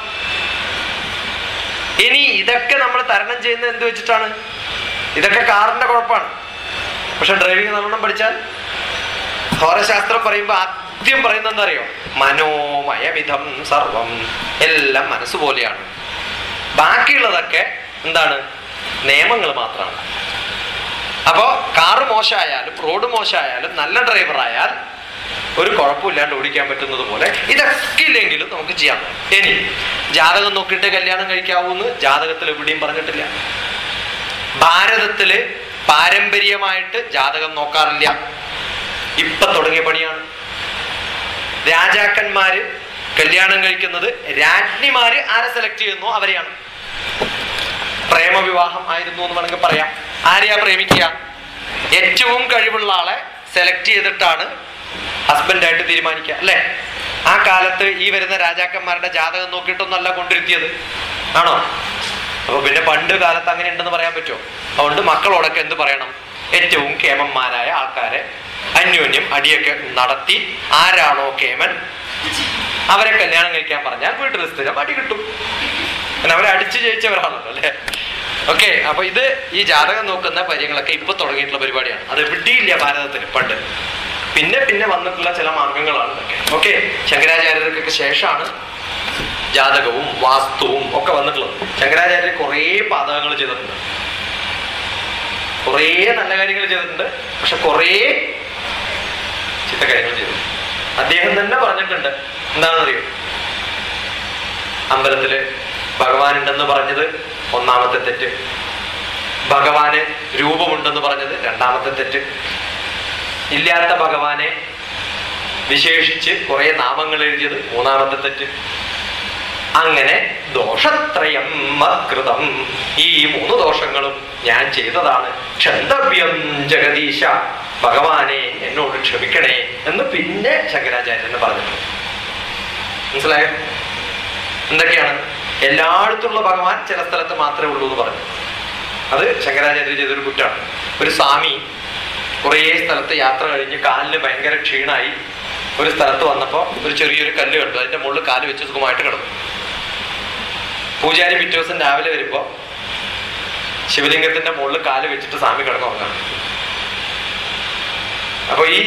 ഇനി ഇതൊക്കെ നമ്മൾ തരണം ചെയ്യുന്നത് എന്ത് വെച്ചിട്ടാണ് ഇതൊക്കെ കാറിന്റെ കുഴപ്പമാണ് പക്ഷെ ഡ്രൈവിംഗ് നല്ലോണം പഠിച്ചാൽ ഹോരശാസ്ത്രം പറയുമ്പോൾ ആദ്യം പറയുന്നത് എന്താ അറിയോ മനോമയമിതം സർവം എല്ലാം മനസ്സ് പോലെയാണ് ബാക്കിയുള്ളതൊക്കെ എന്താണ് നിയമങ്ങൾ മാത്രമാണ് അപ്പോ കാറ് മോശമായാലും റോഡ് മോശമായാലും നല്ല ഡ്രൈവർ ആയാൽ ഒരു കുഴപ്പമില്ലാണ്ട് ഓടിക്കാൻ പറ്റുന്നത് പോലെ ഇതൊക്കെ ഇല്ലെങ്കിലും നമുക്ക് ചെയ്യാൻ പറ്റും ഇനി ജാതകം നോക്കിയിട്ട് കല്യാണം കഴിക്കാവൂന്ന് ജാതകത്തിൽ എവിടെയും പറഞ്ഞിട്ടില്ല ഭാരതത്തില് പാരമ്പര്യമായിട്ട് ജാതകം നോക്കാറില്ല ഇപ്പൊ തുടങ്ങിയ പണിയാണ് രാജാക്കന്മാര് കല്യാണം കഴിക്കുന്നത് രാജ്ഞിമാര് ആരെ സെലക്ട് ചെയ്യുന്നു അവരെയാണ് പ്രേമവിവാഹം ആയിരുന്നു എന്ന് വേണമെങ്കിൽ പറയാം ആരെയാ പ്രേമിക്കുക ഏറ്റവും കഴിവുള്ള ആളെ സെലക്ട് ചെയ്തിട്ടാണ് ഹസ്ബൻഡായിട്ട് തീരുമാനിക്കുക അല്ലേ ആ കാലത്ത് ഈ വരുന്ന രാജാക്കന്മാരുടെ ജാതകം നോക്കിയിട്ടൊന്നല്ല കൊണ്ടിരുത്തിയത് ആണോ അപ്പൊ പിന്നെ പണ്ട് കാലത്ത് അങ്ങനെ ഉണ്ടെന്ന് പറയാൻ പറ്റുമോ അതുകൊണ്ട് മക്കളോടൊക്കെ എന്ത് പറയണം ഏറ്റവും കേമന്മാരായ ആൾക്കാരെ അന്യോന്യം അടിയൊക്കെ നടത്തി ആരാണോ കേമൻ അവരെ കല്യാണം കഴിക്കാൻ പറഞ്ഞാൽ വീട്ടിൽ സ്ഥിരം അടി കിട്ടും പിന്നെ അവരെ അടിച്ചു ജയിച്ചവരാണല്ലോ അല്ലേ ഓക്കെ അപ്പൊ ഇത് ഈ ജാതകം നോക്കുന്ന കാര്യങ്ങളൊക്കെ ഇപ്പൊ തുടങ്ങിയിട്ടുള്ള പരിപാടിയാണ് അത് എവിടെയില്ല ഭാരതത്തിൽ പണ്ട് പിന്നെ പിന്നെ വന്നിട്ടുള്ള ചില മാർഗങ്ങളാണ് ഇതൊക്കെ ഓക്കെ ശങ്കരാചാര്യർക്കൊക്കെ ശേഷമാണ് ജാതകവും വാസ്തുവും ഒക്കെ വന്നിട്ടുള്ളത് ശങ്കരാചാര്യർ കുറേ പാതകങ്ങൾ ചെയ്തിട്ടുണ്ട് കുറേ നല്ല കാര്യങ്ങൾ ചെയ്തിട്ടുണ്ട് പക്ഷെ കുറേ ചിത്ത കാര്യങ്ങൾ ചെയ്തിട്ടുണ്ട് അദ്ദേഹം തന്നെ പറഞ്ഞിട്ടുണ്ട് എന്താണെന്നറിയോ അമ്പലത്തില് ഭഗവാൻ ഉണ്ടെന്ന് പറഞ്ഞത് ഒന്നാമത്തെ തെറ്റ് ഭഗവാന് രൂപമുണ്ടെന്ന് പറഞ്ഞത് രണ്ടാമത്തെ തെറ്റ് ഇല്ലാത്ത ഭഗവാനെ വിശേഷിച്ച് കുറെ നാമങ്ങൾ എഴുതിയത് മൂന്നാമത്തെ തെറ്റ് അങ്ങനെ ദോഷത്രയം മത്കൃതം ഈ മൂന്ന് ദോഷങ്ങളും ഞാൻ ചെയ്തതാണ് ക്ഷന്തവ്യം ജഗദീശ ഭഗവാനെ എന്നോട് ക്ഷമിക്കണേ എന്ന് പിന്നെ ശങ്കരാചാര്യന് പറഞ്ഞിട്ടുണ്ട് മനസ്സിലായോ എന്തൊക്കെയാണ് എല്ലായിടത്തുള്ള ഭഗവാൻ ചില സ്ഥലത്ത് മാത്രമേ ഉള്ളൂ എന്ന് പറഞ്ഞു അത് ശങ്കരാചാര്യ ചെയ്തൊരു കുറ്റാണ് ഒരു സ്വാമി കുറേ സ്ഥലത്ത് യാത്ര കഴിഞ്ഞ് കാലിന് ഭയങ്കര ക്ഷീണായി ഒരു സ്ഥലത്ത് വന്നപ്പോൾ ഒരു ചെറിയൊരു കല്ല് കണ്ടു അതിന്റെ മുകളിൽ കാല് വെച്ച് സുഖമായിട്ട് കിടന്നു പൂജാരി പിറ്റേ ദിവസം രാവിലെ വരുമ്പോൾ ശിവലിംഗത്തിന്റെ മുകളിൽ കാല് വെച്ചിട്ട് സ്വാമി കിടന്നുറങ്ങാം അപ്പൊ ഈ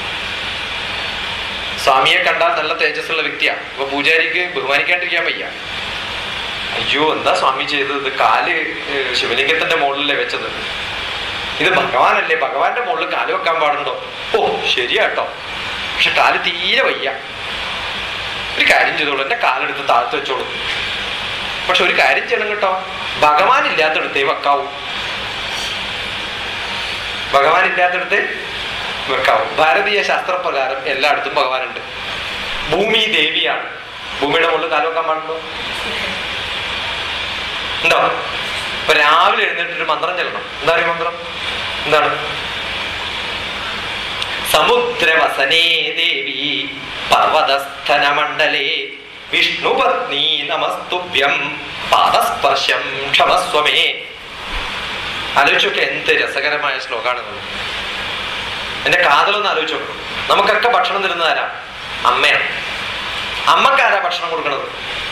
സ്വാമിയെ കണ്ടാൽ നല്ല തേജസ്സുള്ള വ്യക്തിയാണ് അപ്പൊ പൂജാരിക്ക് ബഹുമാനിക്കാണ്ടിരിക്കാൻ വയ്യ അയ്യോ എന്താ സ്വാമി ചെയ്തത് ഇത് കാല് ഏഹ്, ശിവലിംഗത്തിന്റെ മുകളിലല്ലേ വെച്ചത് ഇത് ഭഗവാനല്ലേ ഭഗവാന്റെ മുകളിൽ കാല് വെക്കാൻ പാടുണ്ടോ ഓ ശരിയാട്ടോ പക്ഷെ കാല് തീരെ വയ്യ ഒരു കാര്യം ചെയ്തോളൂ എന്റെ കാലെടുത്ത് താഴ്ത്തി വെച്ചോളൂ പക്ഷെ ഒരു കാര്യം ചെയ്യണം കേട്ടോ ഭഗവാൻ ഇല്ലാത്തടത്തേ വെക്കാവൂ ഭഗവാൻ ഇല്ലാത്തടത്ത് വെക്കാവൂ ഭാരതീയ ശാസ്ത്രപ്രകാരം എല്ലായിടത്തും ഭഗവാനുണ്ട് ഭൂമി ദേവിയാണ് ഭൂമിയുടെ മുകളിൽ കാല് വെക്കാൻ പാടുണ്ടോ ഉണ്ടോ ഇപ്പൊ രാവിലെ എഴുന്നേറ്റൊരു മന്ത്രം ചെല്ലണം എന്താ പറയുക മന്ത്രം എന്താണ് സമുദ്രവസനേ ദേവി പർവതസ്ഥനമണ്ഡലേ വിഷ്ണുപത്നി നമസ്തുഭ്യം പാദസ്പർശം ക്ഷമസ്വമേ ആലോചിച്ചൊക്കെ എന്ത് രസകരമായ ശ്ലോകമാണ് എന്റെ കാതലൊന്ന് ആലോചിച്ച് നോക്കണം നമുക്കൊക്കെ ഭക്ഷണം തരുന്നത് ആരാ അമ്മയാണ് അമ്മക്കാരാ ഭക്ഷണം കൊടുക്കുന്നത്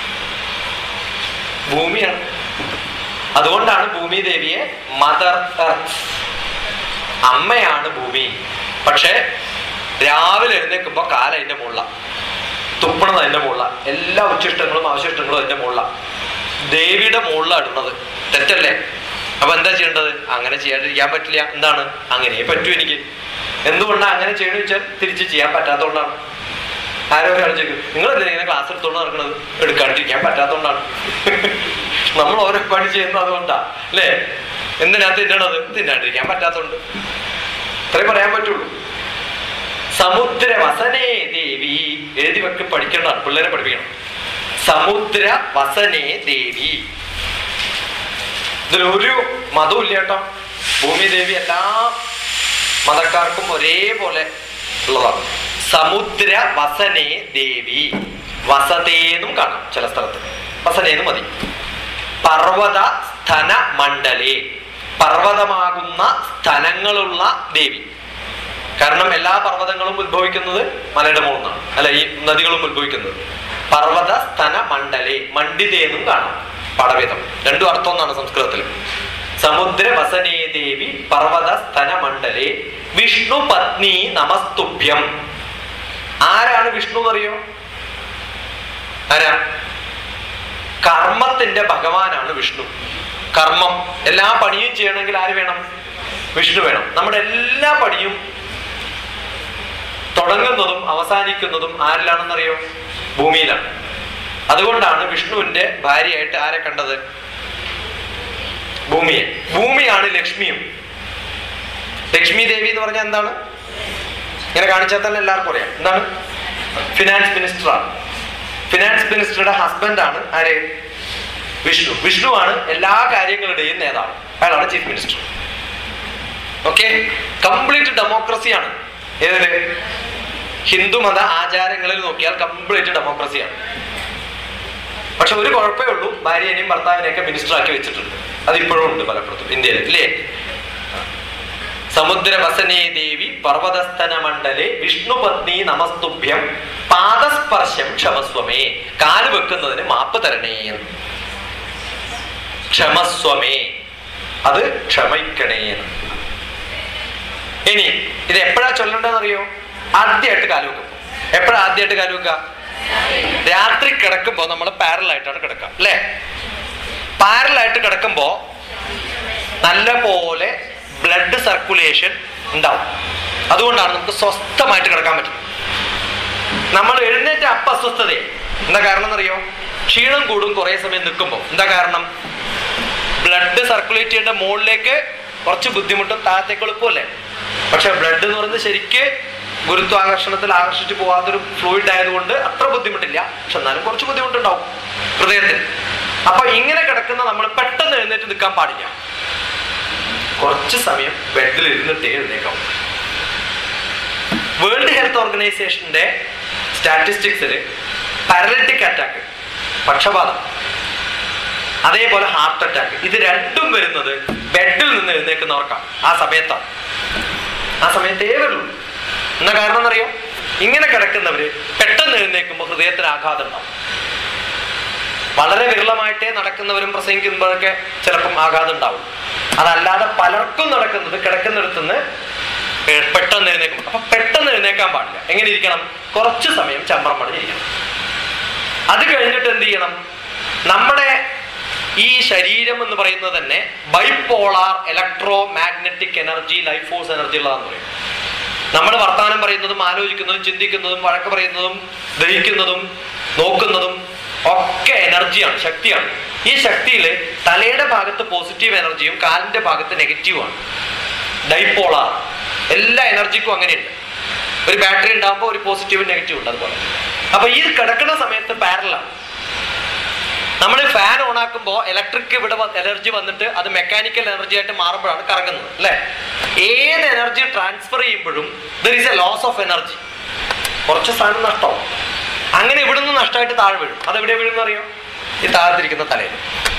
ഭൂമിയാണ് അതുകൊണ്ടാണ് ഭൂമി ദേവിയെ മദർ എർത്ത് അമ്മയാണ് ഭൂമി പക്ഷെ രാവിലെ എഴുന്നേൽക്കുമ്പോ കാല അതിന്റെ മുള്ള തുപ്പണത് അതിന്റെ മുള്ള എല്ലാ ഉച്ചിഷ്ടങ്ങളും അവശിഷ്ടങ്ങളും അതിന്റെ മുള്ള ദേവിയുടെ മുകളിലാണ് ഇടുന്നത് തെറ്റല്ലേ അപ്പൊ എന്താ ചെയ്യേണ്ടത് അങ്ങനെ ചെയ്യാണ്ടിരിക്കാൻ പറ്റില്ല എന്താണ് അങ്ങനെ പറ്റൂ എനിക്ക് എന്തുകൊണ്ടാണ് അങ്ങനെ ചെയ്യണമെന്ന് വെച്ചാൽ തിരിച്ച് ചെയ്യാൻ പറ്റാത്തതുകൊണ്ടാണ് ആരോ ഒരാൾ ചോദിക്കും നിങ്ങൾ എന്തിനാ ഇങ്ങനെ ക്ലാസ് എടുത്തോണ്ട് നടക്കുന്നത് എടുക്കാണ്ടിരിക്കാൻ പറ്റാത്തതുകൊണ്ടാണ് നമ്മൾ ഓരോ പണി ചെയ്യുന്നത് അതുകൊണ്ടാ അല്ലേ എന്തിനാ തിന്നണത് തിന്നാണ്ടിരിക്കാൻ പറ്റാത്തതുകൊണ്ട് ഇത്രയും പറയാൻ പറ്റുള്ളൂ സമുദ്ര വസനേ ദേവി എഴുതി വെക്ക് പഠിക്കേണ്ടതാണ് പിള്ളേരെ പഠിപ്പിക്കണം സമുദ്ര വസനേ ദേവി ഇതിലൊരു മതവും ഇല്ല കേട്ടോ ഭൂമി ദേവി എല്ലാ മതക്കാർക്കും ഒരേപോലെ ഉള്ളതാണ് സമുദ്ര വസനേ ദേവി വസതേന്നും കാണാം ചില സ്ഥലത്ത് വസനേന്ന് മതി പർവത സ്ഥന മണ്ഡലേ പർവ്വതമാകുന്ന സ്ഥലങ്ങളുള്ള ദേവി കാരണം എല്ലാ പർവ്വതങ്ങളും ഉത്ഭവിക്കുന്നത് മലയുടെ മുകളിൽ നിന്നാണ് അല്ല ഈ നദികളും ഉത്ഭവിക്കുന്നത് പർവ്വത സ്ഥന മണ്ഡലേ മണ്ഡിതേന്നും കാണാം പടവേദം രണ്ടും അർത്ഥം ഒന്നാണ് സംസ്കൃതത്തിൽ സമുദ്ര വസനേ ദേവി പർവ്വത സ്ഥന മണ്ഡലേ വിഷ്ണു പത്നി നമസ്തുഭ്യം ആരാണ് വിഷ്ണു എന്നറിയോ ആരാ കർമ്മത്തിന്റെ ഭഗവാനാണ് വിഷ്ണു കർമ്മം എല്ലാ പണിയും ചെയ്യണമെങ്കിൽ ആര് വേണം വിഷ്ണു വേണം നമ്മുടെ എല്ലാ പണിയും തുടങ്ങുന്നതും അവസാനിക്കുന്നതും ആരിലാണെന്നറിയോ ഭൂമിയിലാണ് അതുകൊണ്ടാണ് വിഷ്ണുവിന്റെ ഭാര്യയായിട്ട് ആരെ കണ്ടത് ഭൂമിയെ ഭൂമിയാണ് ലക്ഷ്മിയും ലക്ഷ്മി ദേവി എന്ന് പറഞ്ഞാൽ എന്താണ് ഇങ്ങനെ കാണിച്ചാൽ തന്നെ എല്ലാവർക്കും അറിയാം എന്താണ് ഫിനാൻസ് മിനിസ്റ്ററാണ് ഫിനാൻസ് മിനിസ്റ്ററുടെ ഹസ്ബൻഡാണ് ആര് വിഷ്ണു വിഷ്ണുവാണ് എല്ലാ കാര്യങ്ങളുടെയും നേതാവ് അയാളാണ് ചീഫ് മിനിസ്റ്റർ ഓക്കെ കംപ്ലീറ്റ് ഡെമോക്രസിയാണ് ഏതില് ഹിന്ദു മത ആചാരങ്ങളിൽ നോക്കിയാൽ കംപ്ലീറ്റ് ഡെമോക്രസിയാണ് പക്ഷെ ഒരു കുഴപ്പമേ ഉള്ളൂ ഭാര്യനെയും ഭർത്താവിനെയൊക്കെ മിനിസ്റ്റർ ആക്കി വെച്ചിട്ടുണ്ട് അത് ഇപ്പോഴും ഉണ്ട് പലയിടത്തും ഇന്ത്യയിൽ ഇല്ലേ സമുദ്രവസനേ ദേവി പർവതസ്ഥന മണ്ഡലെ വിഷ്ണുപത്നി നമസ്തുഭ്യം പാദസ്പർശം ക്ഷമസ്വമേ കാല് വെക്കുന്നതിന് മാപ്പ് തരണേ എന്ന്. ക്ഷമസ്വമേ അത് ക്ഷമിക്കണേ എന്ന്. ഇനി ഇത് എപ്പോഴാ ചൊല്ലേണ്ടതെന്ന് അറിയോ ആദ്യമായിട്ട് കാല് വെക്കും എപ്പോഴാ ആദ്യമായിട്ട് കാല് വെക്കുക രാത്രി കിടക്കുമ്പോ നമ്മൾ പാരലായിട്ടാണ് കിടക്കുക അല്ലേ പാരലായിട്ട് കിടക്കുമ്പോ നല്ല പോലെ ബ്ലഡ് സർക്കുലേഷൻ ഉണ്ടാവും അതുകൊണ്ടാണ് നമുക്ക് സ്വസ്ഥമായിട്ട് കിടക്കാൻ പറ്റുന്നത് നമ്മൾ എഴുന്നേറ്റ അപ്പ അസ്വസ്ഥതയെ എന്താ കാരണം എന്നറിയോ ക്ഷീണം കൂടും കുറെ സമയം നിൽക്കുമ്പോൾ എന്താ കാരണം ബ്ലഡ് സർക്കുലേറ്റ് ചെയ്യേണ്ട മുകളിലേക്ക് കുറച്ച് ബുദ്ധിമുട്ടും താഴത്തേക്ക് എളുപ്പമല്ലേ പക്ഷെ ബ്ലഡ് എന്ന് പറയുന്നത് ശരിക്ക് ഗുരുത്വാകർഷണത്തിൽ ആകർഷിച്ച് പോകാത്തൊരു ഫ്ലൂയിഡ് ആയതുകൊണ്ട് അത്ര ബുദ്ധിമുട്ടില്ല പക്ഷെ എന്നാലും കുറച്ച് ബുദ്ധിമുട്ടുണ്ടാവും ഹൃദയത്തിൽ അപ്പൊ ഇങ്ങനെ കിടക്കുന്ന നമ്മൾ പെട്ടെന്ന് എഴുന്നേറ്റ് നിൽക്കാൻ പാടില്ല കുറച്ച് സമയം ബെഡിൽ ഇരുന്നിട്ടേ എഴുന്നേക്കാം വേൾഡ് ഹെൽത്ത് ഓർഗനൈസേഷന്റെ സ്റ്റാറ്റിസ്റ്റിക്സിൽ പാരലിറ്റിക് അറ്റാക്ക് പക്ഷപാതം അതേപോലെ ഹാർട്ട് അറ്റാക്ക് ഇത് രണ്ടും വരുന്നത് ബെഡിൽ നിന്ന് എഴുന്നേൽക്കുന്നവർക്കാണ് ആ സമയത്താണ് ആ സമയത്തേ വരുള്ളൂ എന്നാ കാരണം എന്നറിയോ ഇങ്ങനെ കിടക്കുന്നവര് പെട്ടെന്ന് എഴുന്നേൽക്കുമ്പോൾ ഹൃദയത്തിന് ആഘാതം ഉണ്ടാവും വളരെ വിരളമായിട്ടേ നടക്കുന്നവരും പ്രസംഗിക്കുമ്പോഴൊക്കെ ചിലപ്പം ആഘാതം ഉണ്ടാവും അതല്ലാതെ പലർക്കും നടക്കുന്നത് കിടക്കുന്നിടത്തുനിന്ന് പെ- പെട്ടെന്ന് എഴുന്നേക്കും അപ്പൊ പെട്ടെന്ന് എഴുന്നേക്കാൻ പാടില്ല എങ്ങനെ ഇരിക്കണം കുറച്ച് സമയം ചമ്പറം പണിഞ്ഞിരിക്കണം അത് കഴിഞ്ഞിട്ട് എന്ത് ചെയ്യണം നമ്മുടെ ഈ ശരീരം എന്ന് പറയുന്നത് തന്നെ bipolar electromagnetic energy life force energy ഉള്ളതാന്ന് പറയും നമ്മൾ വർത്തമാനം പറയുന്നതും ആലോചിക്കുന്നതും ചിന്തിക്കുന്നതും വഴക്ക് പറയുന്നതും ദഹിക്കുന്നതും നോക്കുന്നതും ഒക്കെ എനർജിയാണ് ശക്തിയാണ് ഈ ശക്തിയിൽ തലയുടെ ഭാഗത്ത് പോസിറ്റീവ് എനർജിയും കാലിന്റെ ഭാഗത്ത് നെഗറ്റീവുമാണ് ഡൈപോളാർ എല്ലാ എനർജിക്കും അങ്ങനെയുണ്ട് ഒരു ബാറ്ററി ഉണ്ടാകുമ്പോൾ ഒരു പോസിറ്റീവ് നെഗറ്റീവ് ഉണ്ട് അതുപോലെ അപ്പൊ ഈ കിടക്കുന്ന സമയത്ത് പാരലാണ് നമ്മൾ ഫാൻ ഓൺ ആക്കുമ്പോൾ ഇലക്ട്രിക് ഇവിടെ എനർജി വന്നിട്ട് അത് മെക്കാനിക്കൽ എനർജി ആയിട്ട് മാറുമ്പോഴാണ് കറങ്ങുന്നത് അല്ലെ ഏത് എനർജി ട്രാൻസ്ഫർ ചെയ്യുമ്പോഴും there is a loss of energy കുറച്ച് സാധനം നഷ്ടമാവും അങ്ങനെ ഇവിടുന്ന് നഷ്ടമായിട്ട് താഴെ വീഴും അത് എവിടെ വീഴും അറിയോ ഈ താഴത്തിരിക്കുന്ന തലയിൽ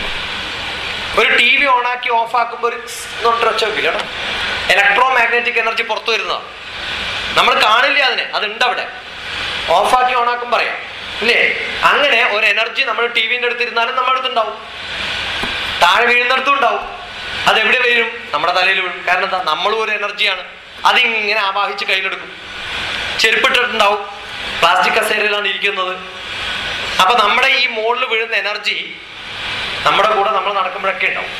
ഒരു ടി വി ഓണാക്കി ഓഫ് ആക്കുമ്പോൾ ഒരു ഒച്ച വെക്കില്ല കേട്ടോ ഇലക്ട്രോ മാഗ്നറ്റിക് എനർജി പുറത്തു വരുന്നതാണ് നമ്മൾ കാണില്ല അതിനെ അതുണ്ട് അവിടെ ഓഫാക്കി ഓണാക്കും പറയാം ഇല്ലേ അങ്ങനെ ഒരു എനർജി നമ്മൾ ടി വിന്റെ അടുത്തിരുന്നാലും നമ്മുടെ അടുത്തുണ്ടാവും താഴെ വീഴുന്നിടത്തും ഉണ്ടാവും അത് എവിടെ വീഴും നമ്മുടെ തലയിൽ വീഴും കാരണം എന്താ നമ്മളും ഒരു എനർജിയാണ് അതിങ്ങനെ ആവാഹിച്ച് കയ്യിലെടുക്കും ചെരുപ്പിട്ടിട്ടുണ്ടാവും പ്ലാസ്റ്റിക് കസേരയിലാണ് ഇരിക്കുന്നത് അപ്പൊ നമ്മുടെ ഈ മുകളിൽ വീഴുന്ന എനർജി നമ്മുടെ കൂടെ നമ്മൾ നടക്കുമ്പോഴൊക്കെ ഉണ്ടാവും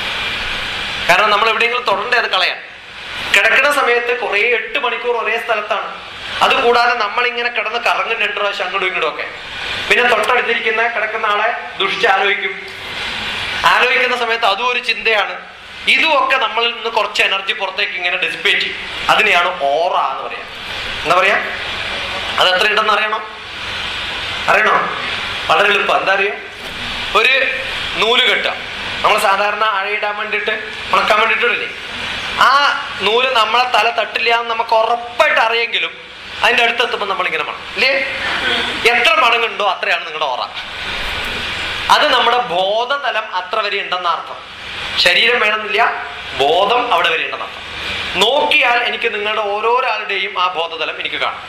കാരണം നമ്മൾ എവിടെയെങ്കിലും തൊടണ്ടേ അത് കളയാൻ കിടക്കുന്ന സമയത്ത് കുറേ എട്ട് മണിക്കൂർ ഒരേ സ്ഥലത്താണ് അത് കൂടാതെ നമ്മൾ ഇങ്ങനെ കിടന്ന് കറങ്ങും രണ്ടു പ്രാവശ്യം അങ്ങോട്ടും ഇങ്ങോട്ടും ഒക്കെ പിന്നെ തൊട്ടടുത്തിരിക്കുന്ന കിടക്കുന്ന ആളെ ദുഷിച്ച് ആലോചിക്കും ആലോചിക്കുന്ന സമയത്ത് അതും ഒരു ചിന്തയാണ് ഇതും ഒക്കെ നമ്മളിൽ നിന്ന് കുറച്ച് എനർജി പുറത്തേക്ക് ഇങ്ങനെ ഡെസിപ്പേറ്റ് ചെയ്യും അതിനെയാണ് ഓറ എന്ന് പറയാം എന്താ പറയാ അത് എത്ര ഉണ്ടെന്ന് അറിയണം അറിയണോ വളരെ എളുപ്പം എന്താ അറിയോ ഒരു നൂല് കെട്ടുക നമ്മൾ സാധാരണ അഴയിടാൻ വേണ്ടിയിട്ട് ഉണക്കാൻ വേണ്ടിയിട്ടില്ലേ ആ നൂല് നമ്മളെ തല തട്ടില്ല എന്ന് നമുക്ക് ഉറപ്പായിട്ട് അറിയെങ്കിലും അതിന്റെ അടുത്തെത്തുമ്പോൾ നമ്മളിങ്ങനെ മണം ഇല്ലേ എത്ര മണങ്ങുണ്ടോ അത്രയാണ് നിങ്ങളുടെ ഓറ അത് നമ്മുടെ ബോധതലം അത്ര വരെ ഉണ്ടെന്ന അർത്ഥം ശരീരം വേണമെന്നില്ല ബോധം അവിടെ വരെ ഉണ്ടെന്ന് അർത്ഥം നോക്കിയാൽ എനിക്ക് നിങ്ങളുടെ ഓരോരാളുടെയും ആ ബോധതലം എനിക്ക് കാണാം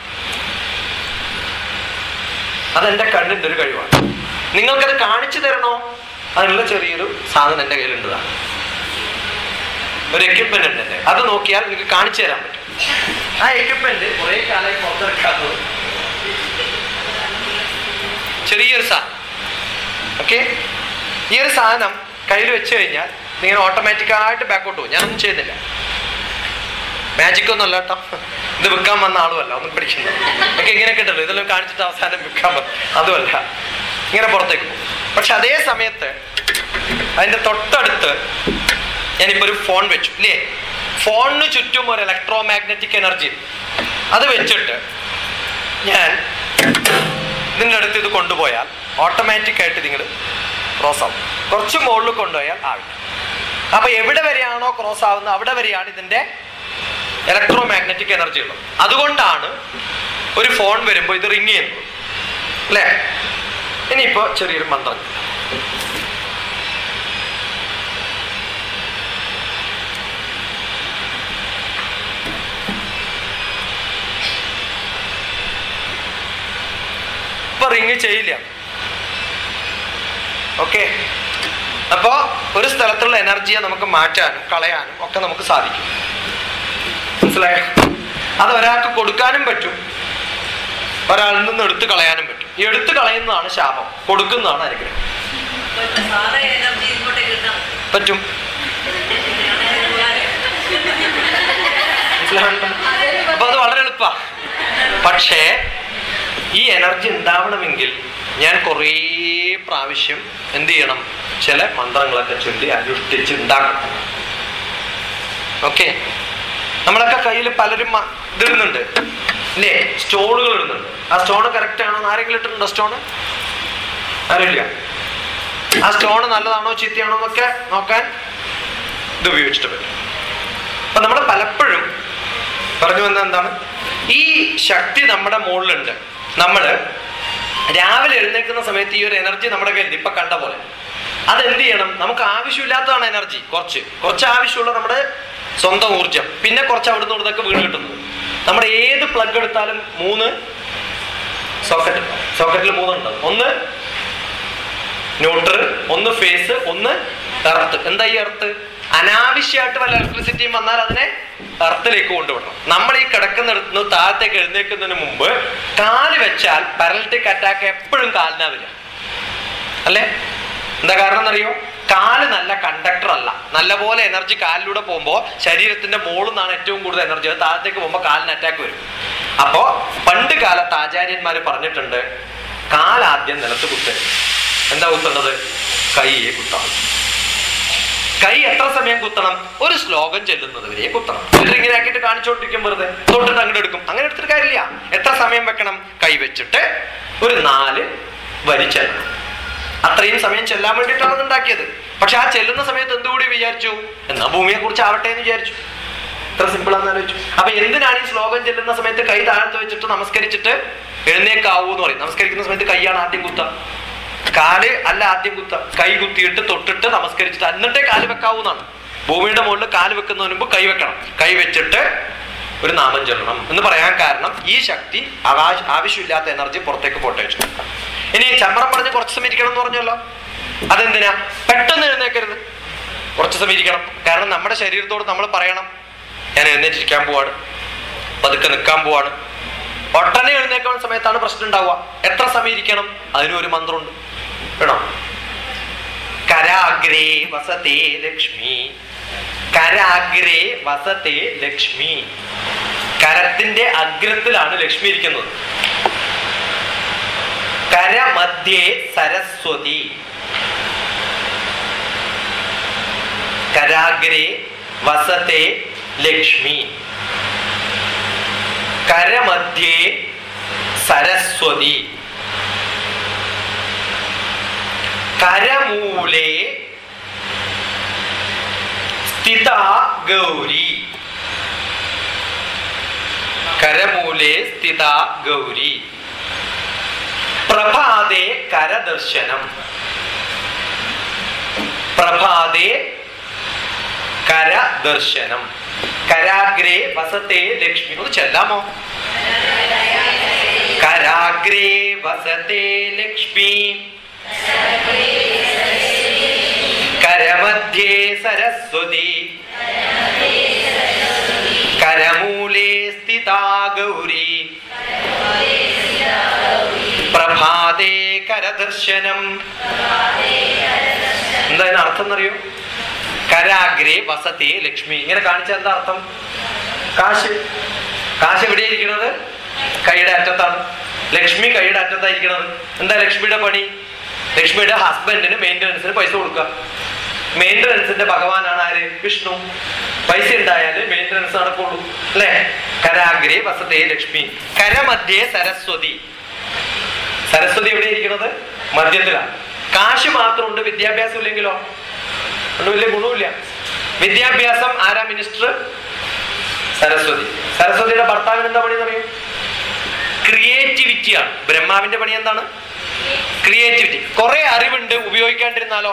അതെന്റെ കണ്ണിന്റെ ഒരു കഴിവാണ് നിങ്ങൾക്കത് കാണിച്ചു തരണോ അതിനുള്ള ചെറിയൊരു സാധനം എൻ്റെ കയ്യിലുണ്ടതാണ് ഒരു എക്യുപ്മെന്റ് ഉണ്ട് എൻ്റെ അത് നോക്കിയാൽ നിങ്ങൾക്ക് കാണിച്ചു തരാൻ പറ്റും ആ എക്യുപ്മെന്റ് കുറെ കാലമായി പുറത്തിറക്കാത്തത് ചെറിയൊരു സാധനം ഓക്കെ ഈ ഒരു സാധനം കയ്യിൽ വെച്ച് കഴിഞ്ഞാൽ നിങ്ങൾ ഓട്ടോമാറ്റിക്കായിട്ട് ബാക്കോട്ട് പോകും ഞാനൊന്നും ചെയ്യുന്നില്ല മാജിക് ഒന്നും അല്ല കേട്ടോ ഇത് വിൽക്കാൻ വന്ന ആളുമല്ല ഒന്നും പിടിക്കുന്നത് ഒക്കെ ഇങ്ങനെയൊക്കെ ഉണ്ടല്ലോ ഇതെല്ലാം കാണിച്ചിട്ട് അവസാനം വിൽക്കാൻ വന്ന അതുമല്ല ഇങ്ങനെ പുറത്തേക്ക് പോകും പക്ഷെ അതേ സമയത്ത് അതിന്റെ തൊട്ടടുത്ത് ഞാനിപ്പോ ഒരു ഫോൺ വെച്ചു ഇല്ലേ ഫോണിന് ചുറ്റും ഒരു ഇലക്ട്രോ മാഗ്നറ്റിക് എനർജി അത് വെച്ചിട്ട് ഞാൻ ഇതിൻ്റെ അടുത്ത് ഇത് കൊണ്ടുപോയാൽ ഓട്ടോമാറ്റിക് ആയിട്ട് നിങ്ങൾ ക്രോസ് ആവും കുറച്ച് മുകളിൽ കൊണ്ടുപോയാൽ ആവില്ല അപ്പൊ എവിടെ വരെയാണോ ക്രോസ് ആവുന്നത് അവിടെ വരെയാണ് ഇതിന്റെ ഇലക്ട്രോ മാഗ്നറ്റിക് എനർജി ഉള്ളത് അതുകൊണ്ടാണ് ഒരു ഫോൺ വരുമ്പോൾ ഇത് റിങ് ചെയ്യുന്നത് അല്ലേ ഇനിയിപ്പോ ചെറിയൊരു മന്ത്രം ഇപ്പൊ റിങ് ചെയ്യില്ല ഓക്കെ അപ്പോ ഒരു സ്ഥലത്തുള്ള എനർജിയെ നമുക്ക് മാറ്റാനും കളയാനും ഒക്കെ നമുക്ക് സാധിക്കും മനസ്സിലായോ അത് ഒരാൾക്ക് കൊടുക്കാനും പറ്റും ഒരാളിൽ നിന്ന് എടുത്തു കളയാനും പറ്റും ഈ എടുത്തു കളയുന്നതാണ് ശാപം കൊടുക്കുന്നതാണ് അനുഗ്രഹം പറ്റും മനസ്സിലാവുന്നുണ്ടോ? അപ്പൊ അത് വളരെ എളുപ്പാ പക്ഷേ ഈ എനർജി ഉണ്ടാവണമെങ്കിൽ ഞാൻ കുറേ പ്രാവശ്യം എന്ത് ചെയ്യണം ചില മന്ത്രങ്ങളൊക്കെ ചൊല്ലി അനുഷ്ഠിച്ച് ഉണ്ടാക്കണം ഓക്കെ നമ്മളൊക്കെ കയ്യിൽ പലരും മ- ഇതിടുന്നുണ്ട് ഇല്ലേ സ്റ്റോണുകൾ ഇടുന്നുണ്ട് ആ സ്റ്റോൺ കറക്റ്റ് ആണോ എന്ന് ആരെങ്കിലും ഇട്ടിട്ടുണ്ടോ സ്റ്റോൺ ആരില്ല ആ സ്റ്റോൺ നല്ലതാണോ ചീത്തയാണോ എന്നൊക്കെ നോക്കാൻ ഇത് ഉപയോഗിച്ചിട്ട് പറ്റും അപ്പൊ നമ്മൾ പലപ്പോഴും പറഞ്ഞു വന്ന എന്താണ് ഈ ശക്തി നമ്മുടെ മുകളിലുണ്ട് നമ്മള് രാവിലെ എഴുന്നേൽക്കുന്ന സമയത്ത് ഈ ഒരു എനർജി നമ്മുടെ കയ്യിൽ ഇപ്പൊ കണ്ട പോലെ അതെന്ത് ചെയ്യണം നമുക്ക് ആവശ്യമില്ലാത്തതാണ് എനർജി കുറച്ച് കുറച്ച് ആവശ്യമുള്ള നമ്മുടെ സ്വന്തം ഊർജം പിന്നെ കുറച്ച് അവിടുന്ന് ഇവിടുന്നൊക്കെ വീണ് കിട്ടുന്നു നമ്മുടെ ഏത് പ്ലഗ് എടുത്താലും മൂന്ന് സോക്കറ്റ് സോക്കറ്റിൽ മൂന്നുണ്ട് ഒന്ന് ന്യൂട്രൽ ഒന്ന് ഫേസ് ഒന്ന് എർത്ത് എന്താ ഈ എർത്ത് അനാവശ്യമായിട്ട് വല്ല ഇലക്ട്രിസിറ്റിയും വന്നാൽ അതിനെ എർത്തിലേക്ക് കൊണ്ടുവിടണം നമ്മൾ ഈ കിടക്കുന്നിടത്ത് താഴത്തേക്ക് എഴുന്നേൽക്കുന്നതിന് മുമ്പ് കാല് വെച്ചാൽ പാരലിറ്റിക് അറ്റാക്ക് എപ്പോഴും കാലിനാ വരിക അല്ലേ എന്താ കാരണം എന്നറിയോ കാല് നല്ല കണ്ടക്ടർ അല്ല നല്ലപോലെ എനർജി കാലിലൂടെ പോകുമ്പോൾ ശരീരത്തിന്റെ മുകളിൽ നിന്നാണ് ഏറ്റവും കൂടുതൽ എനർജി അത് താഴത്തേക്ക് പോകുമ്പോൾ കാലിന് അറ്റാക്ക് വരും അപ്പോ പണ്ട് കാലത്ത് ആചാര്യന്മാര് പറഞ്ഞിട്ടുണ്ട് കാലാദ്യം നിലത്ത് കുത്തരുത് എന്താ കുത്തേണ്ടത് കൈയെ കുത്തണം കൈ എത്ര സമയം കുത്തണം ഒരു ശ്ലോകം ചെല്ലുന്നത് വരെ കുത്തണം എന്നിട്ട് ഇങ്ങനെ ആക്കിയിട്ട് കാണിച്ചോണ്ടിരിക്കും വെറുതെ തൊട്ടിട്ട് അങ്ങോട്ട് എടുക്കും അങ്ങനെ എടുത്തിട്ട് കാര്യമില്ല എത്ര സമയം വെക്കണം കൈ വെച്ചിട്ട് ഒരു നാല് വരി ചെല്ലണം അത്രയും സമയം ചെല്ലാൻ വേണ്ടിയിട്ടാണ് അത് ഉണ്ടാക്കിയത് പക്ഷെ ആ ചെല്ലുന്ന സമയത്ത് എന്തുകൂടി വിചാരിച്ചു എന്നാ ഭൂമിയെ കുറിച്ച് ആവട്ടെ എന്ന് വിചാരിച്ചു ഇത്ര സിമ്പിൾ ആണെന്ന് ആലോചിച്ചു അപ്പൊ എന്തിനാണ് ഈ ശ്ലോകം ചെല്ലുന്ന സമയത്ത് കൈ താഴ്ത്ത് വെച്ചിട്ട് നമസ്കരിച്ചിട്ട് എഴുന്നേക്കാവൂ എന്ന് പറയും നമസ്കരിക്കുന്ന സമയത്ത് കൈയാണ് ആദ്യം കുത്ത കാല് അല്ല ആദ്യം കുത്ത കൈ കുത്തിയിട്ട് തൊട്ടിട്ട് നമസ്കരിച്ചിട്ട് എന്നിട്ടേ കാല് വെക്കാവൂന്നാണ് ഭൂമിയുടെ മുകളിൽ കാല് വെക്കുന്നതിന് മുമ്പ് കൈ വെക്കണം കൈ വെച്ചിട്ട് ഒരു നാമം ചൊല്ലണം എന്ന് പറയാൻ കാരണം ഈ ശക്തി ആവാ- ആവശ്യമില്ലാത്ത എനർജി പുറത്തേക്ക് പോട്ടെ വെച്ചു ഇനി ചമ്മറം പറഞ്ഞ് കുറച്ച് സമയം ഇരിക്കണം എന്ന് പറഞ്ഞല്ലോ അതെന്തിനാ പെട്ടെന്ന് എഴുന്നേക്കരുത് കുറച്ച് സമയം ഇരിക്കണം കാരണം നമ്മുടെ ശരീരത്തോട് നമ്മൾ പറയണം ഞാൻ എഴുന്നേറ്റിരിക്കാൻ പോവാണ് പതുക്കെ നിൽക്കാൻ പോവാണ് ഒട്ടനെ എഴുന്നേക്കുന്ന സമയത്താണ് പ്രശ്നം ഉണ്ടാവുക എത്ര സമയം ഇരിക്കണം അതിനും ഒരു മന്ത്രമുണ്ട് വേണോ കരാഗ്രേ വസതേ ലക്ഷ്മി കരാഗ്രേ വസതേ ലക്ഷ്മി കരത്തിന്റെ അഗ്രത്തിലാണ് ലക്ഷ്മി ഇരിക്കുന്നത് കരമധ്യേ സരസ്വതി കരാഗ്രേ വസത്തെ ലക്ഷ്മി കരമധ്യേ സരസ്വതി കരമൂലേ സ്ഥിത ഗൗരി കരമൂലേ സ്ഥിത ഗൗരി പ്രഭാതേ കരദർശനം പ്രഭാതേ കരദർശനം കരാഗ്രേ വസത്തെ ലക്ഷ്മി ഒന്ന് ചെല്ലാമോ കരാഗ്രേ വസത്തെ ലക്ഷ്മി കരമധ്യേ സരസ്വതി കരമൂലേ സ്ഥിതാ ഗൗരി പ്രഭാതേ കരദർശനം എന്താ ഇതിന് അർത്ഥം എന്നറിയോ കരാഗ്രേ വസത്തെ ലക്ഷ്മി ഇങ്ങനെ കാണിച്ച എന്താ അർത്ഥം കാശ് കാശ് എവിടെ ഇരിക്കുന്നത് കൈയുടെ അറ്റത്താണ് ലക്ഷ്മി കൈയുടെ അറ്റത്തായിരിക്കുന്നത് എന്താ ലക്ഷ്മിയുടെ പണി ലക്ഷ്മിയുടെ ഹസ്ബൻഡിന് മെയിൻ്റനൻസിന് പൈസ കൊടുക്കുക മെയിൻ്റനൻസിന്റെ ഭഗവാനാണ് ആര് വിഷ്ണു പൈസ ഉണ്ടായാലേ മെയിൻ്റനൻസ് നടക്കുള്ളൂ അല്ലേ കരാഗ്രേ വസതേ ലക്ഷ്മി കരമധ്യേ സരസ്വതി സരസ്വതി എവിടെ ഇരിക്കുന്നത് മധ്യത്തിലാണ് കാശ് മാത്രമുണ്ട് വിദ്യാഭ്യാസം ഇല്ലെങ്കിലോ അതുകൊണ്ട് വലിയ ഗുണമില്ല വിദ്യാഭ്യാസം ആരാ മിനിസ്റ്റർ സരസ്വതി സരസ്വതിയുടെ ഭർത്താവിന് എന്താ പണി എന്നറിയോ ക്രിയേറ്റിവിറ്റിയാണ് ബ്രഹ്മാവിന്റെ പണി എന്താണ് ക്രിയേറ്റിവിറ്റി കുറെ അറിവുണ്ട് ഉപയോഗിക്കാണ്ടിരുന്നാലോ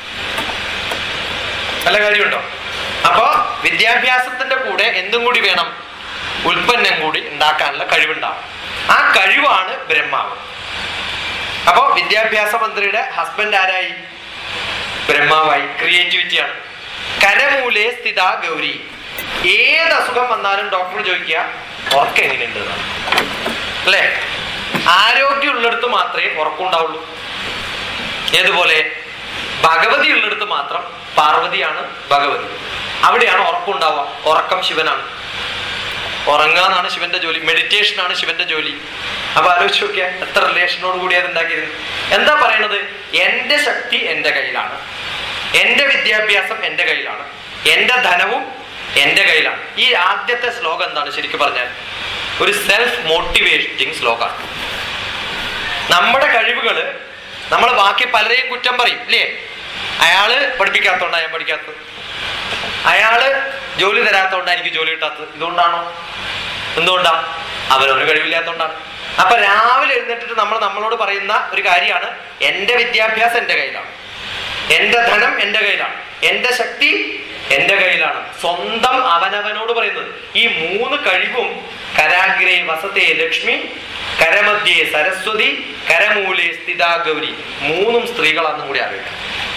നല്ല കാര്യമുണ്ടോ അപ്പോ വിദ്യാഭ്യാസത്തിന്റെ കൂടെ എന്തും കൂടി വേണം ഉൽപ്പന്നം കൂടി ഉണ്ടാക്കാനുള്ള കഴിവുണ്ടാവും ആ കഴിവാണ് ബ്രഹ്മാവ് അപ്പോ വിദ്യാഭ്യാസ മന്ത്രിയുടെ ഹസ്ബൻഡ് ആരായി ബ്രഹ്മാവായി ക്രിയേറ്റിവിറ്റിയാണ് കരമൂലെ സ്ഥിത ഗൗരി ഏത് അസുഖം വന്നാലും ഡോക്ടർ ചോദിക്കുക ഉറക്കം എങ്ങനെയുണ്ട് എന്നാണ്. അല്ലേ ആരോഗ്യമുള്ളിടത്ത് മാത്രമേ ഉറക്കമുണ്ടാവുള്ളൂ ഏതുപോലെ ഭഗവതി ഉള്ളിടത്ത് മാത്രം പാർവതിയാണ് ഭഗവതി അവിടെയാണ് ഉറക്കം ഉണ്ടാവുക ഉറക്കം ശിവനാണ് ഉറങ്ങാന്നാണ് ശിവന്റെ ജോലി മെഡിറ്റേഷൻ ആണ് ശിവന്റെ ജോലി അപ്പൊ ആലോചിച്ച് നോക്കിയാൽ എത്ര റിലേഷനോട് കൂടി അത് ഉണ്ടാക്കിയത് എന്താ പറയണത് എന്റെ ശക്തി എന്റെ കയ്യിലാണ് എന്റെ വിദ്യാഭ്യാസം എന്റെ കയ്യിലാണ് എന്റെ ധനവും എന്റെ കയ്യിലാണ് ഈ ആദ്യത്തെ ശ്ലോകം എന്താണ് ശരിക്കും പറഞ്ഞാൽ ഒരു സെൽഫ് മോട്ടിവേറ്റിംഗ് ശ്ലോകമാണ് നമ്മുടെ കഴിവുകള് നമ്മൾ ബാക്കി പലരെയും കുറ്റം പറയും ഇല്ലേ അയാള് പഠിപ്പിക്കാത്തോണ്ടാ ഞാൻ പഠിക്കാത്തത് അയാള് ജോലി തരാത്തോണ്ടാ എനിക്ക് ജോലി കിട്ടാത്തത് ഇതുകൊണ്ടാണോ എന്തുകൊണ്ടാ അവരവന് കഴിവില്ലാത്തോണ്ടാണ് അപ്പൊ രാവിലെ എഴുന്നേറ്റിട്ട് നമ്മൾ നമ്മളോട് പറയുന്ന ഒരു കാര്യമാണ് എന്റെ വിദ്യാഭ്യാസം എന്റെ കയ്യിലാണ് എന്റെ ധനം എന്റെ കയ്യിലാണ് എന്റെ ശക്തി എന്റെ കയ്യിലാണ് സ്വന്തം അവനവനോട് പറയുന്നത് ഈ മൂന്ന് കഴിവും കരാഗ്രേ വസത്തെ ലക്ഷ്മി കരമധ്യേ സരസ്വതി കരമൂലെ സ്ഥിതാ ഗൗരി മൂന്നും സ്ത്രീകളാണെന്നും കൂടി അറിയാം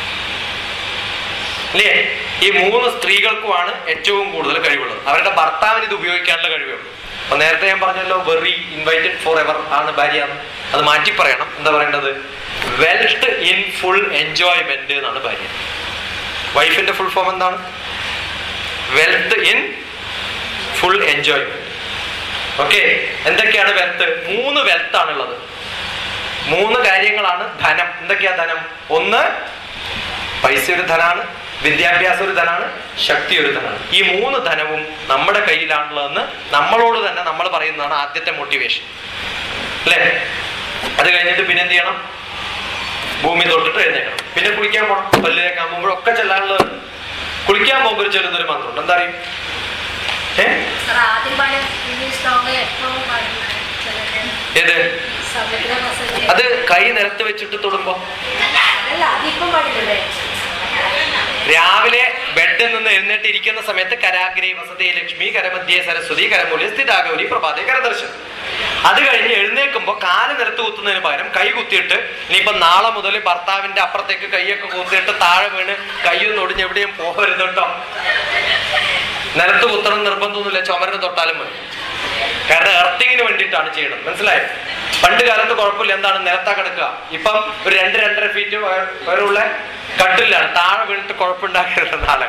അല്ലേ ഈ മൂന്ന് സ്ത്രീകൾക്കുമാണ് ഏറ്റവും കൂടുതൽ കഴിവുള്ളത് അവരുടെ ഭർത്താവിന് ഇത് ഉപയോഗിക്കാനുള്ള കഴിവേ ഉള്ളൂ അപ്പൊ നേരത്തെ ഞാൻ പറഞ്ഞല്ലോ വെറി ഇൻവൈറ്റഡ് ഫോർ എവർ ആണ് ഭാര്യ എന്ന്. അത് മാറ്റി പറയണം എന്താ പറയേണ്ടത് വെൽത്ത് ഇൻ ഫുൾ എൻജോയ്മെന്റ് എന്നാണ് ഭാര്യ വൈഫിന്റെ ഫുൾ ഫോം എന്താണ് wealth in full enjoyment okay എന്തൊക്കെയാണ് വെൽത്ത് മൂന്ന് വെൽത്ത് ആണുള്ളത് മൂന്ന് കാര്യങ്ങളാണ് ധനം എന്തൊക്കെയാ ധനം ഒന്ന് പൈസ ഒരു ധനാണ് വിദ്യാഭ്യാസം ഒരു ധനാണ് ശക്തി ഒരു ധനാണ് ഈ മൂന്ന് ധനവും നമ്മുടെ കയ്യിലാണുള്ളതെന്ന് നമ്മളോട് തന്നെ നമ്മൾ പറയുന്നതാണ് ആദ്യത്തെ മോട്ടിവേഷൻ അല്ലേ അത് കഴിഞ്ഞിട്ട് പിന്നെ എന്ത് ചെയ്യണം ഭൂമി തൊട്ടിട്ട് എഴുന്നേക്കണം പിന്നെ കുളിക്കാൻ പോകണം പല്ല് തേക്കാൻ പോകുമ്പോഴൊക്കെ ചെല്ലാനുള്ളത് കുളിക്കാൻ പോകുമ്പോൾ ഒരു ചെറുതൊരു മന്ത്രമുണ്ട് എന്താ അറിയും ഏ
സാർ ആദ്യം പാടിയ ഈ ശ്ലോകം എപ്പോഴും പാടുന്നത്
ഏത്
സമുദ്ര മസജ്
അത് കൈ നിലത്ത് വെച്ചിട്ട് തൊടുമ്പോ
അല്ല അതിപ്പം പാടില്ലേ
രാവിലെ ബെഡിൽ നിന്ന് എഴുന്നേറ്റ് ഇരിക്കുന്ന സമയത്ത് കരാഗ്രേ വസതേ ലക്ഷ്മി കരമധ്യേ സരസ്വതി കരമൂല്യ സ്ഥിതാഗൗരി പ്രഭാതേ കരദർശനം അത് കഴിഞ്ഞ് എഴുന്നേൽക്കുമ്പോൾ കാല് നിലത്ത് കുത്തുന്നതിന് പകരം കൈ കുത്തിയിട്ട് ഇനിയിപ്പോ നാളെ മുതൽ ഭർത്താവിന്റെ അപ്പുറത്തേക്ക് കൈയൊക്കെ കുത്തിയിട്ട് താഴെ വീണ് കൈയൊന്നും ഒടിഞ്ഞ് എവിടെയും പോകരുത് കേട്ടോ നിലത്ത് കുത്തണം നിർബന്ധമൊന്നുമില്ല ചുമരിന് തൊട്ടാലും മതി കാരണം എർത്തിങ്ങിന് വേണ്ടിയിട്ടാണ് ചെയ്യണം മനസ്സിലായോ പണ്ട് കാലത്ത് കുഴപ്പമില്ല എന്താണ് നിലത്താ കിടക്കുക ഇപ്പം ഒരു രണ്ട് രണ്ടര ഫീറ്റ് വരെയുള്ള കട്ടിലാണ് താഴെ വീണിട്ട് കുഴപ്പമുണ്ടാക്കരുത് നാളെ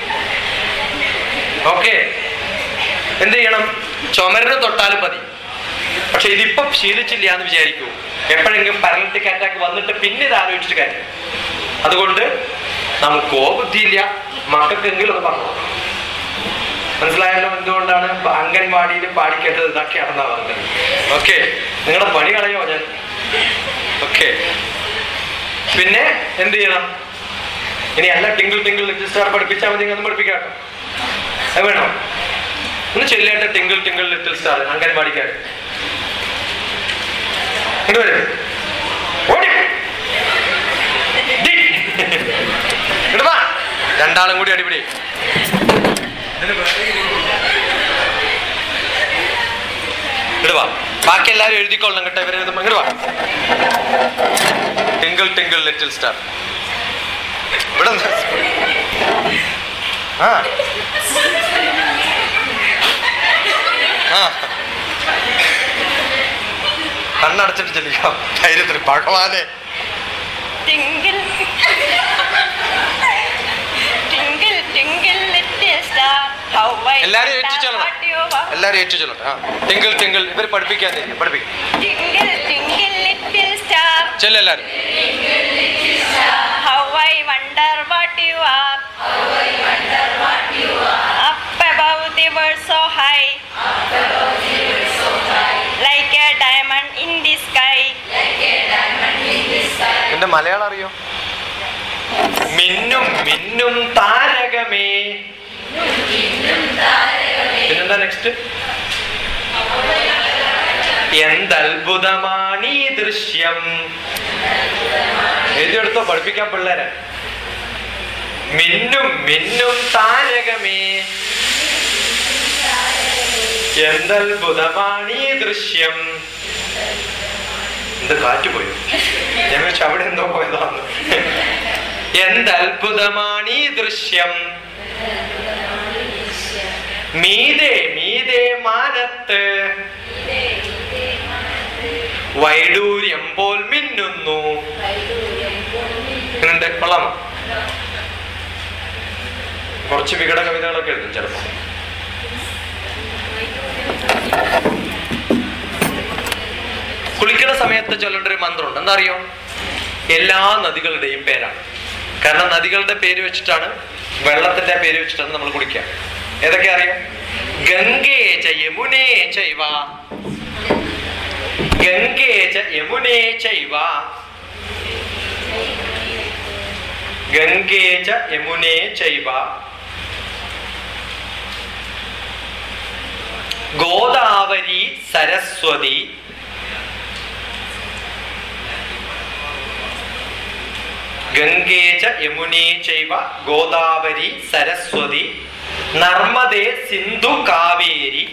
ഓക്കെ എന്ത് ചെയ്യണം ചുമരിന് തൊട്ടാലും മതി പക്ഷെ ഇതിപ്പം ശീലിച്ചില്ല എന്ന് വിചാരിക്കൂ എപ്പോഴെങ്കിലും പാരലിറ്റിക് അറ്റാക്ക് വന്നിട്ട് പിന്നെ ഇത് ആലോചിച്ചിട്ട് കാര്യം അതുകൊണ്ട് നമുക്കോ ബുദ്ധിയില്ല മക്കൾക്കെങ്കിലും അത് പറഞ്ഞു മനസ്സിലായല്ലോ എന്തുകൊണ്ടാണ് പ- അംഗൻവാടിയിൽ പാടിക്കേണ്ടത് ഇതൊക്കെയാണെന്നാ പറഞ്ഞത് ഓക്കെ നിങ്ങളുടെ പണി കളയോ ഞാൻ ഓക്കെ പിന്നെ എന്ത് ചെയ്യണം ഇനി അല്ല ടിങ്കിൾ ടിങ്കിൾ ലിറ്റിൽ സ്റ്റാർ പഠിപ്പിച്ചാൽ മതി ഒന്നും പഠിപ്പിക്കാട്ടോ അത് വേണോ ഒന്ന് ചെല്ലേണ്ട ടിങ്കിൾ ടിങ്കിൾ ലിറ്റിൽ സ്റ്റാർ അംഗൻവാടിക്കാർ ഇങ്ങോട്ട് വരും ഓടി ഡി. ഇങ്ങോട്ട് വാ രണ്ടാളും കൂടി അടിപിടി ഇങ്ങോട്ട് വാ ബാക്കി എല്ലാവരും എഴുതിക്കൊള്ളണം കേട്ടോ ഇവരെ എഴുതുമ്പോ ഇങ്ങോട്ട് വാ ടിങ്കിൾ ടിങ്കിൾ ലിറ്റിൽ സ്റ്റാർ ഇവിടെ നിന്ന്. ആ ആ കണ്ണടച്ചിട്ട് ചെല്ലിക്കോ ധൈര്യത്തിന് ഭഗവാനെ
Tingle, tingle, tingle, little star, how I
എല്ലാരും
wonder
ഏറ്റു ചൊല്ലണം
what you are.
എല്ലാരും ഏറ്റു ചൊല്ലട്ടെ ആ ടിങ്കിൾ ടിങ്കിൾ ഇവർ പഠിപ്പിക്കാൻ തരും പഠിപ്പിക്കും
Tingle, tingle, little star,
ചെല്ലെല്ലാരും
how I wonder what you are. Up above the world so high. Like a diamond in the sky.
എന്റെ മലയാളം അറിയോ മിന്നും മിന്നും താരകമേ പിന്നെന്താ നെക്സ്റ്റ് എന്തത്ഭുതമാണീ ദൃശ്യം എഴുതിയെടുത്തോ പഠിപ്പിക്കാൻ പിള്ളേരെ മിന്നും മിന്നും താരകമേ എന്തത്ഭുതമാണീ ദൃശ്യം എന്ത് കാറ്റ് പോയോ ഞാൻ വെച്ച് അവിടെ എന്തോ പോയതാണ് എന്തത്ഭുതമാണീ ദൃശ്യം മീതെ മീതെ മാനത്ത് വൈഡൂര്യം പോൽ മിന്നുന്നു എങ്ങനെയുണ്ട് കൊള്ളാമോ കുറച്ച് വികട കവിതകളൊക്കെ എഴുതും ചിലപ്പോ കുളിക്കുന്ന സമയത്ത് ചൊല്ലേണ്ട ഒരു മന്ത്രമുണ്ട് എന്താ അറിയോ എല്ലാ നദികളുടെയും പേരാണ് കാരണം നദികളുടെ പേര് വെച്ചിട്ടാണ് വെള്ളത്തിന്റെ പേര് വെച്ചിട്ടാണ് നമ്മൾ കുളിക്കുക ഏതൊക്കെ അറിയാം ഗംഗേ ച യമുനേ ചൈവ ഗംഗേ ച യമുനേ ചൈവ ഗംഗേ ച യമുനേ ചൈവ ഗോദാവരി സരസ്വതി ഗംഗേ ച യമുനേ ചൈവ ഗോദാവരി സരസ്വതി നർമ്മദേ സിന്ധു കാവേരി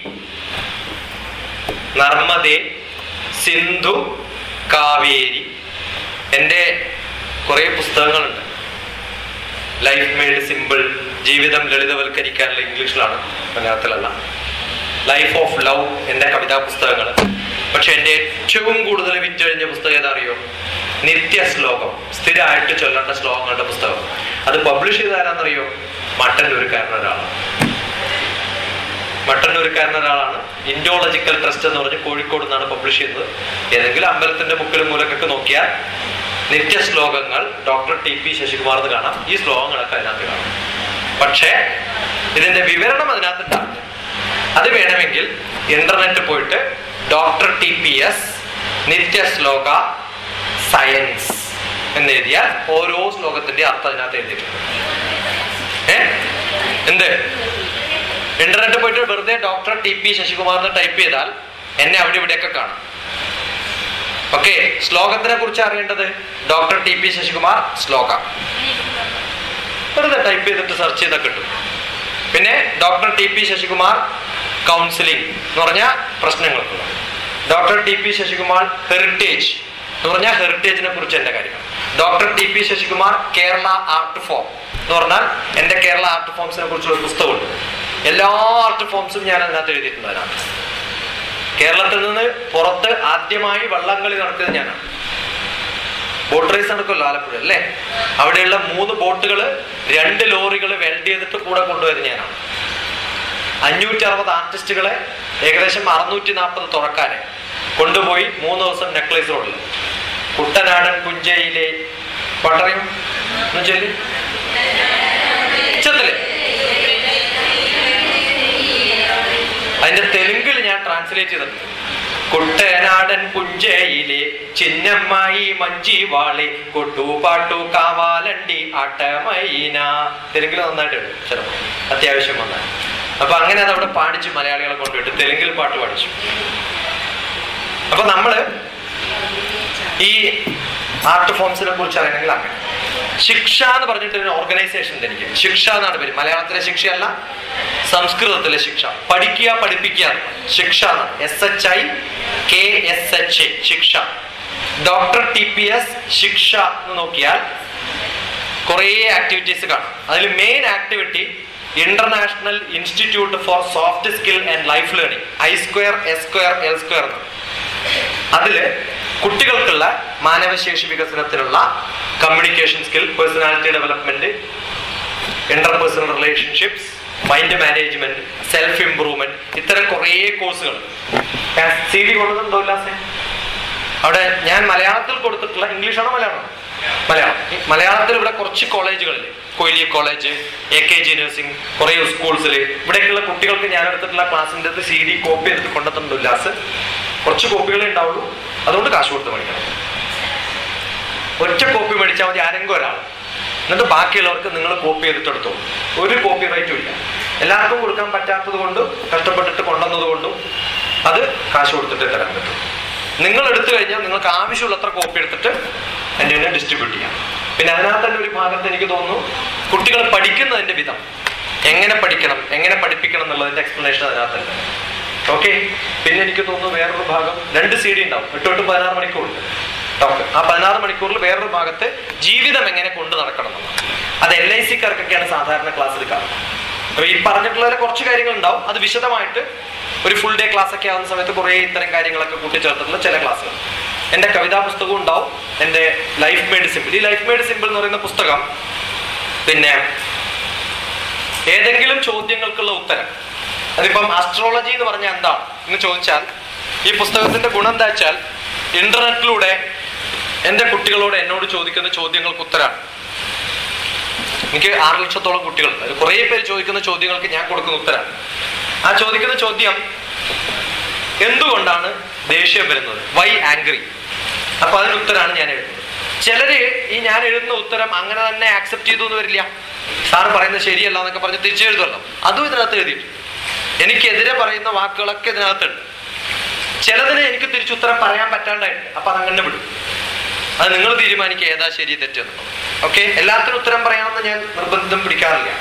നർമ്മദേ സിന്ധു കാവേരി എൻ്റെ കുറേ പുസ്തകങ്ങളുണ്ട് ലൈഫ് മെയ്ഡ് സിമ്പിൾ ജീവിതം ലളിതവൽക്കരിക്കാനുള്ള ഇംഗ്ലീഷിലാണ് മലയാളത്തിലല്ല ലൈഫ് ഓഫ് ലവ് എൻ്റെ കവിതാ പുസ്തകങ്ങൾ പക്ഷെ എൻ്റെ ഏറ്റവും കൂടുതൽ വിറ്റഴിഞ്ഞ പുസ്തകം ഏതാ അറിയോ നിത്യ ശ്ലോകം സ്ഥിരമായിട്ട് ചൊല്ലേണ്ട ശ്ലോകങ്ങളുടെ പുസ്തകം അത് പബ്ലിഷ് ചെയ്ത ആരാന്നറിയോ മട്ടന്നൂരുകാരൻ ഒരാളാണ് മട്ടന്നൂരുകാരൻ ഒരാളാണ് ഇൻഡോളജിക്കൽ ട്രസ്റ്റ് എന്ന് പറഞ്ഞ് കോഴിക്കോട് നിന്നാണ് പബ്ലിഷ് ചെയ്തത് ഏതെങ്കിലും അമ്പലത്തിന്റെ മുക്കിലും മൂലക്കൊക്കെ നോക്കിയാൽ നിത്യ ശ്ലോകങ്ങൾ ഡോക്ടർ ടി പി ശശികുമാർ എന്ന് കാണാം ഈ ശ്ലോകങ്ങളൊക്കെ അതിനകത്ത് കാണാം പക്ഷേ ഇതിന്റെ വിവരണം അതിനകത്ത് ഉണ്ടാവില്ല അത് വേണമെങ്കിൽ ഇന്റർനെറ്റ് പോയിട്ട് doctor T P S Nitya Shloka science എന്ന് എഴുതിയാൽ ഓരോ ശ്ലോകത്തിന്റെ അർത്ഥം അതിനകത്ത് എഴുതിയിട്ടുണ്ട് ഏ എന്ത് ഇന്റർനെറ്റ് പോയിട്ട് വെറുതെ ഡോക്ടർ ടി പി ശശികുമാർ എന്ന് ടൈപ്പ് ചെയ്താൽ എന്നെ അവിടെ ഇവിടെയൊക്കെ കാണാം ഓക്കെ ശ്ലോകത്തിനെ കുറിച്ച് അറിയേണ്ടത് ഡോക്ടർ ടി പി ശശികുമാർ ശ്ലോക വെറുതെ ടൈപ്പ് ചെയ്തിട്ട് സെർച്ച് ചെയ്താൽ കിട്ടും പിന്നെ doctor T P Sasikumar counselling എന്ന് പറഞ്ഞാൽ പ്രശ്നങ്ങൾക്കുള്ള doctor T P Sasikumar heritage എന്ന് പറഞ്ഞാൽ ഹെറിറ്റേജിനെ കുറിച്ച് എൻ്റെ കാര്യം doctor T P Sasikumar Kerala art form എന്ന് പറഞ്ഞാൽ എൻ്റെ കേരള ആർട്ട് ഫോംസിനെ കുറിച്ചുള്ള ഒരു പുസ്തകമുണ്ട് എല്ലാ ആർട്ട് ഫോംസും ഞാൻ അതിനകത്ത് എഴുതിയിട്ടുണ്ട് അതിനകത്ത് കേരളത്തിൽ നിന്ന് പുറത്ത് ആദ്യമായി വള്ളംകളി നടത്തിയത് ഞാനാണ് ബോട്ട് റേസ് നടക്കുമല്ലോ ആലപ്പുഴ അല്ലേ അവിടെയുള്ള മൂന്ന് ബോട്ടുകൾ രണ്ട് ലോറികൾ വെൽഡ് ചെയ്തിട്ട് കൂടെ കൊണ്ടുവരുന്നത് ഞാനാണ് അഞ്ഞൂറ്റി അറുപത് ആർട്ടിസ്റ്റുകളെ ഏകദേശം അറുന്നൂറ്റി നാൽപ്പത് തുറക്കാരെ കൊണ്ടുപോയി മൂന്ന് ദിവസം നെക്ലേസ് റോഡിൽ കുട്ടനാടൻ പുഞ്ചയിലെ പട്ടറയും എന്ന് ചൊല്ലി ഉച്ചത്തില് അതിന്റെ തെലുങ്കിൽ ഞാൻ ട്രാൻസ്ലേറ്റ് ചെയ്തിട്ടുണ്ട് കുട്ടനാടൻ പുഞ്ചയിലെ ചിന്നമ്മായി മഞ്ചി വാളി കൊട്ടുപാട്ടു കാവാലണ്ടി ആട്ടമൈന തെലുങ്കിൽ നന്നായിട്ടുണ്ട് ചിലപ്പോൾ അത്യാവശ്യം വന്നാൽ അപ്പൊ അങ്ങനെ അത് അവിടെ പാടിച്ചു മലയാളികളെ കൊണ്ടുപോയിട്ട് തെലുങ്കിൽ പാട്ട് പാടിച്ചു അപ്പൊ നമ്മള് ഈ ആർട്ട് ഫോംസിനെ കുറിച്ച് അറിയണമെങ്കിൽ അങ്ങനെ ശിക്ഷ എന്ന് പറഞ്ഞിട്ട് ഒരു ഓർഗനൈസേഷൻ ഉണ്ട് എനിക്ക് ശിക്ഷ എന്നാണ് പേര് മലയാളത്തിലെ ശിക്ഷയല്ല സംസ്കൃതത്തിലെ ശിക്ഷ പഠിക്കുക പഠിപ്പിക്കുക എന്ന്. ശിക്ഷ എന്നാണ് S H I K S H A Shiksha doctor T P S Shiksha എന്ന് നോക്കിയാൽ കുറേ ആക്ടിവിറ്റീസ് കാണാം അതിൽ main activity international institute for soft skill and life learning I square S square L square എന്നാണ് അതില് കുട്ടികൾക്കുള്ള മാനവശേഷി വികസനത്തിനുള്ള communication skill personality development interpersonal relationships mind management self improvement ഇത്തരം കുറേ കോഴ്സുകൾ ഞാൻ സി ഡി കൊണ്ടുവന്നിട്ടുണ്ടോ ഉല്ലാസേ അവിടെ ഞാൻ മലയാളത്തിൽ കൊടുത്തിട്ടുള്ള ഇംഗ്ലീഷാണോ മലയാളം മലയാളം ഈ മലയാളത്തിൽ ഇവിടെ കുറച്ച് കോളേജുകളിൽ Koyili college A K G nursing കുറേ സ്കൂൾസിൽ ഇവിടേക്കുള്ള കുട്ടികൾക്ക് ഞാൻ എടുത്തിട്ടുള്ള ക്ലാസ്സിൻ്റെ സി ഡി കോപ്പി എടുത്ത് കൊണ്ടെത്തുന്നുണ്ട് ഉല്ലാസ് കുറച്ച് കോപ്പികളേ ഉണ്ടാവുള്ളൂ അതുകൊണ്ട് കാശ് കൊടുത്ത് മേടിക്കണം ഒറ്റ കോപ്പി മേടിച്ചാൽ മതി ആരെങ്കിലും ഒരാൾ എന്നിട്ട് ബാക്കിയുള്ളവർക്ക് നിങ്ങൾ കോപ്പി ചെയ്തിട്ട് എടുത്തു ഒരു കോപ്പി റൈറ്റും ഇല്ല എല്ലാവർക്കും കൊടുക്കാൻ പറ്റാത്തത് കൊണ്ടും കഷ്ടപ്പെട്ടിട്ട് കൊണ്ടുവന്നത് കൊണ്ടും അത് കാശ് കൊടുത്തിട്ട് തരാൻ പറ്റും നിങ്ങൾ എടുത്തു കഴിഞ്ഞാൽ നിങ്ങൾക്ക് ആവശ്യമുള്ളത്ര കോപ്പി എടുത്തിട്ട് എന്നെ ഡിസ്ട്രിബ്യൂട്ട് ചെയ്യാം പിന്നെ അതിനകത്ത് തന്നെ ഒരു ഭാഗത്ത് എനിക്ക് തോന്നുന്നു കുട്ടികൾ പഠിക്കുന്നതിന്റെ വിധം എങ്ങനെ പഠിക്കണം എങ്ങനെ പഠിപ്പിക്കണം എന്നുള്ളതിന്റെ എക്സ്പ്ലനേഷൻ അതിനകത്തുണ്ട് ഓക്കെ പിന്നെ എനിക്ക് തോന്നുന്നു വേറൊരു ഭാഗം രണ്ട് സി ഡി ഉണ്ടാവും എട്ട് തൊട്ട് പതിനാറ് മണിക്കൂറുണ്ട് ടോക്ക് ആ പതിനാറ് മണിക്കൂറിൽ വേറൊരു ഭാഗത്ത് ജീവിതം എങ്ങനെ കൊണ്ടു നടക്കണം എന്നുള്ളത് അത് എൽ ഐ സിക്കാർക്കൊക്കെയാണ് സാധാരണ ക്ലാസ് എടുക്കാറ് അപ്പൊ ഈ പറഞ്ഞിട്ടുള്ള കുറച്ച് കാര്യങ്ങൾ ഉണ്ടാവും അത് വിശദമായിട്ട് ഒരു ഫുൾ ഡേ ക്ലാസ് ഒക്കെ ആവുന്ന സമയത്ത് കുറേ ഇത്തരം കാര്യങ്ങളൊക്കെ കൂട്ടിച്ചേർത്തിട്ടുള്ള ചില ക്ലാസ്സുകൾ എൻ്റെ കവിതാ പുസ്തകവും ഉണ്ടാവും എൻ്റെ ലൈഫ് മെയ്ഡ് സിമ്പിൾ ഈ ലൈഫ് മെയ്ഡ് സിമ്പിൾ എന്ന് പറയുന്ന പുസ്തകം പിന്നെ ഏതെങ്കിലും ചോദ്യങ്ങൾക്കുള്ള ഉത്തരം അതിപ്പം ആസ്ട്രോളജി എന്ന് പറഞ്ഞാൽ എന്താണ് എന്ന് ചോദിച്ചാൽ ഈ പുസ്തകത്തിന്റെ ഗുണം എന്താ വെച്ചാൽ ഇന്റർനെറ്റിലൂടെ എൻ്റെ കുട്ടികളോട് എന്നോട് ചോദിക്കുന്ന ചോദ്യങ്ങൾക്ക് ഉത്തരമാണ് എനിക്ക് ആറ് ലക്ഷത്തോളം കുട്ടികളുണ്ട് അതിൽ കുറേ പേര് ചോദിക്കുന്ന ചോദ്യങ്ങൾക്ക് ഞാൻ കൊടുക്കുന്ന ഉത്തരമാണ് ആ ചോദിക്കുന്ന ചോദ്യം എന്തുകൊണ്ടാണ് ദേഷ്യം വരുന്നത് വൈ ആംഗ്രി അപ്പൊ അതിന് ഉത്തരമാണ് ഞാൻ എഴുതുന്നത് ചിലര് ഈ ഞാൻ എഴുതുന്ന ഉത്തരം അങ്ങനെ തന്നെ ആക്സെപ്റ്റ് ചെയ്തു എന്ന് വരില്ല സാറ് പറയുന്നത് ശരിയല്ല എന്നൊക്കെ പറഞ്ഞ് തിരിച്ചെഴുതുമല്ലോ അതും ഇതിനകത്ത് എഴുതിയിട്ടുണ്ട് എനിക്കെതിരെ പറയുന്ന വാക്കുകളൊക്കെ ഇതിനകത്തുണ്ട് ചിലതിന് എനിക്ക് തിരിച്ചുത്തരം പറയാൻ പറ്റാണ്ടായിട്ടുണ്ട് അപ്പൊ അതങ്ങനെ വിടും അത് നിങ്ങൾ തീരുമാനിക്കുക ഏതാ ശരി തെറ്റെന്നുള്ളത് ഓക്കെ എല്ലാത്തിനും ഉത്തരം പറയണമെന്ന് ഞാൻ നിർബന്ധം പിടിക്കാറില്ല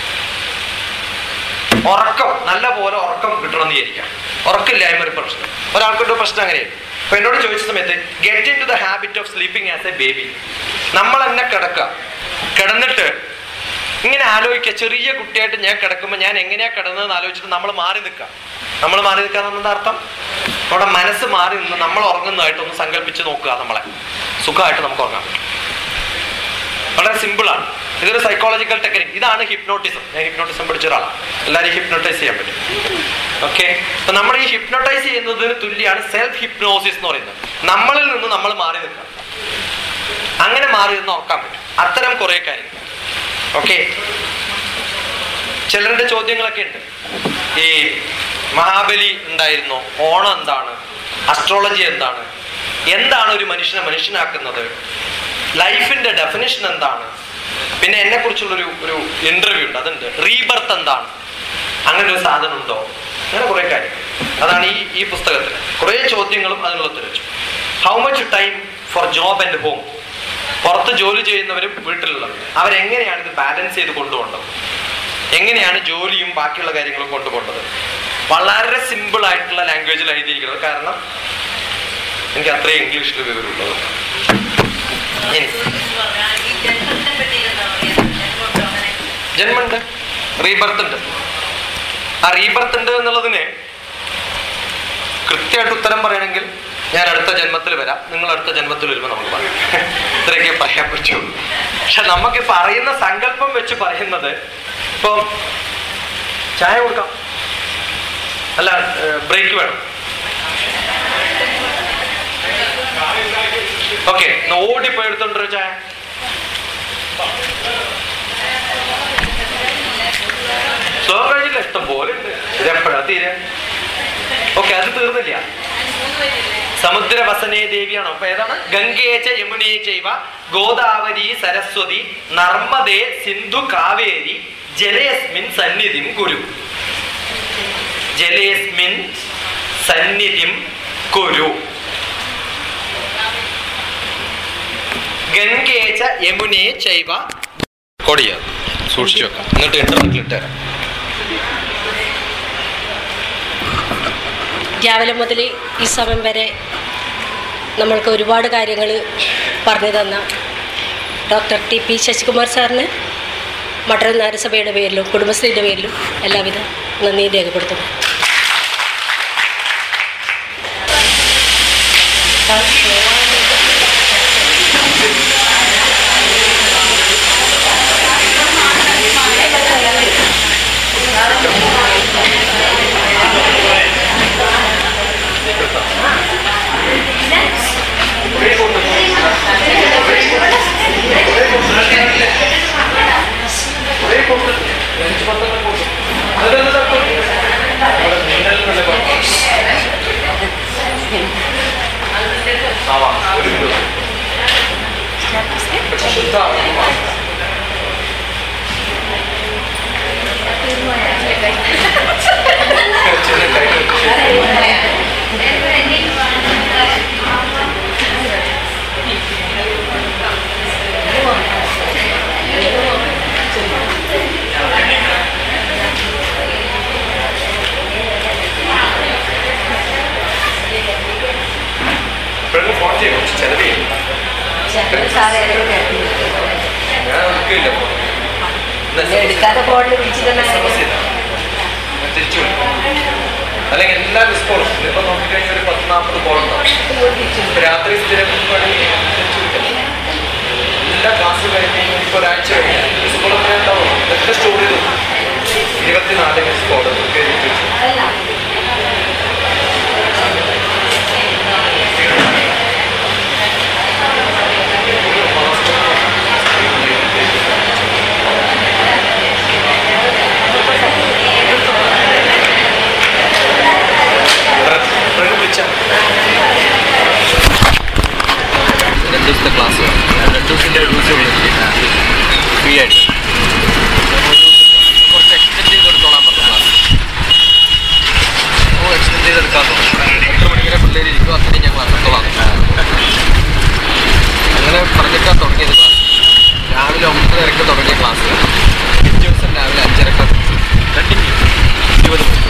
ഉറക്കം നല്ല പോലെ ഉറക്കം കിട്ടണമെന്ന് വിചാരിക്കാം ഉറക്കമില്ലായ്മ ഒരു പ്രശ്നം ഒരാൾക്കൊരു പ്രശ്നം അങ്ങനെയാണ് അപ്പൊ എന്നോട് ചോദിച്ച സമയത്ത് get into the habit of sleeping as a baby നമ്മൾ തന്നെ കിടക്കുക കിടന്നിട്ട് ഇങ്ങനെ ആലോചിക്കുക ചെറിയ കുട്ടിയായിട്ട് ഞാൻ കിടക്കുമ്പോൾ ഞാൻ എങ്ങനെയാ കിടന്നതെന്ന് ആലോചിച്ചിട്ട് നമ്മൾ മാറി നിൽക്കുക നമ്മൾ മാറി നിൽക്കുക എന്നെന്താ അർത്ഥം നമ്മുടെ മനസ്സ് മാറി നിന്ന് നമ്മൾ ഉറങ്ങുന്നതായിട്ടൊന്ന് സങ്കല്പിച്ച് നോക്കുക നമ്മളെ സുഖമായിട്ട് നമുക്ക് ഉറങ്ങാൻ പറ്റും വളരെ സിമ്പിളാണ് ഇതൊരു സൈക്കോളജിക്കൽ ടെക്നിക് ഇതാണ് ഹിപ്നോട്ടിസം ഞാൻ ഹിപ്നോട്ടിസം പഠിച്ച ഒരാളാണ് എല്ലാവരും ഹിപ്നോട്ടൈസ് ചെയ്യാൻ പറ്റും ഓക്കെ അപ്പൊ നമ്മൾ ഈ ഹിപ്നോട്ടൈസ് ചെയ്യുന്നതിന് തുല്യമാണ് സെൽഫ് ഹിപ്നോസിസ് എന്ന് പറയുന്നത് നമ്മളിൽ നിന്ന് നമ്മൾ മാറി നിൽക്കുക അങ്ങനെ മാറി നിന്ന് ഉറക്കാൻ പറ്റും അത്തരം കുറെ കാര്യങ്ങൾ ഓക്കെ ചിലരുടെ ചോദ്യങ്ങളൊക്കെ ഉണ്ട് ഈ മഹാബലി ഉണ്ടായിരുന്നോ ഓണം എന്താണ് അസ്ട്രോളജി എന്താണ് എന്താണ് ഒരു മനുഷ്യനെ മനുഷ്യനാക്കുന്നത് ലൈഫിന്റെ ഡെഫിനിഷൻ എന്താണ് പിന്നെ എന്നെ കുറിച്ചുള്ളൊരു ഒരു ഇന്റർവ്യൂ ഉണ്ട് അതുണ്ട് റീബർത്ത് എന്താണ് അങ്ങനെ ഒരു സാധനം ഉണ്ടോ അങ്ങനെ കുറെ കാര്യം അതാണ് ഈ ഈ പുസ്തകത്തിൽ കുറെ ചോദ്യങ്ങളും അതിനുള്ള ഉത്തരം വെച്ചു how much time for job and home പുറത്ത് ജോലി ചെയ്യുന്നവരും വീട്ടിലുള്ളവരും അവരെങ്ങനെയാണ് ഇത് ബാലൻസ് ചെയ്ത് കൊണ്ടുപോകേണ്ടത് എങ്ങനെയാണ് ജോലിയും ബാക്കിയുള്ള കാര്യങ്ങളും കൊണ്ടുപോകേണ്ടത് വളരെ സിമ്പിൾ ആയിട്ടുള്ള ലാംഗ്വേജിൽ എഴുതിയിരിക്കുന്നത് കാരണം എനിക്ക് അത്രയും ഇംഗ്ലീഷിൽ വിവരമുള്ളത് ഇനി ജന്മുണ്ട് റീബർത്ത് ഉണ്ട് ആ റീബർത്ത് ഉണ്ട് എന്നുള്ളതിന് കൃത്യമായിട്ട് ഉത്തരം പറയണമെങ്കിൽ ഞാൻ അടുത്ത ജന്മത്തിൽ വരാം നിങ്ങൾ അടുത്ത ജന്മത്തിൽ വരുമ്പോൾ നമുക്ക് പറയാം ഇത്രയൊക്കെ പറയാൻ പറ്റുള്ളൂ പക്ഷെ നമുക്ക് പറയുന്ന സങ്കല്പം വെച്ച് പറയുന്നത് ഇപ്പം ചായ കൊടുക്കാം അല്ല ബ്രേക്ക് വേണം ഓക്കെ ഓടിപ്പോയി എടുത്തോണ്ടൊരു ചായ സ്ലോ കഴിഞ്ഞില്ല ഇഷ്ടം പോലെ ഉണ്ട് ഇത് എപ്പോഴാ തീരെ ഓക്കെ അത് തീർന്നില്ല സമുദ്രവസനേ ദേവിയാണോ അപ്പൊ ഏതാണ് ഗംഗേച്ച യമുനേ ചൈവ ഗോദാവരി സരസ്വതി നർമ്മദേ സിന്ധു കാവേരി ജലയസ്മിൻ സന്നിധിം കുരു ജലയസ്മിൻ സന്നിധിം കുരു ഗംഗേച്ച യമുനേ ചൈവ കൊടിയ സൂക്ഷിച്ചു വെക്കാം എന്നിട്ട് ഇന്റർനെറ്റിൽ ഇട്ടുതരാം
രാവിലെ മുതൽ ഈ സമയം വരെ നമ്മൾക്ക് ഒരുപാട് കാര്യങ്ങൾ പറഞ്ഞു തന്ന ഡോക്ടർ ടി പി ശശികുമാർ സാറിന് മട്ടന്നൂർ നഗരസഭയുടെ പേരിലും കുടുംബശ്രീയുടെ പേരിലും എല്ലാവിധ നന്ദിയും രേഖപ്പെടുത്തുന്നു സാറേ എന്നോട് കേട്ടു.
ഞാൻ എടുക്കില്ല ഇപ്പൊ. എന്നാ
പിന്നെ എടുക്കാതെ ഫോണിൽ വിളിച്ചിട്ടുണ്ടെങ്കിൽ
സർവീസ് ചെയ്താ. ഞാൻ തിരിച്ചു വിളിക്കും. അല്ലെങ്കിൽ എല്ലാ മിസ് കോളും ഇപ്പൊ നോക്കിക്കഴിഞ്ഞാൽ ഒരു പത്ത് നാൽപ്പത് കോൾ ഉണ്ടാവും ഇപ്പൊ രാത്രി സ്ഥിരം പണിക്ക് തിരിച്ചു വിളിക്കാം. എല്ലാ ക്ലാസ് കഴിഞ്ഞ് ഇപ്പൊ ഒരാഴ്ച കഴിഞ്ഞാൽ മിസ് കോൾ എത്ര ഉണ്ടാവും ഇതൊക്കെ സ്റ്റോർ ചെയ്തു ഇരുപത്തിനാല് മിസ് കോൾ എഴുതി വെച്ചു വിളിച്ചാൽ രണ്ട് ദിവസത്തെ ക്ലാസ് രണ്ട് ദിവസത്തിൻ്റെ ഒരു ദിവസം ഫ്രീ ആയിട്ട് കുറച്ച് എക്സ്റ്റെൻഡ് ചെയ്ത് എടുത്തോളാൻ പറഞ്ഞു ക്ലാസ് ഓ എക്സ്റ്റെൻഡ് ചെയ്തെടുക്കാൻ എത്ര മണിവരെ പിള്ളേർ ഇരിക്കും അത്രയും ഞാൻ ക്ലാസ് എടുത്തോളാം അങ്ങനെ പറഞ്ഞിട്ടാണ് തുടങ്ങിയത് ക്ലാസ് രാവിലെ ഒമ്പതരക്ക് തുടങ്ങിയ ക്ലാസ് പിറ്റേ ദിവസം രാവിലെ അഞ്ചരക്കാണ് കണ്ടിന്യൂ ഇരുപത് മണിക്കൂർ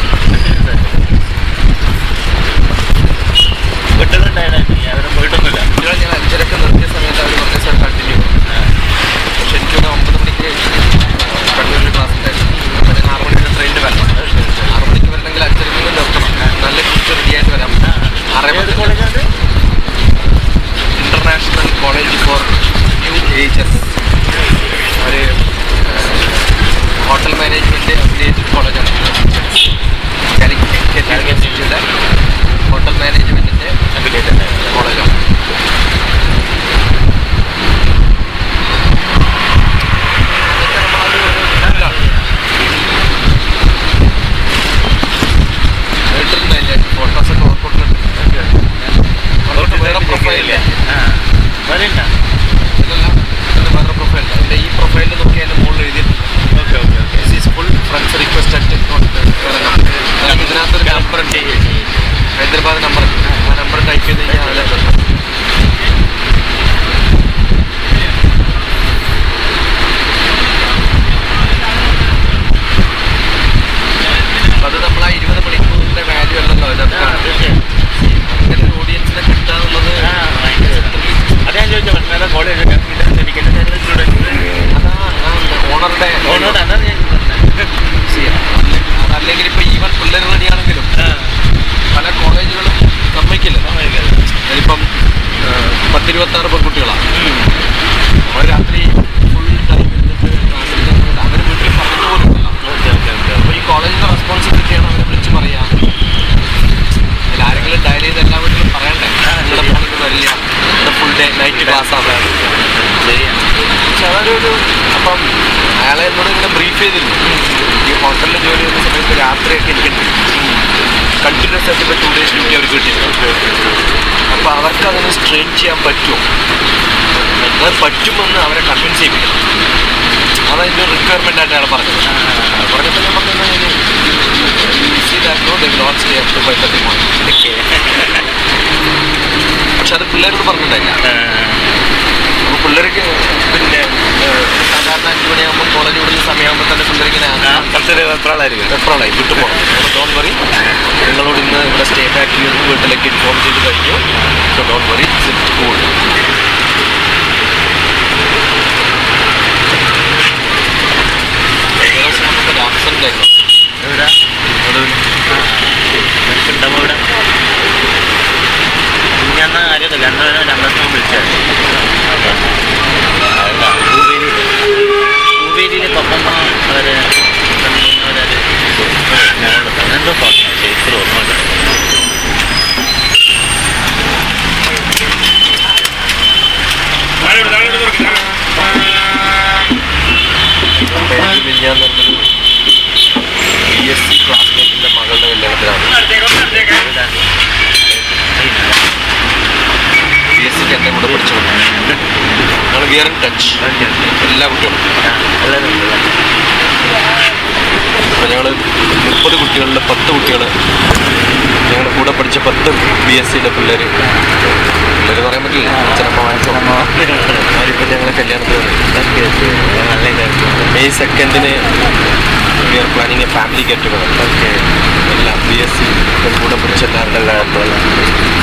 കുട്ടികളെ ഞാൻ അഞ്ചരക്ക് നിർത്തിയ സമയത്ത് അവർ പറഞ്ഞ സാർ കണ്ടിന്യൂ പക്ഷെ എനിക്ക് തോന്നുന്നു ഒമ്പത് മണിക്ക് കണ്ണൂരിൽ ക്ലാസ് ഉണ്ടായിരുന്നു അപ്പോൾ ഞാൻ ആറ് മണിക്ക് ട്രെയിനിന് വരണം ആറ് മണിക്ക് വരണമെങ്കിൽ അഞ്ചരക്ക് നിർത്തണം നല്ല കുറിച്ച് റെഡി ആയിട്ട് വരാം ആറേ പത്ത് international college for new ages ഒരു ഹോട്ടൽ മാനേജ്മെൻറ്റ് അഫിലിയേറ്റഡ് കോളേജാണ് കാലിക്കറ്റ് യൂണിവേഴ്സിറ്റിയുടെ ഹോട്ടൽ മാനേജ്മെൻറ്റിൻ്റെ അഫിലിയേറ്റഡ് കോളേജാണ് ഫോട്ടോസൊക്കെ ഓർക്കൊണ്ടിട്ടുണ്ട് അവർക്ക് വേറെ പ്രൊഫൈലില്ല ഇതെല്ലാം ഇത് വേറെ പ്രൊഫൈൽ അതിൻ്റെ ഈ പ്രൊഫൈലിൽ നോക്കി അതിൻ്റെ മുകളിൽ എഴുതിയിട്ടുണ്ട് this is full friends request at ഇതിനകത്തൊരു നമ്പർ ഉണ്ട് ഹൈദരാബാദ് നമ്പർ ആ നമ്പർ ടൈപ്പ് ചെയ്ത് കഴിഞ്ഞാൽ അതിലെ കിട്ടും അപ്പൊ അത് നമ്മൾ ആ ഇരുപത് മണിക്കൂറിന്റെ വാല്യൂ അല്ലല്ലോ ഇതിനകത്ത് അങ്ങനെ ഒരു ഓഡിയൻസിനെ കിട്ടാന്നുള്ളത്
അതെ ഞാൻ ചോദിച്ചത് മനസ്സിലായ കോളേജ് സ്റ്റുഡൻസ്
അതാ ഓണറുടെ
ഓണോട് അതാണ് ഞാൻ
അതല്ലെങ്കിൽ ഇപ്പൊ ഈവൻ പിള്ളേർ റെഡിയാണെങ്കിലും പല കോളേജുകളും സമ്മതിക്കില്ല അതിലിപ്പം പത്തിരുപത്തി ആറ് പെൺകുട്ടികളാണ് അവർ രാത്രി ഫുൾ ടൈം ഇരുന്നിട്ട് ക്ലാസ് എടുക്കുന്നത് അവർ വീട്ടിൽ പറഞ്ഞു പോലും അപ്പോൾ ഈ കോളേജിന്റെ റെസ്പോൺസിബിലിറ്റിയാണ് അവരെ വിളിച്ച് പറയാം അതിൽ ആരെങ്കിലും ഡയൽ ചെയ്ത് എല്ലാ വീട്ടിലും പറയണ്ടേ നിങ്ങളുടെ ഫോണിൽ വരില്ല നിങ്ങളുടെ ഫുൾ ഡേ നൈറ്റ് ക്ലാസ് ആണ് പക്ഷെ അതൊരു ഒരു അപ്പം അയാളെ എന്നോട് ഇങ്ങനെ ബ്രീഫ് ചെയ്തിരുന്നു ഈ ഹോട്ടലിൽ ജോലി ചെയ്യുന്ന സമയത്ത് രാത്രിയൊക്കെ എനിക്കുണ്ട് കണ്ടിന്യൂസ് ആയിട്ട് ഇപ്പോൾ ടു ഡേയ്സ് ഡ്യൂട്ടി അവർക്ക് കിട്ടിയിട്ടുണ്ട് അപ്പോൾ അവർക്ക് അതിനെ സ്ട്രെയിൻ ചെയ്യാൻ പറ്റുമോ അത് പറ്റുമെന്ന് അവരെ കൺവിൻസ് ചെയ്യിപ്പിക്കണം അതതിൻ്റെ റിക്വയർമെൻ്റ് ആയിട്ട് അയാൾ പറഞ്ഞത് പറഞ്ഞപ്പോൾ ഞാൻ പറഞ്ഞു see that no they not stay up to five thirty morning പക്ഷെ അത് പിള്ളേരോട് പറഞ്ഞിട്ടില്ല അപ്പോൾ പിള്ളേർക്ക് പിന്നെ ഏഹ്, സാധാരണ അഞ്ച് മണിയാകുമ്പോൾ കോളേജ് വിടുന്ന സമയമാകുമ്പോൾ തന്നെ പിള്ളേരിങ്ങനെ
കുറച്ചൊരു വെപ്രാളായിരിക്കും
വെപ്രാളായി വിട്ടു പോകണം ഡോൺ വറി നിങ്ങളോട് ഇന്ന് ഇവിടെ സ്റ്റേ ബാക്ക് ചെയ്യുന്നു വീട്ടിലേക്ക് ഇൻഫോം ചെയ്ത് കഴിഞ്ഞു സോ ഡോൺ വറി കൂൾ നമുക്കൊരു ആക്സിഡൻ്റ് ആയിരുന്നു
എവിടെ ഉണ്ടാവും ഇവിടെ ഞാൻ അറിയത്തില്ല രണ്ടു രണ്ടാം വിളിച്ചത് പൂവേരിയിലെ പപ്പമ്മ അവര് പെണ്ണുങ്ങളൊരു മോള് എന്തോ പറഞ്ഞു ചേച്ചി ഓർമ്മയില്ല
ഞാൻ പറഞ്ഞൊരു ബി എസ് സി ക്ലാസ്മേറ്റിൻ്റെ മകളുടെ കല്യാണത്തിലാണ് ബി എസ് സിക്ക് എൻ്റെ കൂടെ പഠിച്ചു ഞങ്ങൾ വിയർ ഇൻ ടച്ച് എല്ലാ കുട്ടികളും
എല്ലാവരും ഉണ്ടല്ലേ
അപ്പോൾ ഞങ്ങൾ മുപ്പത് കുട്ടികളിൽ പത്ത് കുട്ടികൾ ഞങ്ങളുടെ കൂടെ പഠിച്ച പത്ത് ബി എസ് സിയുടെ പിള്ളേർ പിള്ളേർ പറയാൻ പറ്റില്ല അച്ഛനമ്മ അവരിപ്പോൾ ഞങ്ങളെ കല്യാണത്തിന് വന്നു.
നല്ല ഇതായിരുന്നു
മെയ് സെക്കൻഡിന് we are planning a family get together
okay
എല്ലാം ബി എസ് സി കൂടെ പഠിച്ച എല്ലാവരുടെ
എല്ലാവർക്കും